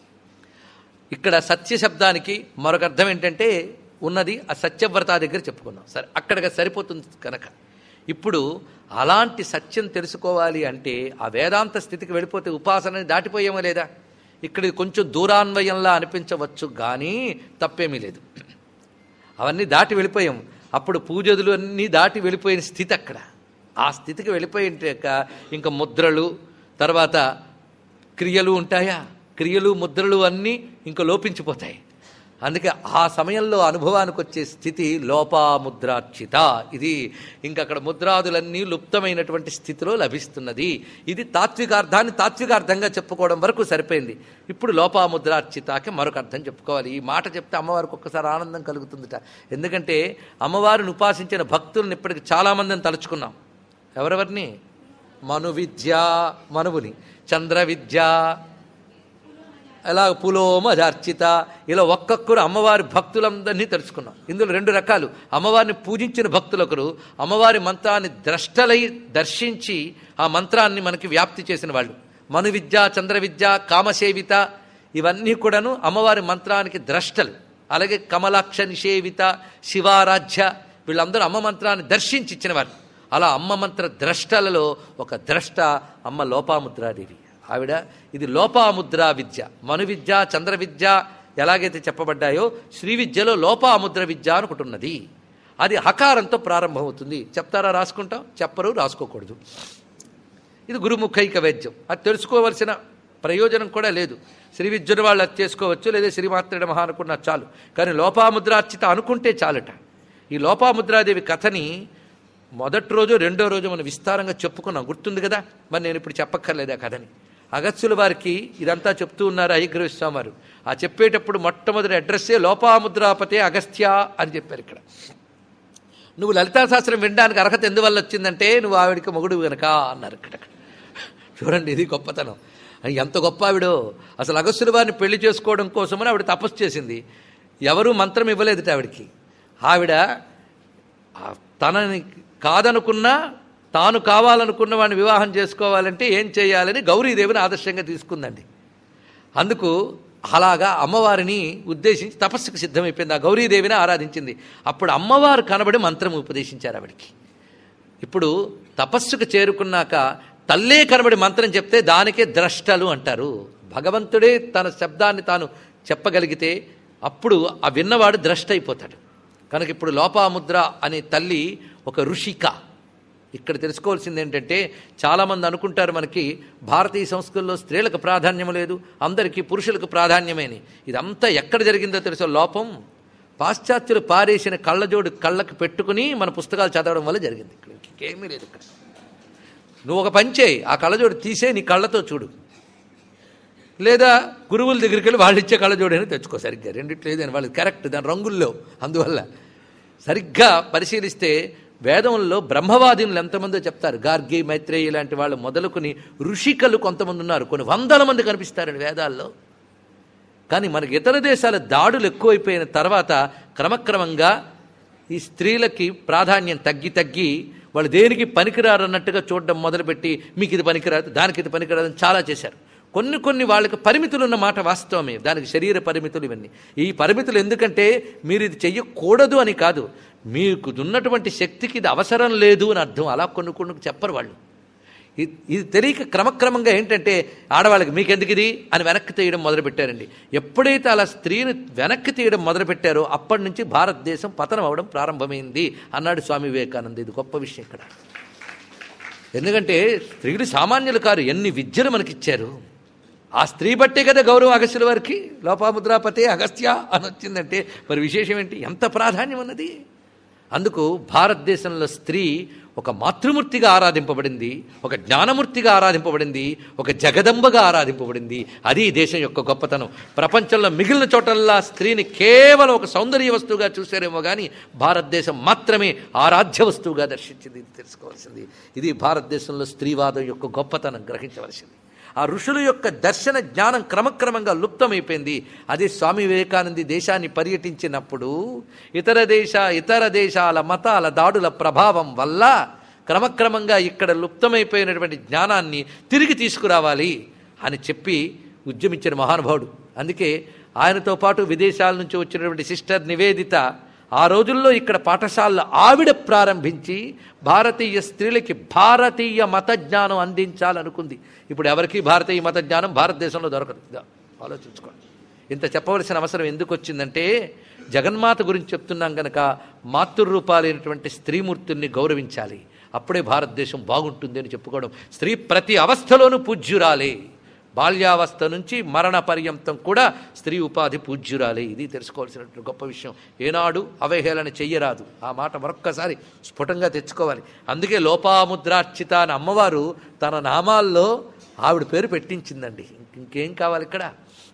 ఇక్కడ సత్య శబ్దానికి మరొక అర్థం ఏంటంటే ఉన్నది ఆ సత్యవ్రత దగ్గర చెప్పుకున్నాం సరే అక్కడికి సరిపోతుంది కనుక ఇప్పుడు అలాంటి సత్యం తెలుసుకోవాలి అంటే ఆ వేదాంత స్థితికి వెళ్ళిపోతే ఉపాసనని దాటిపోయేమో లేదా ఇక్కడ ఇది కొంచెం దూరాన్వయంలా అనిపించవచ్చు కానీ తప్పేమీ లేదు అవన్నీ దాటి వెళ్ళిపోయాం అప్పుడు పూజదులు అన్నీ దాటి వెళ్ళిపోయిన స్థితి అక్కడ ఆ స్థితికి వెళ్ళిపోయింటాక ఇంకా ముద్రలు తర్వాత క్రియలు ఉంటాయా క్రియలు ముద్రలు అన్నీ ఇంకా లోపించిపోతాయి అందుకే ఆ సమయంలో అనుభవానికి వచ్చే స్థితి లోపాముద్రార్చిత ఇది ఇంకా అక్కడ ముద్రాదులన్నీ లుప్తమైనటువంటి స్థితిలో లభిస్తున్నది ఇది తాత్వికార్థాన్ని తాత్వికార్థంగా చెప్పుకోవడం వరకు సరిపోయింది ఇప్పుడు లోపాముద్రార్చితకి మరొక అర్థం చెప్పుకోవాలి ఈ మాట చెప్తే అమ్మవారికి ఒక్కసారి ఆనందం కలుగుతుందిట ఎందుకంటే అమ్మవారిని ఉపాసించిన భక్తులను ఇప్పటికి చాలామందిని తలుచుకున్నాం ఎవరెవరిని మను విద్య మనువుని చంద్ర విద్య ఎలా పులోమజార్చిత ఇలా ఒక్కొక్కరు అమ్మవారి భక్తులందరినీ తెలుసుకున్నాం ఇందులో రెండు రకాలు అమ్మవారిని పూజించిన భక్తులొకరు అమ్మవారి మంత్రాన్ని ద్రష్టలై దర్శించి ఆ మంత్రాన్ని మనకి వ్యాప్తి చేసిన వాళ్ళు మను విద్య చంద్ర విద్య కామసేవిత ఇవన్నీ కూడాను అమ్మవారి మంత్రానికి ద్రష్టలు అలాగే కమలాక్ష నిషేవిత శివారాధ్య వీళ్ళందరూ అమ్మ మంత్రాన్ని దర్శించి ఇచ్చినవారు అలా అమ్మ మంత్ర ద్రష్టలలో ఒక ద్రష్ట అమ్మ లోపాముద్రాదేవి ఆవిడ ఇది లోపాముద్రా విద్య మను విద్య చంద్ర విద్య ఎలాగైతే చెప్పబడ్డాయో శ్రీ విద్యలో లోపాముద్ర విద్య అనుకుంటున్నది అది హకారంతో ప్రారంభమవుతుంది చెప్తారా రాసుకుంటాం చెప్పరు రాసుకోకూడదు ఇది గురుముఖైక వైద్యం అది తెలుసుకోవలసిన ప్రయోజనం కూడా లేదు శ్రీ విద్యుని వాళ్ళు అది చేసుకోవచ్చు లేదా శ్రీమాత్రుడ మహా అనుకున్నా చాలు కానీ లోపాముద్రార్చిత అనుకుంటే చాలట ఈ లోపాముద్రాదేవి కథని మొదటి రోజు రెండో రోజు మనం విస్తారంగా చెప్పుకున్నాం గుర్తుంది కదా మరి నేను ఇప్పుడు చెప్పక్కర్లేదు ఆ కథని అగత్సుల వారికి ఇదంతా చెప్తూ ఉన్నారు అయ్యగ్రహ స్వామి వారు ఆ చెప్పేటప్పుడు మొట్టమొదటి అడ్రస్సే లోపాముద్రాపతే అగస్త్య అని చెప్పారు ఇక్కడ నువ్వు లలితా శాస్త్రం వినడానికి అర్హత ఎందువల్ల వచ్చిందంటే నువ్వు ఆవిడికి మొగుడు గనక అన్నారు ఇక్కడ చూడండి ఇది గొప్పతనం అని ఎంత గొప్ప ఆవిడో అసలు అగస్సుల వారిని పెళ్లి చేసుకోవడం కోసమని ఆవిడ తపస్సు చేసింది ఎవరూ మంత్రం ఇవ్వలేదుట ఆవిడికి ఆవిడ ఆ తనని కాదనుకున్నా తాను కావాలనుకున్న వాడిని వివాహం చేసుకోవాలంటే ఏం చేయాలని గౌరీదేవిని ఆదర్శంగా తీసుకుందండి అందుకు అలాగా అమ్మవారిని ఉద్దేశించి తపస్సుకు సిద్ధమైపోయింది ఆ గౌరీదేవిని ఆరాధించింది అప్పుడు అమ్మవారు కనబడి మంత్రం ఉపదేశించారు ఆవిడికి ఇప్పుడు తపస్సుకు చేరుకున్నాక తల్లే కనబడి మంత్రం చెప్తే దానికే ద్రష్టలు అంటారు భగవంతుడే తన శబ్దాన్ని తాను చెప్పగలిగితే అప్పుడు ఆ విన్నవాడు ద్రష్ట అయిపోతాడు కనుక ఇప్పుడు లోపాముద్ర అనే తల్లి ఒక ఋషిక ఇక్కడ తెలుసుకోవాల్సింది ఏంటంటే చాలామంది అనుకుంటారు మనకి భారతీయ సంస్కృతిలో స్త్రీలకు ప్రాధాన్యం లేదు అందరికీ పురుషులకు ప్రాధాన్యమేని ఇదంతా ఎక్కడ జరిగిందో తెలుసో లోపం పాశ్చాత్యులు పారేసిన కళ్ళజోడు కళ్ళకు పెట్టుకుని మన పుస్తకాలు చదవడం వల్ల జరిగింది ఇక్కడ ఇంకేమీ లేదు ఇక్కడ నువ్వు ఒక పని చేయి ఆ కళ్ళజోడు తీసే నీ కళ్ళతో చూడు లేదా గురువుల దగ్గరికి వెళ్ళి వాళ్ళు ఇచ్చే కళ్ళజోడని తెచ్చుకో సరిగ్గా రెండిట్లో ఏదైనా వాళ్ళకి కరెక్ట్ దాని రంగుల్లో అందువల్ల సరిగ్గా పరిశీలిస్తే వేదంలో బ్రహ్మవాదినులు ఎంతమందో చెప్తారు గార్గి మైత్రేయి లాంటి వాళ్ళు మొదలుకొని ఋషికలు కొంతమంది ఉన్నారు కొన్ని వందల మంది కనిపిస్తారండి వేదాల్లో కానీ మనకి ఇతర దేశాల దాడులు ఎక్కువైపోయిన తర్వాత క్రమక్రమంగా ఈ స్త్రీలకి ప్రాధాన్యం తగ్గి తగ్గి వాళ్ళు దేనికి పనికిరారు అన్నట్టుగా చూడడం మొదలుపెట్టి మీకు ఇది పనికిరాదు దానికి ఇది పనికిరాదు అని చాలా చేశారు కొన్ని కొన్ని వాళ్ళకి పరిమితులు ఉన్న మాట వాస్తవమే దానికి శరీర పరిమితులు ఇవన్నీ ఈ పరిమితులు ఎందుకంటే మీరు ఇది చెయ్యకూడదు అని కాదు మీకు ఉన్నటువంటి శక్తికి ఇది అవసరం లేదు అని అర్థం అలా కొన్ని కొన్ని చెప్పరు వాళ్ళు ఇది ఇది తెలియక క్రమక్రమంగా ఏంటంటే ఆడవాళ్ళకి మీకెందుకు ఇది అని వెనక్కి తీయడం మొదలుపెట్టారండి ఎప్పుడైతే అలా స్త్రీని వెనక్కి తీయడం మొదలుపెట్టారో అప్పటి నుంచి భారతదేశం పతనం అవడం ప్రారంభమైంది అన్నాడు స్వామి వివేకానంద ఇది గొప్ప విషయం ఇక్కడ ఎందుకంటే స్త్రీలు సామాన్యులు కారు ఎన్ని విద్యలు మనకిచ్చారు ఆ స్త్రీ బట్టే కదా గౌరవం అగస్త్యుల వారికి లోపాముద్రాపతే అగస్త్య అని వచ్చిందంటే మరి విశేషం ఏంటి ఎంత ప్రాధాన్యం ఉన్నది అందుకు భారతదేశంలో స్త్రీ ఒక మాతృమూర్తిగా ఆరాధింపబడింది ఒక జ్ఞానమూర్తిగా ఆరాధింపబడింది ఒక జగదంబగా ఆరాధింపబడింది అది ఈ దేశం యొక్క గొప్పతనం ప్రపంచంలో మిగిలిన చోటల్లా స్త్రీని కేవలం ఒక సౌందర్య వస్తువుగా చూసారేమో కానీ భారతదేశం మాత్రమే ఆరాధ్య వస్తువుగా దర్శించింది ఇది తెలుసుకోవాల్సింది ఇది భారతదేశంలో స్త్రీవాదం యొక్క గొప్పతనం గ్రహించవలసింది ఆ ఋషుల యొక్క దర్శన జ్ఞానం క్రమక్రమంగా లుప్తమైపోయింది అదే స్వామి వివేకానంది దేశాన్ని పర్యటించినప్పుడు ఇతర దేశ ఇతర దేశాల మతాల దాడుల ప్రభావం వల్ల క్రమక్రమంగా ఇక్కడ లుప్తమైపోయినటువంటి జ్ఞానాన్ని తిరిగి తీసుకురావాలి అని చెప్పి ఉద్యమించిన మహానుభావుడు అందుకే ఆయనతో పాటు విదేశాల నుంచి వచ్చినటువంటి సిస్టర్ నివేదిత ఆ రోజుల్లో ఇక్కడ పాఠశాలలో ఆవిడ ప్రారంభించి భారతీయ స్త్రీలకి భారతీయ మత జ్ఞానం అందించాలనుకుంది ఇప్పుడు ఎవరికి భారతీయ మత జ్ఞానం భారతదేశంలో దొరకదు ఇదా ఆలోచించుకోండి ఇంత చెప్పవలసిన అవసరం ఎందుకు వచ్చిందంటే జగన్మాత గురించి చెప్తున్నాం కనుక మాతృరూపాలైనటువంటి స్త్రీమూర్తుల్ని గౌరవించాలి అప్పుడే భారతదేశం బాగుంటుంది అని చెప్పుకోవడం స్త్రీ ప్రతి అవస్థలోనూ పూజ్యురాలే బాల్యావస్థ నుంచి మరణ పర్యంతం కూడా స్త్రీ ఉపాధి పూజ్యురాలే ఇది తెలుసుకోవాల్సినటువంటి గొప్ప విషయం ఏనాడు అవహేళన చెయ్యరాదు ఆ మాట మరొక్కసారి స్ఫుటంగా తెచ్చుకోవాలి అందుకే లోపాముద్రార్చిత అని అమ్మవారు తన నామాల్లో ఆవిడ పేరు పెట్టించిందండి ఇంకేం కావాలి ఇక్కడ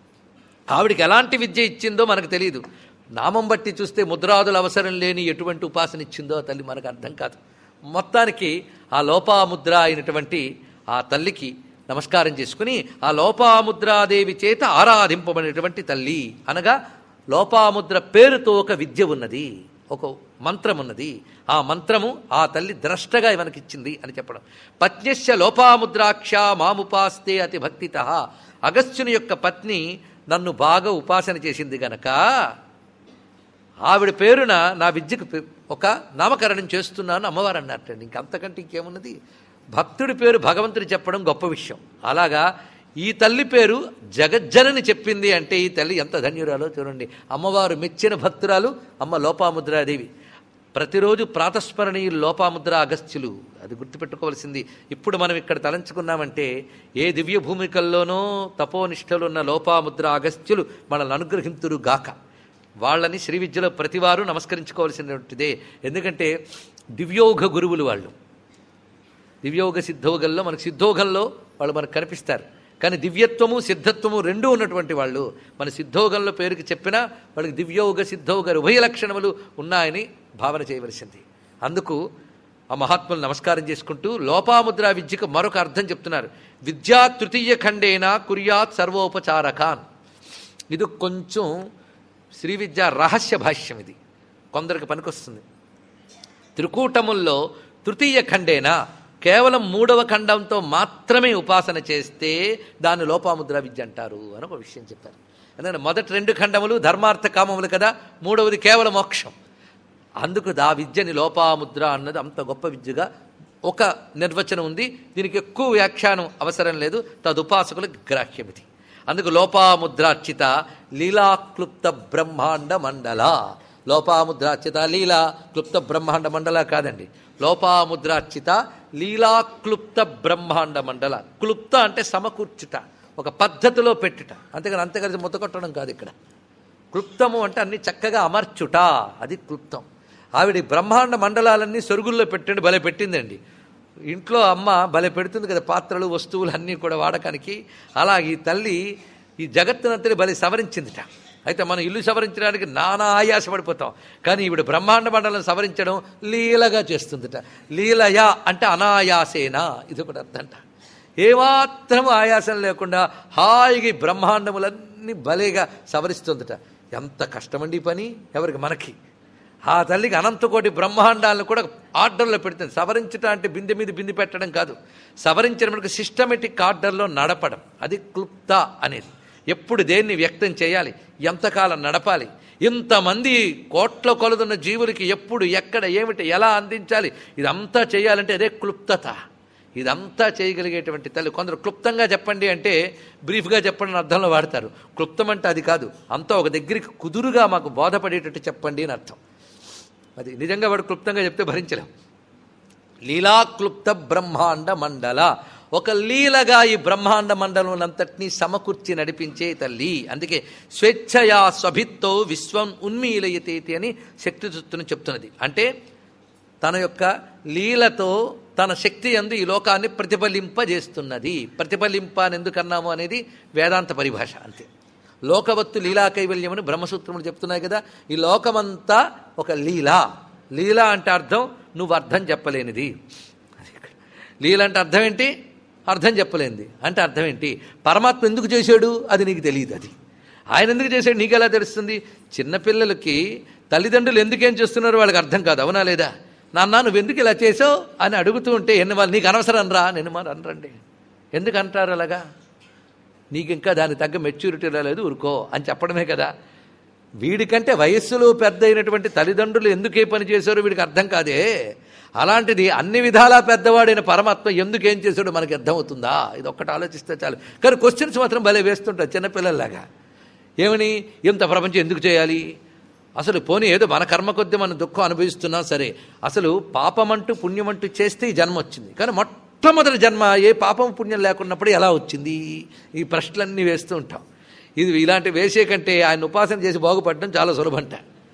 ఆవిడికి ఎలాంటి విద్య ఇచ్చిందో మనకు తెలియదు నామం బట్టి చూస్తే ముద్రాదులు అవసరం లేని ఎటువంటి ఉపాసన ఇచ్చిందో ఆ తల్లి మనకు అర్థం కాదు మొత్తానికి ఆ లోపాముద్ర అయినటువంటి ఆ తల్లికి నమస్కారం చేసుకుని ఆ లోపాముద్రాదేవి చేత ఆరాధింపబడినటువంటి తల్లి అనగా లోపాముద్ర పేరుతో ఒక విద్య ఉన్నది ఒక మంత్రం ఉన్నది ఆ మంత్రము ఆ తల్లి ద్రష్టగా మనకిచ్చింది అని చెప్పడం పత్న్యస్య లోపాముద్రాక్ష మాముపాస్తే అతి భక్తిత అగస్త్యుని యొక్క పత్ని నన్ను బాగా ఉపాసన చేసింది గనక ఆవిడ పేరున నా విద్యకు పే- ఒక నామకరణం చేస్తున్నాను అమ్మవారు అన్నట్టండి ఇంకంతకంటే ఇంకేమున్నది భక్తుడి పేరు భగవంతుడు చెప్పడం గొప్ప విషయం అలాగా ఈ తల్లి పేరు జగజ్జనని చెప్పింది అంటే ఈ తల్లి ఎంత ధన్యురాలో చూడండి అమ్మవారు మెచ్చిన భక్తురాలు అమ్మ లోపాముద్రాదేవి ప్రతిరోజు ప్రాతస్మరణీయులు లోపాముద్ర అగస్త్యులు అది గుర్తుపెట్టుకోవాల్సింది ఇప్పుడు మనం ఇక్కడ తలంచుకున్నామంటే ఏ దివ్య భూమికల్లోనో తపోనిష్టలు ఉన్న లోపాముద్ర అగస్త్యులు మనల్ని అనుగ్రహింతురు గాక వాళ్ళని శ్రీ విద్యలో ప్రతివారు నమస్కరించుకోవాల్సినటువంటిదే ఎందుకంటే దివ్యోగ గురువులు వాళ్ళు దివ్యోగ సిద్ధోగంలో మనకు సిద్ధోగంలో వాళ్ళు మనకు కనిపిస్తారు కానీ దివ్యత్వము సిద్ధత్వము రెండూ ఉన్నటువంటి వాళ్ళు మన సిద్ధోగంలో పేరుకి చెప్పినా వాళ్ళకి దివ్యోగ సిద్ధోగ ఉభయ లక్షణములు ఉన్నాయని భావన చేయవలసింది అందుకు ఆ మహాత్ములు నమస్కారం చేసుకుంటూ లోపాముద్ర విద్యకు మరొక అర్థం చెప్తున్నారు విద్యా తృతీయ ఖండేన కుర్యాత్ సర్వోపచారకాన్ ఇది కొంచెం శ్రీ విద్య రహస్య భాష్యం ఇది కొందరికి పనికొస్తుంది త్రికూటముల్లో తృతీయ ఖండేన కేవలం మూడవ ఖండంతో మాత్రమే ఉపాసన చేస్తే దాన్ని లోపాముద్ర విద్య అంటారు అని ఒక విషయం చెప్పారు ఎందుకంటే మొదటి రెండు ఖండములు ధర్మార్థ కామములు కదా మూడవది కేవలం మోక్షం అందుకు దా విద్యని లోపాముద్ర అన్నది అంత గొప్ప విద్యగా ఒక నిర్వచనం ఉంది దీనికి ఎక్కువ వ్యాఖ్యానం అవసరం లేదు తదుపాసకులకు గ్రాహ్యం ఇది అందుకు లోపాముద్రార్చిత లీలాక్లుప్త బ్రహ్మాండ మండల లోపాముద్రార్చిత లీలా క్లుప్త బ్రహ్మాండ మండల కాదండి లోపాముద్రార్చిత లీలాక్లుప్త బ్రహ్మాండ మండల క్లుప్త అంటే సమకూర్చుట ఒక పద్ధతిలో పెట్టుట అంతేగాని అంతేకాదు ముద్దకొట్టడం కాదు ఇక్కడ క్లుప్తము అంటే అన్ని చక్కగా అమర్చుట అది క్లుప్తం ఆవిడ బ్రహ్మాండ మండలాలన్నీ సొరుగుల్లో పెట్టండి భలే పెట్టిందండి ఇంట్లో అమ్మ భలే పెడుతుంది కదా పాత్రలు వస్తువులు అన్నీ కూడా వాడకానికి అలా ఈ తల్లి ఈ జగత్తునంతని భలే సవరించిందిట అయితే మనం ఇల్లు సవరించడానికి నానా ఆయాసపడిపోతాం కానీ ఈవిడ బ్రహ్మాండ మండలం సవరించడం లీలగా చేస్తుందిట లీలయ అంటే అనాయాసేనా ఇది ఒకటి అర్థంట ఏమాత్రం ఆయాసం లేకుండా హాయిగా ఈ బ్రహ్మాండములన్నీ భలేగా సవరిస్తుందట ఎంత కష్టమండి ఈ పని ఎవరికి మనకి ఆ తల్లికి అనంతకోటి బ్రహ్మాండాలను కూడా ఆర్డర్లో పెడుతుంది సవరించటం అంటే బిందె మీద బిందె పెట్టడం కాదు సవరించడం మనకు సిస్టమేటిక్ ఆర్డర్లో నడపడం అది క్లుప్త అనేది ఎప్పుడు దేన్ని వ్యక్తం చేయాలి ఎంతకాలం నడపాలి ఇంతమంది కోట్ల కొలదున్న జీవులకి ఎప్పుడు ఎక్కడ ఏమిటి ఎలా అందించాలి ఇదంతా చేయాలంటే అదే క్లుప్తత ఇదంతా చేయగలిగేటువంటి తల్లి కొందరు క్లుప్తంగా చెప్పండి అంటే బ్రీఫ్గా చెప్పండి అని అర్థంలో వాడతారు క్లుప్తం అంటే అది కాదు అంతా ఒక దగ్గరికి కుదురుగా మాకు బోధపడేటట్టు చెప్పండి అని అర్థం అది నిజంగా వాడు క్లుప్తంగా చెప్తే భరించలేం లీలాక్లుప్త బ్రహ్మాండ మండల ఒక లీలగా ఈ బ్రహ్మాండ మండలం అంతటినీ సమకూర్చి నడిపించే తల్లి అందుకే స్వేచ్ఛయా స్వభిత్తో విశ్వం ఉన్మీలయతేతి అని శక్తి చుట్టూను చెప్తున్నది అంటే తన యొక్క లీలతో తన శక్తి అందు ఈ లోకాన్ని ప్రతిఫలింపజేస్తున్నది ప్రతిఫలింప అని ఎందుకన్నాము అనేది వేదాంత పరిభాష అంతే లోకవత్తు లీలా కైవల్యం అని బ్రహ్మసూత్రములు చెప్తున్నాయి కదా ఈ లోకమంతా ఒక లీలా లీల అంటే అర్థం నువ్వు అర్థం చెప్పలేనిది అది ఇక్కడ. లీల అంటే అర్థం ఏంటి అర్థం చెప్పలేనిది అంటే అర్థం ఏంటి పరమాత్మ ఎందుకు చేశాడు అది నీకు తెలియదు అది ఆయన ఎందుకు చేశాడు నీకు ఎలా తెలుస్తుంది చిన్నపిల్లలకి తల్లిదండ్రులు ఎందుకేం చేస్తున్నారో వాళ్ళకి అర్థం కాదు అవునా లేదా నాన్న నువ్వు ఎందుకు ఇలా చేసావు అని అడుగుతూ ఉంటే ఎన్ని వాళ్ళు నీకు అనవసరం రా నేను మరి అనరండి ఎందుకు అంటారు అలాగా నీకు ఇంకా దానికి తగ్గ మెచ్యూరిటీ రాలేదు ఊరుకో అని చెప్పడమే కదా వీడికంటే వయస్సులో పెద్ద అయినటువంటి తల్లిదండ్రులు ఎందుకు ఏ పని చేశారో వీడికి అర్థం కాదే అలాంటిది అన్ని విధాలా పెద్దవాడైన పరమాత్మ ఎందుకు ఏం చేశాడో మనకి అర్థమవుతుందా ఇది ఒక్కటి ఆలోచిస్తే చాలు కానీ క్వశ్చన్స్ మాత్రం భలే వేస్తుంటారు చిన్నపిల్లల్లాగా ఏమని ఇంత ప్రపంచం ఎందుకు చేయాలి అసలు పోనీ ఏదో మన కర్మ కొద్దీ మనం దుఃఖం అనుభవిస్తున్నాం సరే అసలు పాపమంటూ పుణ్యమంటూ చేస్తే ఈ జన్మ వచ్చింది కానీ మొట్టమొదటి జన్మ ఏ పాపం పుణ్యం లేకున్నప్పుడు ఎలా వచ్చింది ఈ ప్రశ్నలన్నీ వేస్తూ ఉంటాం ఇది ఇలాంటి వేసే కంటే ఆయన ఉపాసన చేసి బాగుపడడం చాలా సులభంట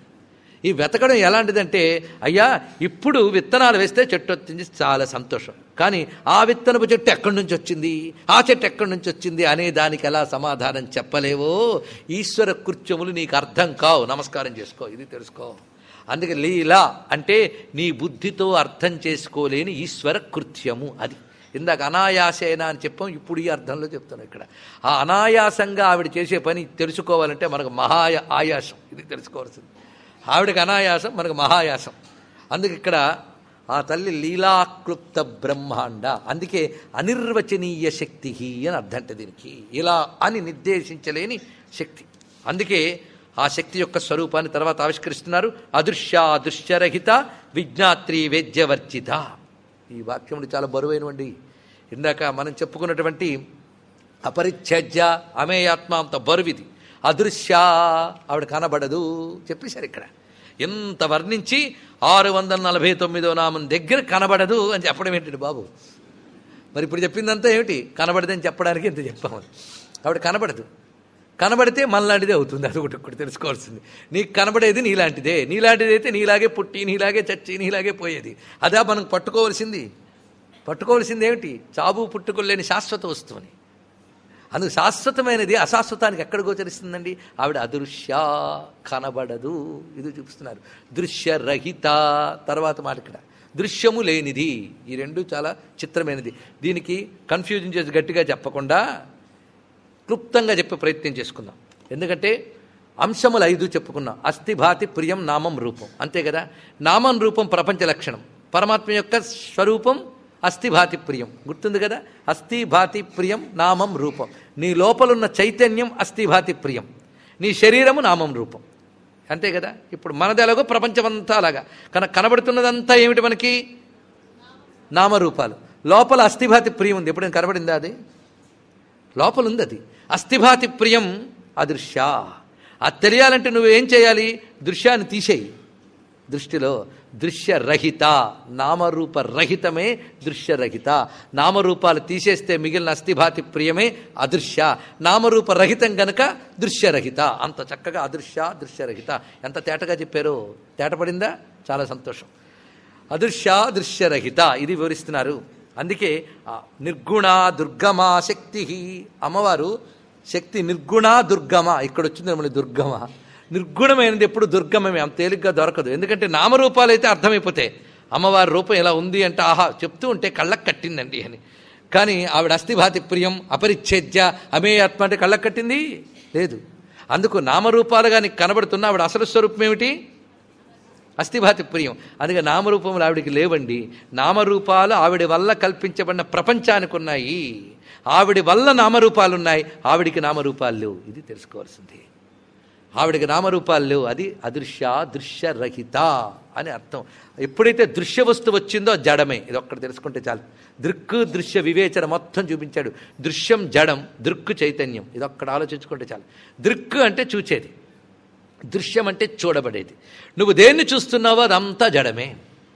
ఈ వెతకడం ఎలాంటిదంటే అయ్యా ఇప్పుడు విత్తనాలు వేస్తే చెట్టు వచ్చింది చాలా సంతోషం కానీ ఆ విత్తనపు చెట్టు ఎక్కడి నుంచి వచ్చింది ఆ చెట్టు ఎక్కడి నుంచి వచ్చింది అనే దానికి ఎలా సమాధానం చెప్పలేవో ఈశ్వర కృత్యములు నీకు అర్థం కావు నమస్కారం చేసుకో ఇది తెలుసుకో అందుకే లీల అంటే నీ బుద్ధితో అర్థం చేసుకోలేని ఈశ్వర కృత్యము అది ఇందాక అనాయాసేన అని చెప్పాం ఇప్పుడు ఈ అర్థంలో చెప్తాను ఇక్కడ ఆ అనాయాసంగా ఆవిడ చేసే పని తెలుసుకోవాలంటే మనకు మహా ఆయాసం ఇది తెలుసుకోవాల్సింది ఆవిడకి అనాయాసం మనకు మహాయాసం అందుకే ఇక్కడ ఆ తల్లి లీలాక్లుప్త బ్రహ్మాండ అందుకే అనిర్వచనీయ శక్తి అని అర్థంట దీనికి ఇలా అని నిర్దేశించలేని శక్తి అందుకే ఆ శక్తి యొక్క స్వరూపాన్ని తర్వాత ఆవిష్కరిస్తున్నారు అదృశ్య అదృశ్యరహిత విజ్ఞాత్రి వేద్యవర్జిత ఈ వాక్యములు చాలా బరువైనవండి ఇందాక మనం చెప్పుకున్నటువంటి అపరిచ్ఛేద్య అమేయాత్మ అంత బరువిది అదృశ్య ఆవిడ కనబడదు చెప్పేశారు ఇక్కడ ఎంత వర్ణించి ఆరు వందల నలభై తొమ్మిదో నామం దగ్గర కనబడదు అని చెప్పడం ఏంటండి బాబు మరి ఇప్పుడు చెప్పిందంతా ఏమిటి కనబడదని చెప్పడానికి ఇంత చెప్పాము ఆవిడ కనబడదు కనబడితే మనలాంటిదే అవుతుంది అది ఒకటి ఒకటి తెలుసుకోవాల్సింది నీకు కనబడేది నీలాంటిదే నీలాంటిది అయితే నీలాగే పుట్టి నీలాగే చచ్చి నీలాగే పోయేది అదా మనం పట్టుకోవలసింది పట్టుకోవలసింది ఏమిటి చావు పుట్టుకోలేని శాశ్వత వస్తువుని అందుకు శాశ్వతమైనది అశాశ్వతానికి ఎక్కడ గోచరిస్తుందండి ఆవిడ అదృశ్య కనబడదు ఇది చూపిస్తున్నారు దృశ్యరహిత తర్వాత మాట ఇక్కడ దృశ్యము లేనిది ఈ రెండు చాలా చిత్రమైనది దీనికి కన్ఫ్యూజన్ చేసి గట్టిగా చెప్పకుండా క్లుప్తంగా చెప్పే ప్రయత్నం చేసుకుందాం ఎందుకంటే అంశములు ఐదు చెప్పుకున్నాం అస్థిభాతి ప్రియం నామం రూపం అంతే కదా నామం రూపం ప్రపంచ లక్షణం పరమాత్మ యొక్క స్వరూపం అస్థిభాతి ప్రియం గుర్తుంది కదా అస్థిభాతి ప్రియం నామం రూపం నీ లోపలున్న చైతన్యం అస్థిభాతి ప్రియం నీ శరీరము నామం రూపం అంతే కదా ఇప్పుడు మనది ఎలాగో ప్రపంచమంతా అలాగా కన కనబడుతున్నదంతా ఏమిటి మనకి నామరూపాలు లోపల అస్థిభాతి ప్రియం ఉంది ఎప్పుడైనా కనబడిందా అది లోపల ఉంది అది అస్థిభాతి ప్రియం అదృశ్య అది తెలియాలంటే నువ్వేం చేయాలి దృశ్యాన్ని తీసేయి దృష్టిలో దృశ్యరహిత నామరూప రహితమే దృశ్యరహిత నామరూపాలు తీసేస్తే మిగిలిన అస్థిభాతి ప్రియమే అదృశ్య నామరూప రహితం గనక దృశ్యరహిత అంత చక్కగా అదృశ్య దృశ్యరహిత ఎంత తేటగా చెప్పారో తేటపడిందా చాలా సంతోషం అదృశ్య దృశ్యరహిత ఇది వివరిస్తున్నారు అందుకే ఆ నిర్గుణ దుర్గమా శక్తి అమ్మవారు శక్తి నిర్గుణ దుర్గమ ఇక్కడ వచ్చింది మళ్ళీ దుర్గమ నిర్గుణమైనది ఎప్పుడు దుర్గమమే అంత తేలిగ్గా దొరకదు ఎందుకంటే నామరూపాలు అయితే అర్థమైపోతాయి అమ్మవారి రూపం ఎలా ఉంది అంటే ఆహా చెప్తూ ఉంటే కళ్ళకు కట్టిందండి అని కానీ ఆవిడ అస్థిభాతి ప్రియం అపరిచ్ఛేద్య అమేయాత్మ అంటే కళ్ళకు కట్టింది లేదు అందుకు నామరూపాలుగా నీకు కనబడుతున్న ఆవిడ అసలు స్వరూపం ఏమిటి అస్థిభాతి ప్రియం అందుకే నామరూపములు ఆవిడికి లేవండి నామరూపాలు ఆవిడ వల్ల కల్పించబడిన ప్రపంచానికి ఉన్నాయి ఆవిడ వల్ల నామరూపాలు ఉన్నాయి ఆవిడికి నామరూపాలు లేవు ఇది తెలుసుకోవాల్సింది ఆవిడికి నామరూపాలు లేవు అది అదృశ్య దృశ్యరహిత అని అర్థం ఎప్పుడైతే దృశ్య వస్తువు వచ్చిందో అది జడమే ఇది ఒక్కటి తెలుసుకుంటే చాలు దృక్కు దృశ్య వివేచన మొత్తం చూపించాడు దృశ్యం జడం దృక్కు చైతన్యం ఇది ఒక్కడ ఆలోచించుకుంటే చాలు దృక్కు అంటే చూచేది దృశ్యం అంటే చూడబడేది నువ్వు దేన్ని చూస్తున్నావో అదంతా జడమే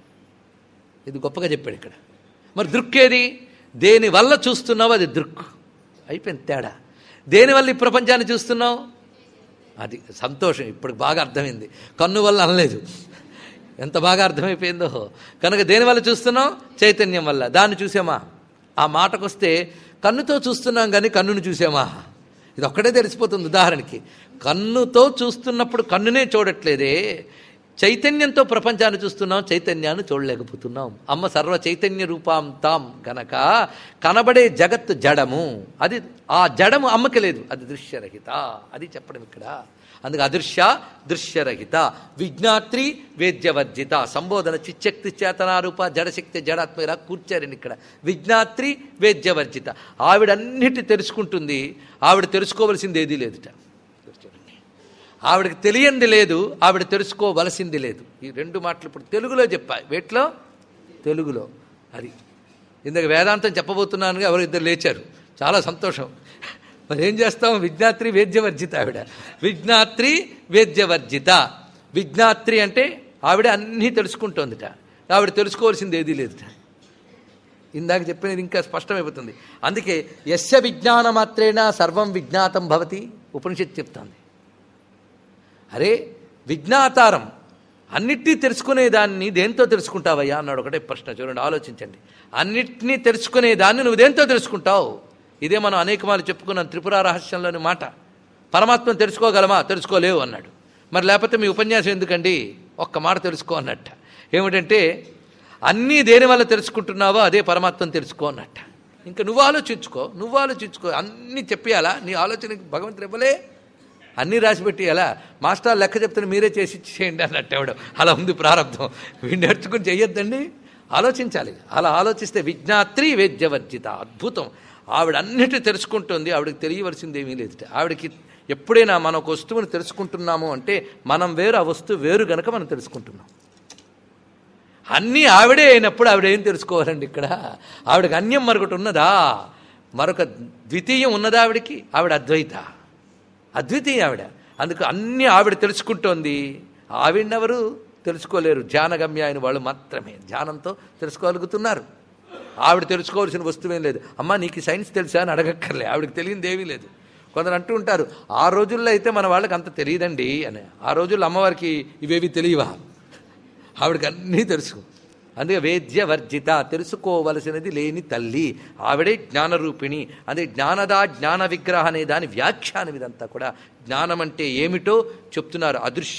ఇది గొప్పగా చెప్పాడు ఇక్కడ మరి దృక్కేది దేని వల్ల చూస్తున్నావో అది దృక్ అయిపోయింది తేడా దేనివల్ల ఈ ప్రపంచాన్ని చూస్తున్నావు అది సంతోషం ఇప్పుడు బాగా అర్థమైంది కన్ను వల్ల అనలేదు ఎంత బాగా అర్థమైపోయిందో కనుక దేనివల్ల చూస్తున్నాం చైతన్యం వల్ల దాన్ని చూసామా ఆ మాటకొస్తే కన్నుతో చూస్తున్నాం కానీ కన్నును చూసామా ఇది ఒక్కటే తెలిసిపోతుంది ఉదాహరణకి కన్నుతో చూస్తున్నప్పుడు కన్నునే చూడట్లేదే చైతన్యంతో ప్రపంచాన్ని చూస్తున్నాం చైతన్యాన్ని చూడలేకపోతున్నాం అమ్మ సర్వ చైతన్య రూపాం తాం గనక కనబడే జగత్తు జడము అది ఆ జడము అమ్మకి లేదు అది దృశ్యరహిత అది చెప్పడం ఇక్కడ అందుకే అదృశ్య దృశ్యరహిత విజ్ఞాత్రి వేద్యవర్జిత సంబోధన చిచ్చక్తి చేతనారూప జడశక్తి జడాత్మ ఇలా కూర్చారండి ఇక్కడ విజ్ఞాత్రి వేద్యవర్జిత ఆవిడన్నిటి తెలుసుకుంటుంది ఆవిడ తెలుసుకోవలసింది ఏదీ లేదుట ఆవిడకి తెలియంది లేదు ఆవిడ తెలుసుకోవలసింది లేదు ఈ రెండు మాటలు ఇప్పుడు తెలుగులో చెప్పా వేట్లో తెలుగులో అది ఇందాక వేదాంతం చెప్పబోతున్నాను ఎవరు ఇద్దరు లేచారు చాలా సంతోషం మరి ఏం చేస్తాం విజ్ఞాత్రి వేద్యవర్జిత ఆవిడ విజ్ఞాత్రి వేద్యవర్జిత విజ్ఞాత్రి అంటే ఆవిడ అన్నీ తెలుసుకుంటోందిట ఆవిడ తెలుసుకోవాల్సింది ఏదీ లేదుట ఇందాక చెప్పినది ఇంకా స్పష్టమైపోతుంది అందుకే యస్య విజ్ఞానమాత్రేణ సర్వం విజ్ఞాతం భవతి ఉపనిషత్తు చెప్తాంది అరే విజ్ఞాతారం అన్నిటినీ తెలుసుకునేదాన్ని దేంతో తెలుసుకుంటావయ్యా అన్నాడు ఒకటే ప్రశ్న చూడండి ఆలోచించండి అన్నిటినీ తెలుసుకునేదాన్ని నువ్వు దేంతో తెలుసుకుంటావు ఇదే మనం అనేకమాలు చెప్పుకున్నాం త్రిపుర రహస్యంలోని మాట పరమాత్మను తెలుసుకోగలమా తెలుసుకోలేవు అన్నాడు మరి లేకపోతే మీ ఉపన్యాసం ఎందుకండి ఒక్క మాట తెలుసుకో అన్నట్ట ఏమిటంటే అన్నీ దేని వల్ల తెలుసుకుంటున్నావో అదే పరమాత్మను తెలుసుకో అన్నట్ట ఇంకా నువ్వు ఆలోచించుకో నువ్వు ఆలోచించుకో అన్నీ చెప్పేయాలా నీ ఆలోచనకి భగవంతుడు ఇవ్వలే అన్నీ రాసిపెట్టి ఎలా మాస్టర్ లెక్క చెప్తే మీరే చేసి చేయండి అన్నట్టు ఎవడు అలా ఉంది ప్రారంభం వీడు నేర్చుకుని చెయ్యొద్దండి ఆలోచించాలి అలా ఆలోచిస్తే విజ్ఞాత్రి వేద్యవర్జిత అద్భుతం ఆవిడ అన్నిటి తెలుసుకుంటుంది ఆవిడకి తెలియవలసింది ఏమీ లేదు ఆవిడకి ఎప్పుడైనా మనం ఒక వస్తువుని తెలుసుకుంటున్నాము అంటే మనం వేరు ఆ వస్తువు వేరు గనక మనం తెలుసుకుంటున్నాం అన్నీ ఆవిడే అయినప్పుడు ఆవిడ ఏం తెలుసుకోవాలండి ఇక్కడ ఆవిడకి అన్యం మరొకటి ఉన్నదా మరొక ద్వితీయం ఉన్నదా ఆవిడకి ఆవిడ అద్వైత అద్వితీయ ఆవిడ అందుకు అన్నీ ఆవిడ తెలుసుకుంటోంది ఆవిడెవరు తెలుసుకోలేరు ధ్యానగమ్య అయిన వాళ్ళు మాత్రమే ధ్యానంతో తెలుసుకోగలుగుతున్నారు ఆవిడ తెలుసుకోవాల్సిన వస్తువేం లేదు అమ్మ నీకు సైన్స్ తెలుసా అని అడగక్కర్లే ఆవిడకి తెలియంది ఏమీ లేదు కొందరు అంటూ ఉంటారు ఆ రోజుల్లో అయితే మన వాళ్ళకి అంత తెలియదండి అని ఆ రోజుల్లో అమ్మవారికి ఇవేవి తెలియవా ఆవిడకి అన్నీ తెలుసు అందుకే వేద్య వర్జిత తెలుసుకోవలసినది లేని తల్లి ఆవిడే జ్ఞానరూపిణి అదే జ్ఞానదా జ్ఞాన విగ్రహ అనే దాని వ్యాఖ్యానం ఇదంతా కూడా జ్ఞానం అంటే ఏమిటో చెప్తున్నారు అదృశ్య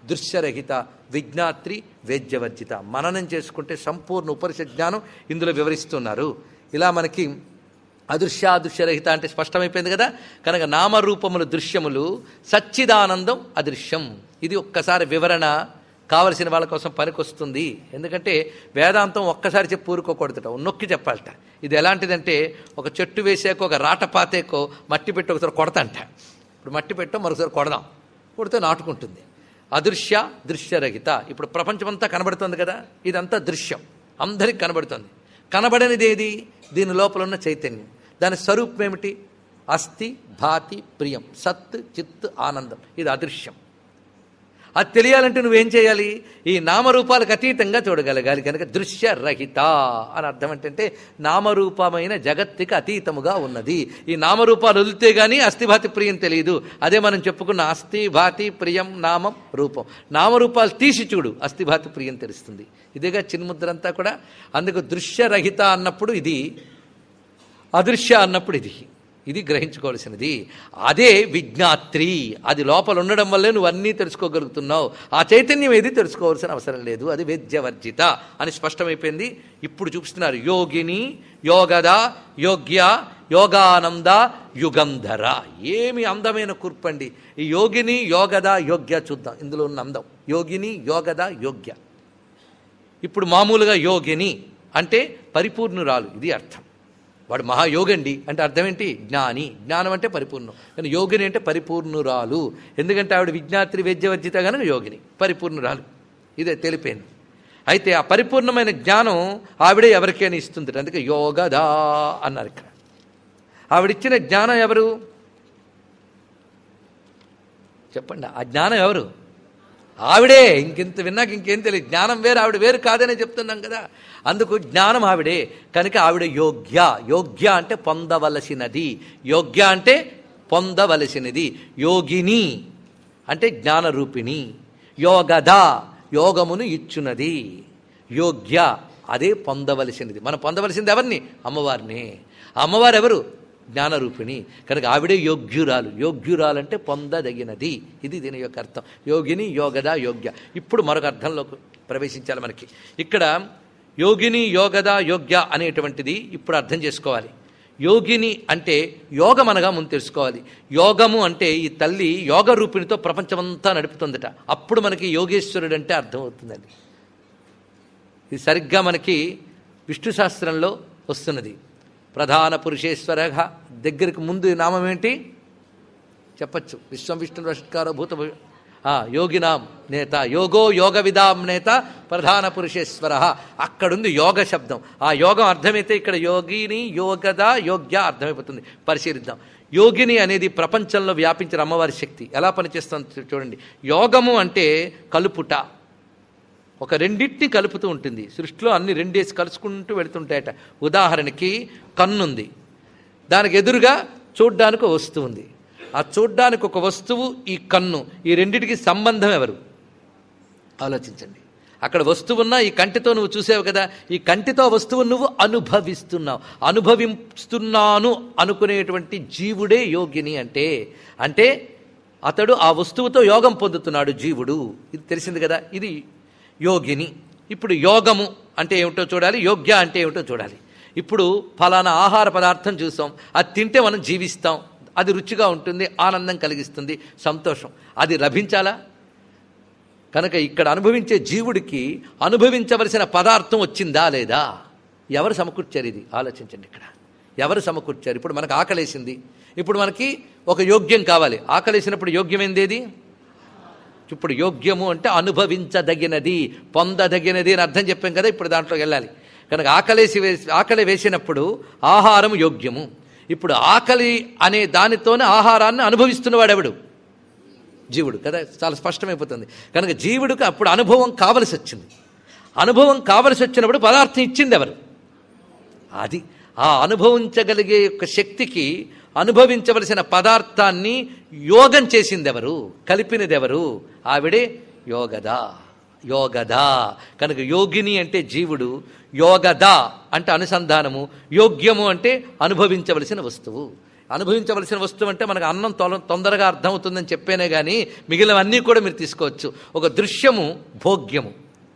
దృశ్యరహిత విజ్ఞాత్రి వేద్యవర్జిత మననం చేసుకుంటే సంపూర్ణ ఉపనిషత్ జ్ఞానం ఇందులో వివరిస్తున్నారు ఇలా మనకి అదృశ్యాదృశ్యరహిత అంటే స్పష్టమైపోయింది కదా కనుక నామరూపములు దృశ్యములు సచ్చిదానందం అదృశ్యం ఇది ఒక్కసారి వివరణ కావలసిన వాళ్ళ కోసం పనికొస్తుంది ఎందుకంటే వేదాంతం ఒక్కసారి చెప్పి ఊరుకోకూడదట నొక్కి చెప్పాలట ఇది ఎలాంటిదంటే ఒక చెట్టు వేసాక ఒక రాట పాతేకో మట్టి పెట్టి ఒకసారి కొడతంట ఇప్పుడు మట్టి పెట్టో మరొకసారి కొడదాం కొడితే నాటుకుంటుంది అదృశ్య దృశ్యరహిత ఇప్పుడు ప్రపంచమంతా కనబడుతుంది కదా ఇదంతా దృశ్యం అందరికి కనబడుతుంది కనబడనిది ఏది దీని లోపల ఉన్న చైతన్యం దాని స్వరూపం ఏమిటి అస్థి భాతి ప్రియం సత్ చిత్ ఆనందం ఇది అదృశ్యం అది తెలియాలంటే నువ్వేం చేయాలి ఈ నామరూపాలకు అతీతంగా చూడగలగాలి కనుక దృశ్యరహిత అని అర్థం ఏంటంటే నామరూపమైన జగత్తుకి అతీతముగా ఉన్నది ఈ నామరూపాలు వదిలితే గానీ అస్థిభాతి ప్రియం తెలియదు అదే మనం చెప్పుకున్న అస్థి భాతి ప్రియం నామం రూపం నామరూపాలు తీసి చూడు అస్థిభాతి ప్రియం తెలుస్తుంది ఇదేగా చిన్ముద్ర అంతా కూడా అందుకు దృశ్యరహిత అన్నప్పుడు ఇది అదృశ్య అన్నప్పుడు ఇది ఇది గ్రహించుకోవాల్సినది అదే విజ్ఞాత్రి అది లోపల ఉండడం వల్లే నువ్వు అన్నీ తెలుసుకోగలుగుతున్నావు ఆ చైతన్యం ఏది తెలుసుకోవాల్సిన అవసరం లేదు అది వేద్యవర్జిత అని స్పష్టమైపోయింది ఇప్పుడు చూపిస్తున్నారు యోగిని యోగద యోగ్య యోగానంద యుగంధర ఏమి అందమైన కూర్పండి ఈ యోగిని యోగద యోగ్య చూద్దాం ఇందులో ఉన్న అందం యోగిని యోగద యోగ్య ఇప్పుడు మామూలుగా యోగిని అంటే పరిపూర్ణురాలు ఇది అర్థం వాడు మహాయోగండి అంటే అర్థం ఏంటి జ్ఞాని జ్ఞానం అంటే పరిపూర్ణం కానీ యోగిని అంటే పరిపూర్ణురాలు ఎందుకంటే ఆవిడ విజ్ఞాత్రి వేద్యవర్జిత కనుక యోగిని పరిపూర్ణురాలు ఇదే తెలిపోయింది అయితే ఆ పరిపూర్ణమైన జ్ఞానం ఆవిడే ఎవరికైనా ఇస్తుంది అందుకే యోగదా అన్నారు ఇక్కడ ఆవిడిచ్చిన జ్ఞానం ఎవరు చెప్పండి ఆ జ్ఞానం ఎవరు ఆవిడే ఇంకింత విన్నాక ఇంకేం తెలియదు జ్ఞానం వేరు ఆవిడ వేరు కాదనే చెప్తున్నాం కదా అందుకు జ్ఞానం ఆవిడే కనుక ఆవిడ యోగ్య యోగ్య అంటే పొందవలసినది యోగ్య అంటే పొందవలసినది యోగిని అంటే జ్ఞానరూపిణి యోగద యోగమును ఇచ్చున్నది యోగ్య అదే పొందవలసినది మనం పొందవలసింది ఎవరిని అమ్మవారిని ఆ అమ్మవారు ఎవరు జ్ఞానరూపిణి కనుక ఆవిడే యోగ్యురాలు యోగ్యురాలంటే పొందదగినది ఇది దీని యొక్క అర్థం యోగిని యోగద యోగ్య ఇప్పుడు మరొక అర్థంలోకి ప్రవేశించాలి మనకి ఇక్కడ యోగిని యోగద యోగ్య అనేటువంటిది ఇప్పుడు అర్థం చేసుకోవాలి యోగిని అంటే యోగం అనగా ముందు తెలుసుకోవాలి యోగము అంటే ఈ తల్లి యోగ రూపిణితో ప్రపంచమంతా నడుపుతుందట అప్పుడు మనకి యోగేశ్వరుడు అంటే అర్థమవుతుందండి ఇది సరిగ్గా మనకి విష్ణు శాస్త్రంలో వస్తున్నది ప్రధాన పురుషేశ్వర దగ్గరికి ముందు ఈ నామం ఏంటి చెప్పచ్చు విశ్వం విష్ణు వషట్కార భూత భు- ఆ, యోగినాం నేత యోగో యోగ విదాం నేత ప్రధాన పురుషేశ్వర అక్కడుంది యోగ శబ్దం ఆ యోగం అర్థమైతే ఇక్కడ యోగిని యోగద యోగ్య అర్థమైపోతుంది పరిశీలిద్దాం యోగిని అనేది ప్రపంచంలో వ్యాపించిన అమ్మవారి శక్తి ఎలా పనిచేస్తుంది చూడండి యోగము అంటే కలుపుట ఒక రెండింటిని కలుపుతూ ఉంటుంది సృష్టిలో అన్ని రెండేసి కలుసుకుంటూ వెళుతుంటాయట ఉదాహరణకి కన్నుంది దానికి ఎదురుగా చూడ్డానికి ఒక వస్తువు ఉంది ఆ చూడ్డానికి ఒక వస్తువు ఈ కన్ను ఈ రెండిటికి సంబంధం ఎవరు ఆలోచించండి అక్కడ వస్తువున్నా ఈ కంటితో నువ్వు చూసావు కదా ఈ కంటితో వస్తువు నువ్వు అనుభవిస్తున్నావు అనుభవిస్తున్నాను అనుకునేటువంటి జీవుడే యోగిని అంటే అంటే అతడు ఆ వస్తువుతో యోగం పొందుతున్నాడు జీవుడు ఇది తెలిసింది కదా ఇది యోగిని ఇప్పుడు యోగము అంటే ఏమిటో చూడాలి యోగ్య అంటే ఏమిటో చూడాలి ఇప్పుడు ఫలానా ఆహార పదార్థం చూసాం అది తింటే మనం జీవిస్తాం అది రుచిగా ఉంటుంది ఆనందం కలిగిస్తుంది సంతోషం అది లభించాలా కనుక ఇక్కడ అనుభవించే జీవుడికి అనుభవించవలసిన పదార్థం వచ్చిందా లేదా ఎవరు సమకూర్చారు ఇది ఆలోచించండి ఇక్కడ ఎవరు సమకూర్చారు ఇప్పుడు మనకు ఆకలేసింది ఇప్పుడు మనకి ఒక యోగ్యం కావాలి ఆకలేసినప్పుడు యోగ్యమైందేది ఇప్పుడు యోగ్యము అంటే అనుభవించదగినది పొందదగినది అని అర్థం చెప్పాం కదా ఇప్పుడు దాంట్లోకి వెళ్ళాలి కనుక ఆకలేసి వేసి ఆకలి వేసినప్పుడు ఆహారం యోగ్యము ఇప్పుడు ఆకలి అనే దానితోనే ఆహారాన్ని అనుభవిస్తున్నవాడెవడు జీవుడు కదా చాలా స్పష్టమైపోతుంది కనుక జీవుడికి అప్పుడు అనుభవం కావలసి వచ్చింది అనుభవం కావలసి వచ్చినప్పుడు పదార్థం ఇచ్చింది ఎవరు అది ఆ అనుభవించగలిగే యొక్క శక్తికి అనుభవించవలసిన పదార్థాన్ని యోగం చేసింది ఎవరు కలిపినది ఎవరు ఆవిడే యోగదా యోగదా కనుక యోగిని అంటే జీవుడు యోగద అంటే అనుసంధానము యోగ్యము అంటే అనుభవించవలసిన వస్తువు అనుభవించవలసిన వస్తువు అంటే మనకు అన్నం తొల తొందరగా అర్థమవుతుందని చెప్పేనే కానీ మిగిలినవన్నీ కూడా మీరు తీసుకోవచ్చు ఒక దృశ్యము భోగ్యము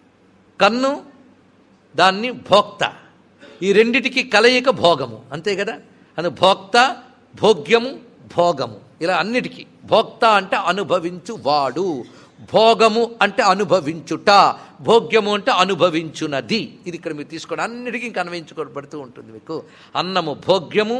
కన్ను దాన్ని భోక్త ఈ రెండిటికి కలయిక భోగము అంతే కదా అని భోక్త భోగ్యము భోగము ఇలా అన్నిటికీ భోక్త అంటే అనుభవించు వాడు భోగము అంటే అనుభవించుట భోగ్యము అంటే అనుభవించునది ఇది ఇక్కడ మీరు తీసుకోండి అన్నిటికీ ఇంకా అన్వయించుకోబడుతూ ఉంటుంది మీకు అన్నము భోగ్యము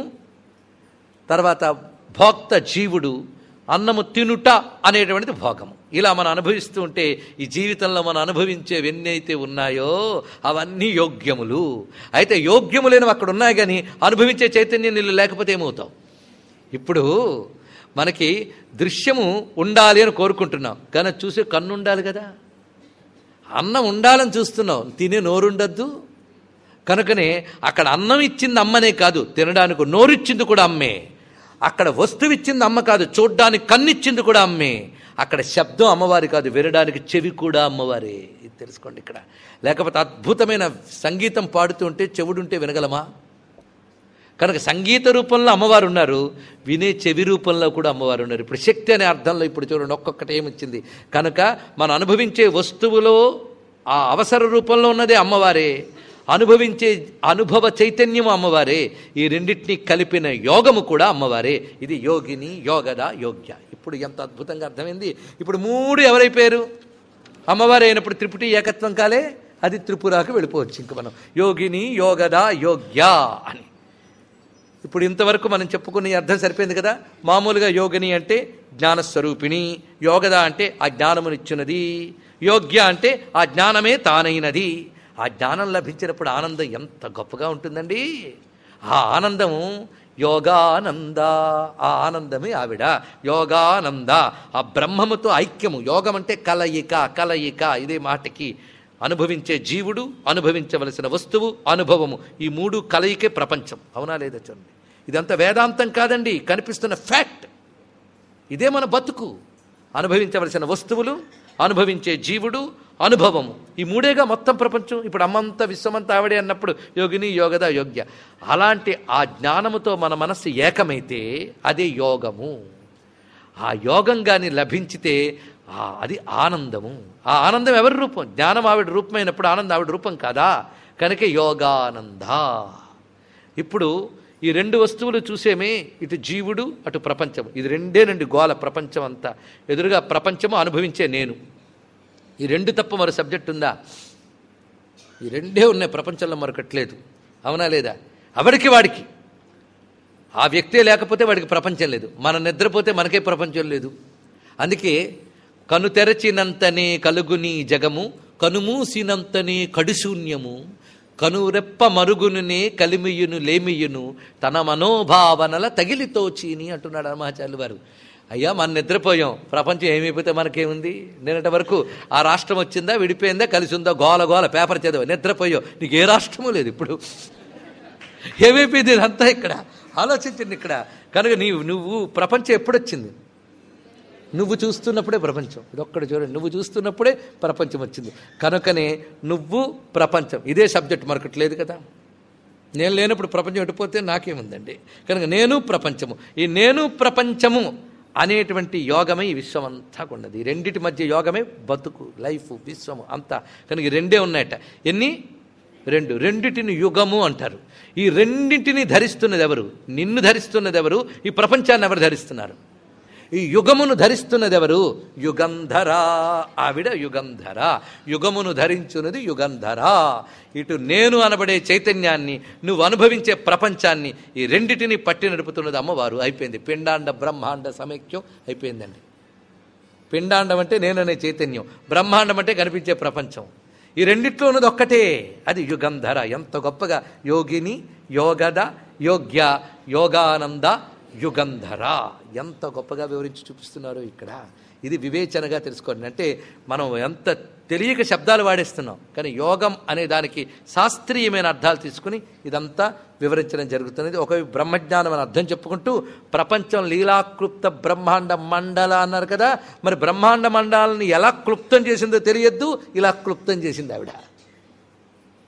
తర్వాత భోక్త జీవుడు అన్నము తినుట అనేటువంటిది భోగము ఇలా మనం అనుభవిస్తూ ఉంటే ఈ జీవితంలో మనం అనుభవించేవి ఎన్నైతే ఉన్నాయో అవన్నీ యోగ్యములు అయితే యోగ్యము లేనివి అక్కడ ఉన్నాయి కానీ అనుభవించే చైతన్యం నీళ్ళు లేకపోతే ఏమవుతావు ఇప్పుడు మనకి దృశ్యము ఉండాలి అని కోరుకుంటున్నాం కానీ అది చూసే కన్ను ఉండాలి కదా అన్నం ఉండాలని చూస్తున్నావు తినే నోరుండద్దు కనుకనే అక్కడ అన్నం ఇచ్చింది అమ్మనే కాదు తినడానికి నోరిచ్చింది కూడా అమ్మే అక్కడ వస్తువు ఇచ్చింది అమ్మ కాదు చూడ్డానికి కన్నిచ్చింది కూడా అమ్మే అక్కడ శబ్దం అమ్మవారి కాదు వినడానికి చెవి కూడా అమ్మవారే ఇది తెలుసుకోండి ఇక్కడ లేకపోతే అద్భుతమైన సంగీతం పాడుతుంటే చెవుడుంటే వినగలమా కనుక సంగీత రూపంలో అమ్మవారు ఉన్నారు వినే చెవి రూపంలో కూడా అమ్మవారు ఉన్నారు ఇప్పుడు శక్తి అనే అర్థంలో ఇప్పుడు చూడండి ఒక్కొక్కటి ఏమొచ్చింది కనుక మనం అనుభవించే వస్తువులో ఆ అవసర రూపంలో ఉన్నదే అమ్మవారే అనుభవించే అనుభవ చైతన్యము అమ్మవారే ఈ రెండింటినీ కలిపిన యోగము కూడా అమ్మవారే ఇది యోగిని యోగద యోగ్య ఇప్పుడు ఎంత అద్భుతంగా అర్థమైంది ఇప్పుడు మూడు ఎవరైపోయారు అమ్మవారు అయినప్పుడు త్రిపుటి ఏకత్వం కాలే అది త్రిపురాకు వెళ్ళిపోవచ్చు ఇంక మనం యోగిని యోగద యోగ్య అని ఇప్పుడు ఇంతవరకు మనం చెప్పుకునే అర్థం సరిపోయింది కదా మామూలుగా యోగిని అంటే జ్ఞానస్వరూపిణి యోగద అంటే ఆ జ్ఞానమునిచ్చినది యోగ్య అంటే ఆ జ్ఞానమే తానైనది ఆ జ్ఞానం లభించినప్పుడు ఆనందం ఎంత గొప్పగా ఉంటుందండి ఆ ఆనందము యోగానంద ఆ ఆనందమే ఆవిడ యోగానంద ఆ బ్రహ్మముతో ఐక్యము యోగం అంటే కలయిక కలయిక ఇదే మాటకి అనుభవించే జీవుడు అనుభవించవలసిన వస్తువు అనుభవము ఈ మూడు కలయికే ప్రపంచం అవునా లేదా చూడండి ఇదంతా వేదాంతం కాదండి కనిపిస్తున్న ఫ్యాక్ట్ ఇదే మన బతుకు అనుభవించవలసిన వస్తువులు అనుభవించే జీవుడు అనుభవము ఈ మూడేగా మొత్తం ప్రపంచం ఇప్పుడు అమ్మంతా విశ్వమంతా ఆవిడే అన్నప్పుడు యోగిని యోగద యోగ్య అలాంటి ఆ జ్ఞానముతో మన మనస్సు ఏకమైతే అదే యోగము ఆ యోగం కానీ లభించితే ఆ అది ఆనందము ఆ ఆనందం ఎవరి రూపం జ్ఞానం ఆవిడ రూపమైనప్పుడు ఆనందం ఆవిడ రూపం కాదా కనుక యోగానంద ఇప్పుడు ఈ రెండు వస్తువులు చూసేమే ఇటు జీవుడు అటు ప్రపంచము ఇది రెండేనండి గోల ప్రపంచం అంతా ఎదురుగా ప్రపంచము అనుభవించే నేను ఈ రెండు తప్ప మరో సబ్జెక్ట్ ఉందా ఈ రెండే ఉన్నాయి ప్రపంచంలో మరొకట్లేదు అవునా లేదా ఎవరికి వాడికి ఆ వ్యక్తే లేకపోతే వాడికి ప్రపంచం లేదు మనం నిద్రపోతే మనకే ప్రపంచం లేదు అందుకే కను తెరచినంతనే కలుగుని జగము కనుమూసినంతనే కడుశూన్యము కనురెప్ప మరుగునునే కలిమియును లేమియును తన మనోభావనల తగిలితో చీని అంటున్నాడు హనుమాచార్యులు వారు అయ్యా మనం నిద్రపోయాం ప్రపంచం ఏమైపోతే మనకేముంది నిన్నటి వరకు ఆ రాష్ట్రం వచ్చిందా విడిపోయిందా కలిసి ఉందా గోల గోల పేపర్ చదివా నిద్రపోయావు నీకు ఏ రాష్ట్రము లేదు ఇప్పుడు ఏమైపోయింది ఇదంతా ఇక్కడ ఆలోచించండి ఇక్కడ కనుక నీవు నువ్వు ప్రపంచం ఎప్పుడొచ్చింది నువ్వు చూస్తున్నప్పుడే ప్రపంచం ఇదొక్కడు చూడండి నువ్వు చూస్తున్నప్పుడే ప్రపంచం వచ్చింది కనుకనే నువ్వు ప్రపంచం ఇదే సబ్జెక్ట్ మరొకటి లేదు కదా నేను లేనప్పుడు ప్రపంచం ఎటుపోతే నాకేముందండి కనుక నేను ప్రపంచము ఈ నేను ప్రపంచము అనేటువంటి యోగమే ఈ విశ్వం అంతా ఉన్నది ఈ రెండిటి మధ్య యోగమే బతుకు లైఫ్ విశ్వము అంతా కనుక ఈ రెండే ఉన్నాయట ఎన్ని రెండు రెండిటిని యుగము అంటారు ఈ రెండింటిని ధరిస్తున్నది ఎవరు నిన్ను ధరిస్తున్నది ఎవరు ఈ ప్రపంచాన్ని ఎవరు ధరిస్తున్నారు ఈ యుగమును ధరిస్తున్నది ఎవరు యుగంధర ఆవిడ యుగంధర యుగమును ధరించున్నది యుగంధర ఇటు నేను అనబడే చైతన్యాన్ని నువ్వు అనుభవించే ప్రపంచాన్ని ఈ రెండిటిని పట్టి నడుపుతున్నది అమ్మవారు అయిపోయింది పిండాండ బ్రహ్మాండ సమైక్యం అయిపోయిందండి పిండాండం అంటే నేననే చైతన్యం బ్రహ్మాండం అంటే కనిపించే ప్రపంచం ఈ రెండిట్లో ఉన్నది ఒక్కటే అది యుగంధర ఎంత గొప్పగా యోగిని యోగద యోగ్య యోగానంద యుగంధర ఎంత గొప్పగా వివరించి చూపిస్తున్నారో ఇక్కడ ఇది వివేచనగా తెలుసుకోండి అంటే మనం ఎంత తెలియక శబ్దాలు వాడేస్తున్నాం కానీ యోగం అనే దానికి శాస్త్రీయమైన అర్థాలు తీసుకుని ఇదంతా వివరించడం జరుగుతున్నది ఒక బ్రహ్మజ్ఞానం అని అర్థం చెప్పుకుంటూ ప్రపంచం లీలాక్లుప్త బ్రహ్మాండ మండల అన్నారు కదా మరి బ్రహ్మాండ మండలాన్ని ఎలా క్లుప్తం చేసిందో తెలియద్దు ఇలా క్లుప్తం చేసింది ఆవిడ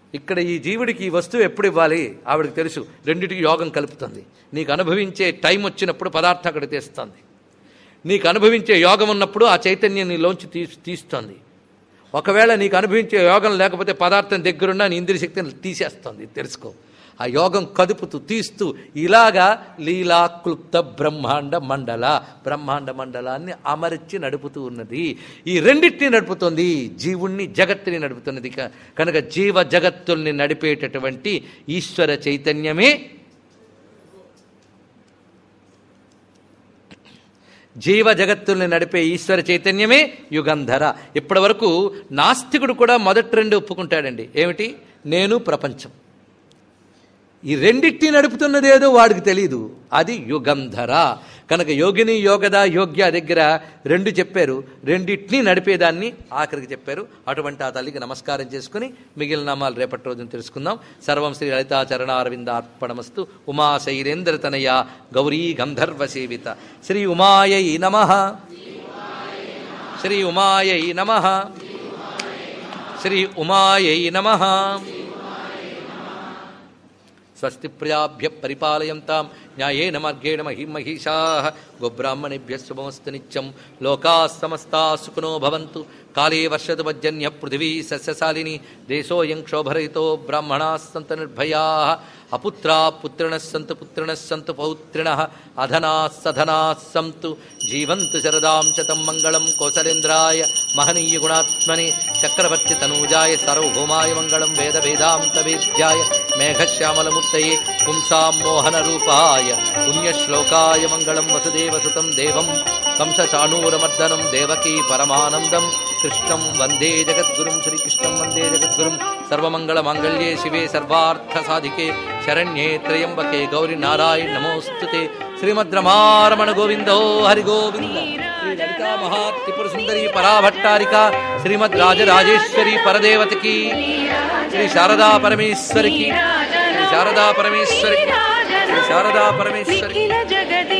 ఇక్కడ ఈ జీవుడికి ఈ వస్తువు ఎప్పుడు ఇవ్వాలి ఆవిడకి తెలుసు రెండిటికి యోగం కలుపుతుంది నీకు అనుభవించే టైం వచ్చినప్పుడు పదార్థం అక్కడ తెస్తుంది నీకు అనుభవించే యోగం ఉన్నప్పుడు ఆ చైతన్యం నీలోంచి తీ తీస్తుంది ఒకవేళ నీకు అనుభవించే యోగం లేకపోతే పదార్థం దగ్గరున్న నీ ఇంద్రియ శక్తిని తీసేస్తుంది తెలుసుకో ఆ యోగం కదుపుతూ తీస్తూ ఇలాగా లీలాక్లుప్త బ్రహ్మాండ మండల బ్రహ్మాండ మండలాన్ని అమర్చి నడుపుతూ ఉన్నది ఈ రెండింటిని నడుపుతుంది జీవుణ్ణి జగత్తుని నడుపుతున్నది క- కనుక జీవ జగత్తుల్ని నడిపేటటువంటి ఈశ్వర చైతన్యమే జీవ జగత్తుల్ని నడిపే ఈశ్వర చైతన్యమే యుగంధర ఇప్పటి వరకు నాస్తికుడు కూడా మొదటి రెండు ఒప్పుకుంటాడండి ఏమిటి నేను ప్రపంచం ఈ రెండిటిని నడుపుతున్నది ఏదో వాడికి తెలియదు అది యుగంధర కనుక యోగిని యోగద యోగ్య దగ్గర రెండు చెప్పారు రెండిటిని నడిపేదాన్ని ఆఖరికి చెప్పారు అటువంటి ఆ తల్లికి నమస్కారం చేసుకుని మిగిలిన నామాలు రేపటి రోజున తెలుసుకుందాం సర్వం శ్రీ లలితాచరణారవిందార్పణమస్తు ఉమా శైలేంద్ర తనయ గౌరీ గంధర్వ సేవిత శ్రీ ఉమాయై నమ శ్రీ ఉమాయై నమ శ్రీ ఉమాయై నమ స్వస్తి ప్రజాభ్య పరిపాలయంతాం న్యాయేన మార్గేణ మహిమహిషా గోబ్రాహ్మణేభ్య శుభమస్తు నిత్యం లోకా సమస్తా సుఖినో భవంతు కాళే వర్షతు మజ్జన్య పృథివీ సస్యశాలిని దేశోయం క్షోభరహితో బ్రాహ్మణా సంత నిర్భయా అపుత్రా పుత్రిణ సంతు పుత్రిణ సంతు పౌత్రిణ అధనా సధనా సంతు జీవంతు శరదాం శతం మంగళం కోసలేంద్రాయ మహనీయ గుణాత్మని చక్రవర్తి తనూజాయ సార్వభౌమాయ మంగళం వేద వేదాంత వేద్యాయ మేఘశ్యామలమూర్తయే పుంసాం మోహన రూపాయ పుణ్యశ్లోకాయ మంగళం వసుదేవసుతం దేవం కంసచాణూరమర్దనం దేవకీ పరమానందం కృష్ణం వందే జగద్గురుం శ్రీకృష్ణం వందే జగద్గురుం సర్వమంగళమాంగళ్యే శివే సర్వార్థసాధికే శరణ్యే త్రయంబకే గౌరి నారాయణ నమోస్తుతే శ్రీమద్రమారమణ గోవిందో హరి గోవింద శ్రీ లలితా మహాత్రిపుర సుందరి పరాభట్టారిక శ్రీమద్ రాజరాజేశ్వరి పరదేవతకి శ్రీ శారదా పరమేశ్వరికి శ్రీ శారదా పరమేశ్వరికి శ్రీ శారదా పరమేశ్వరికి నిఖిల జగది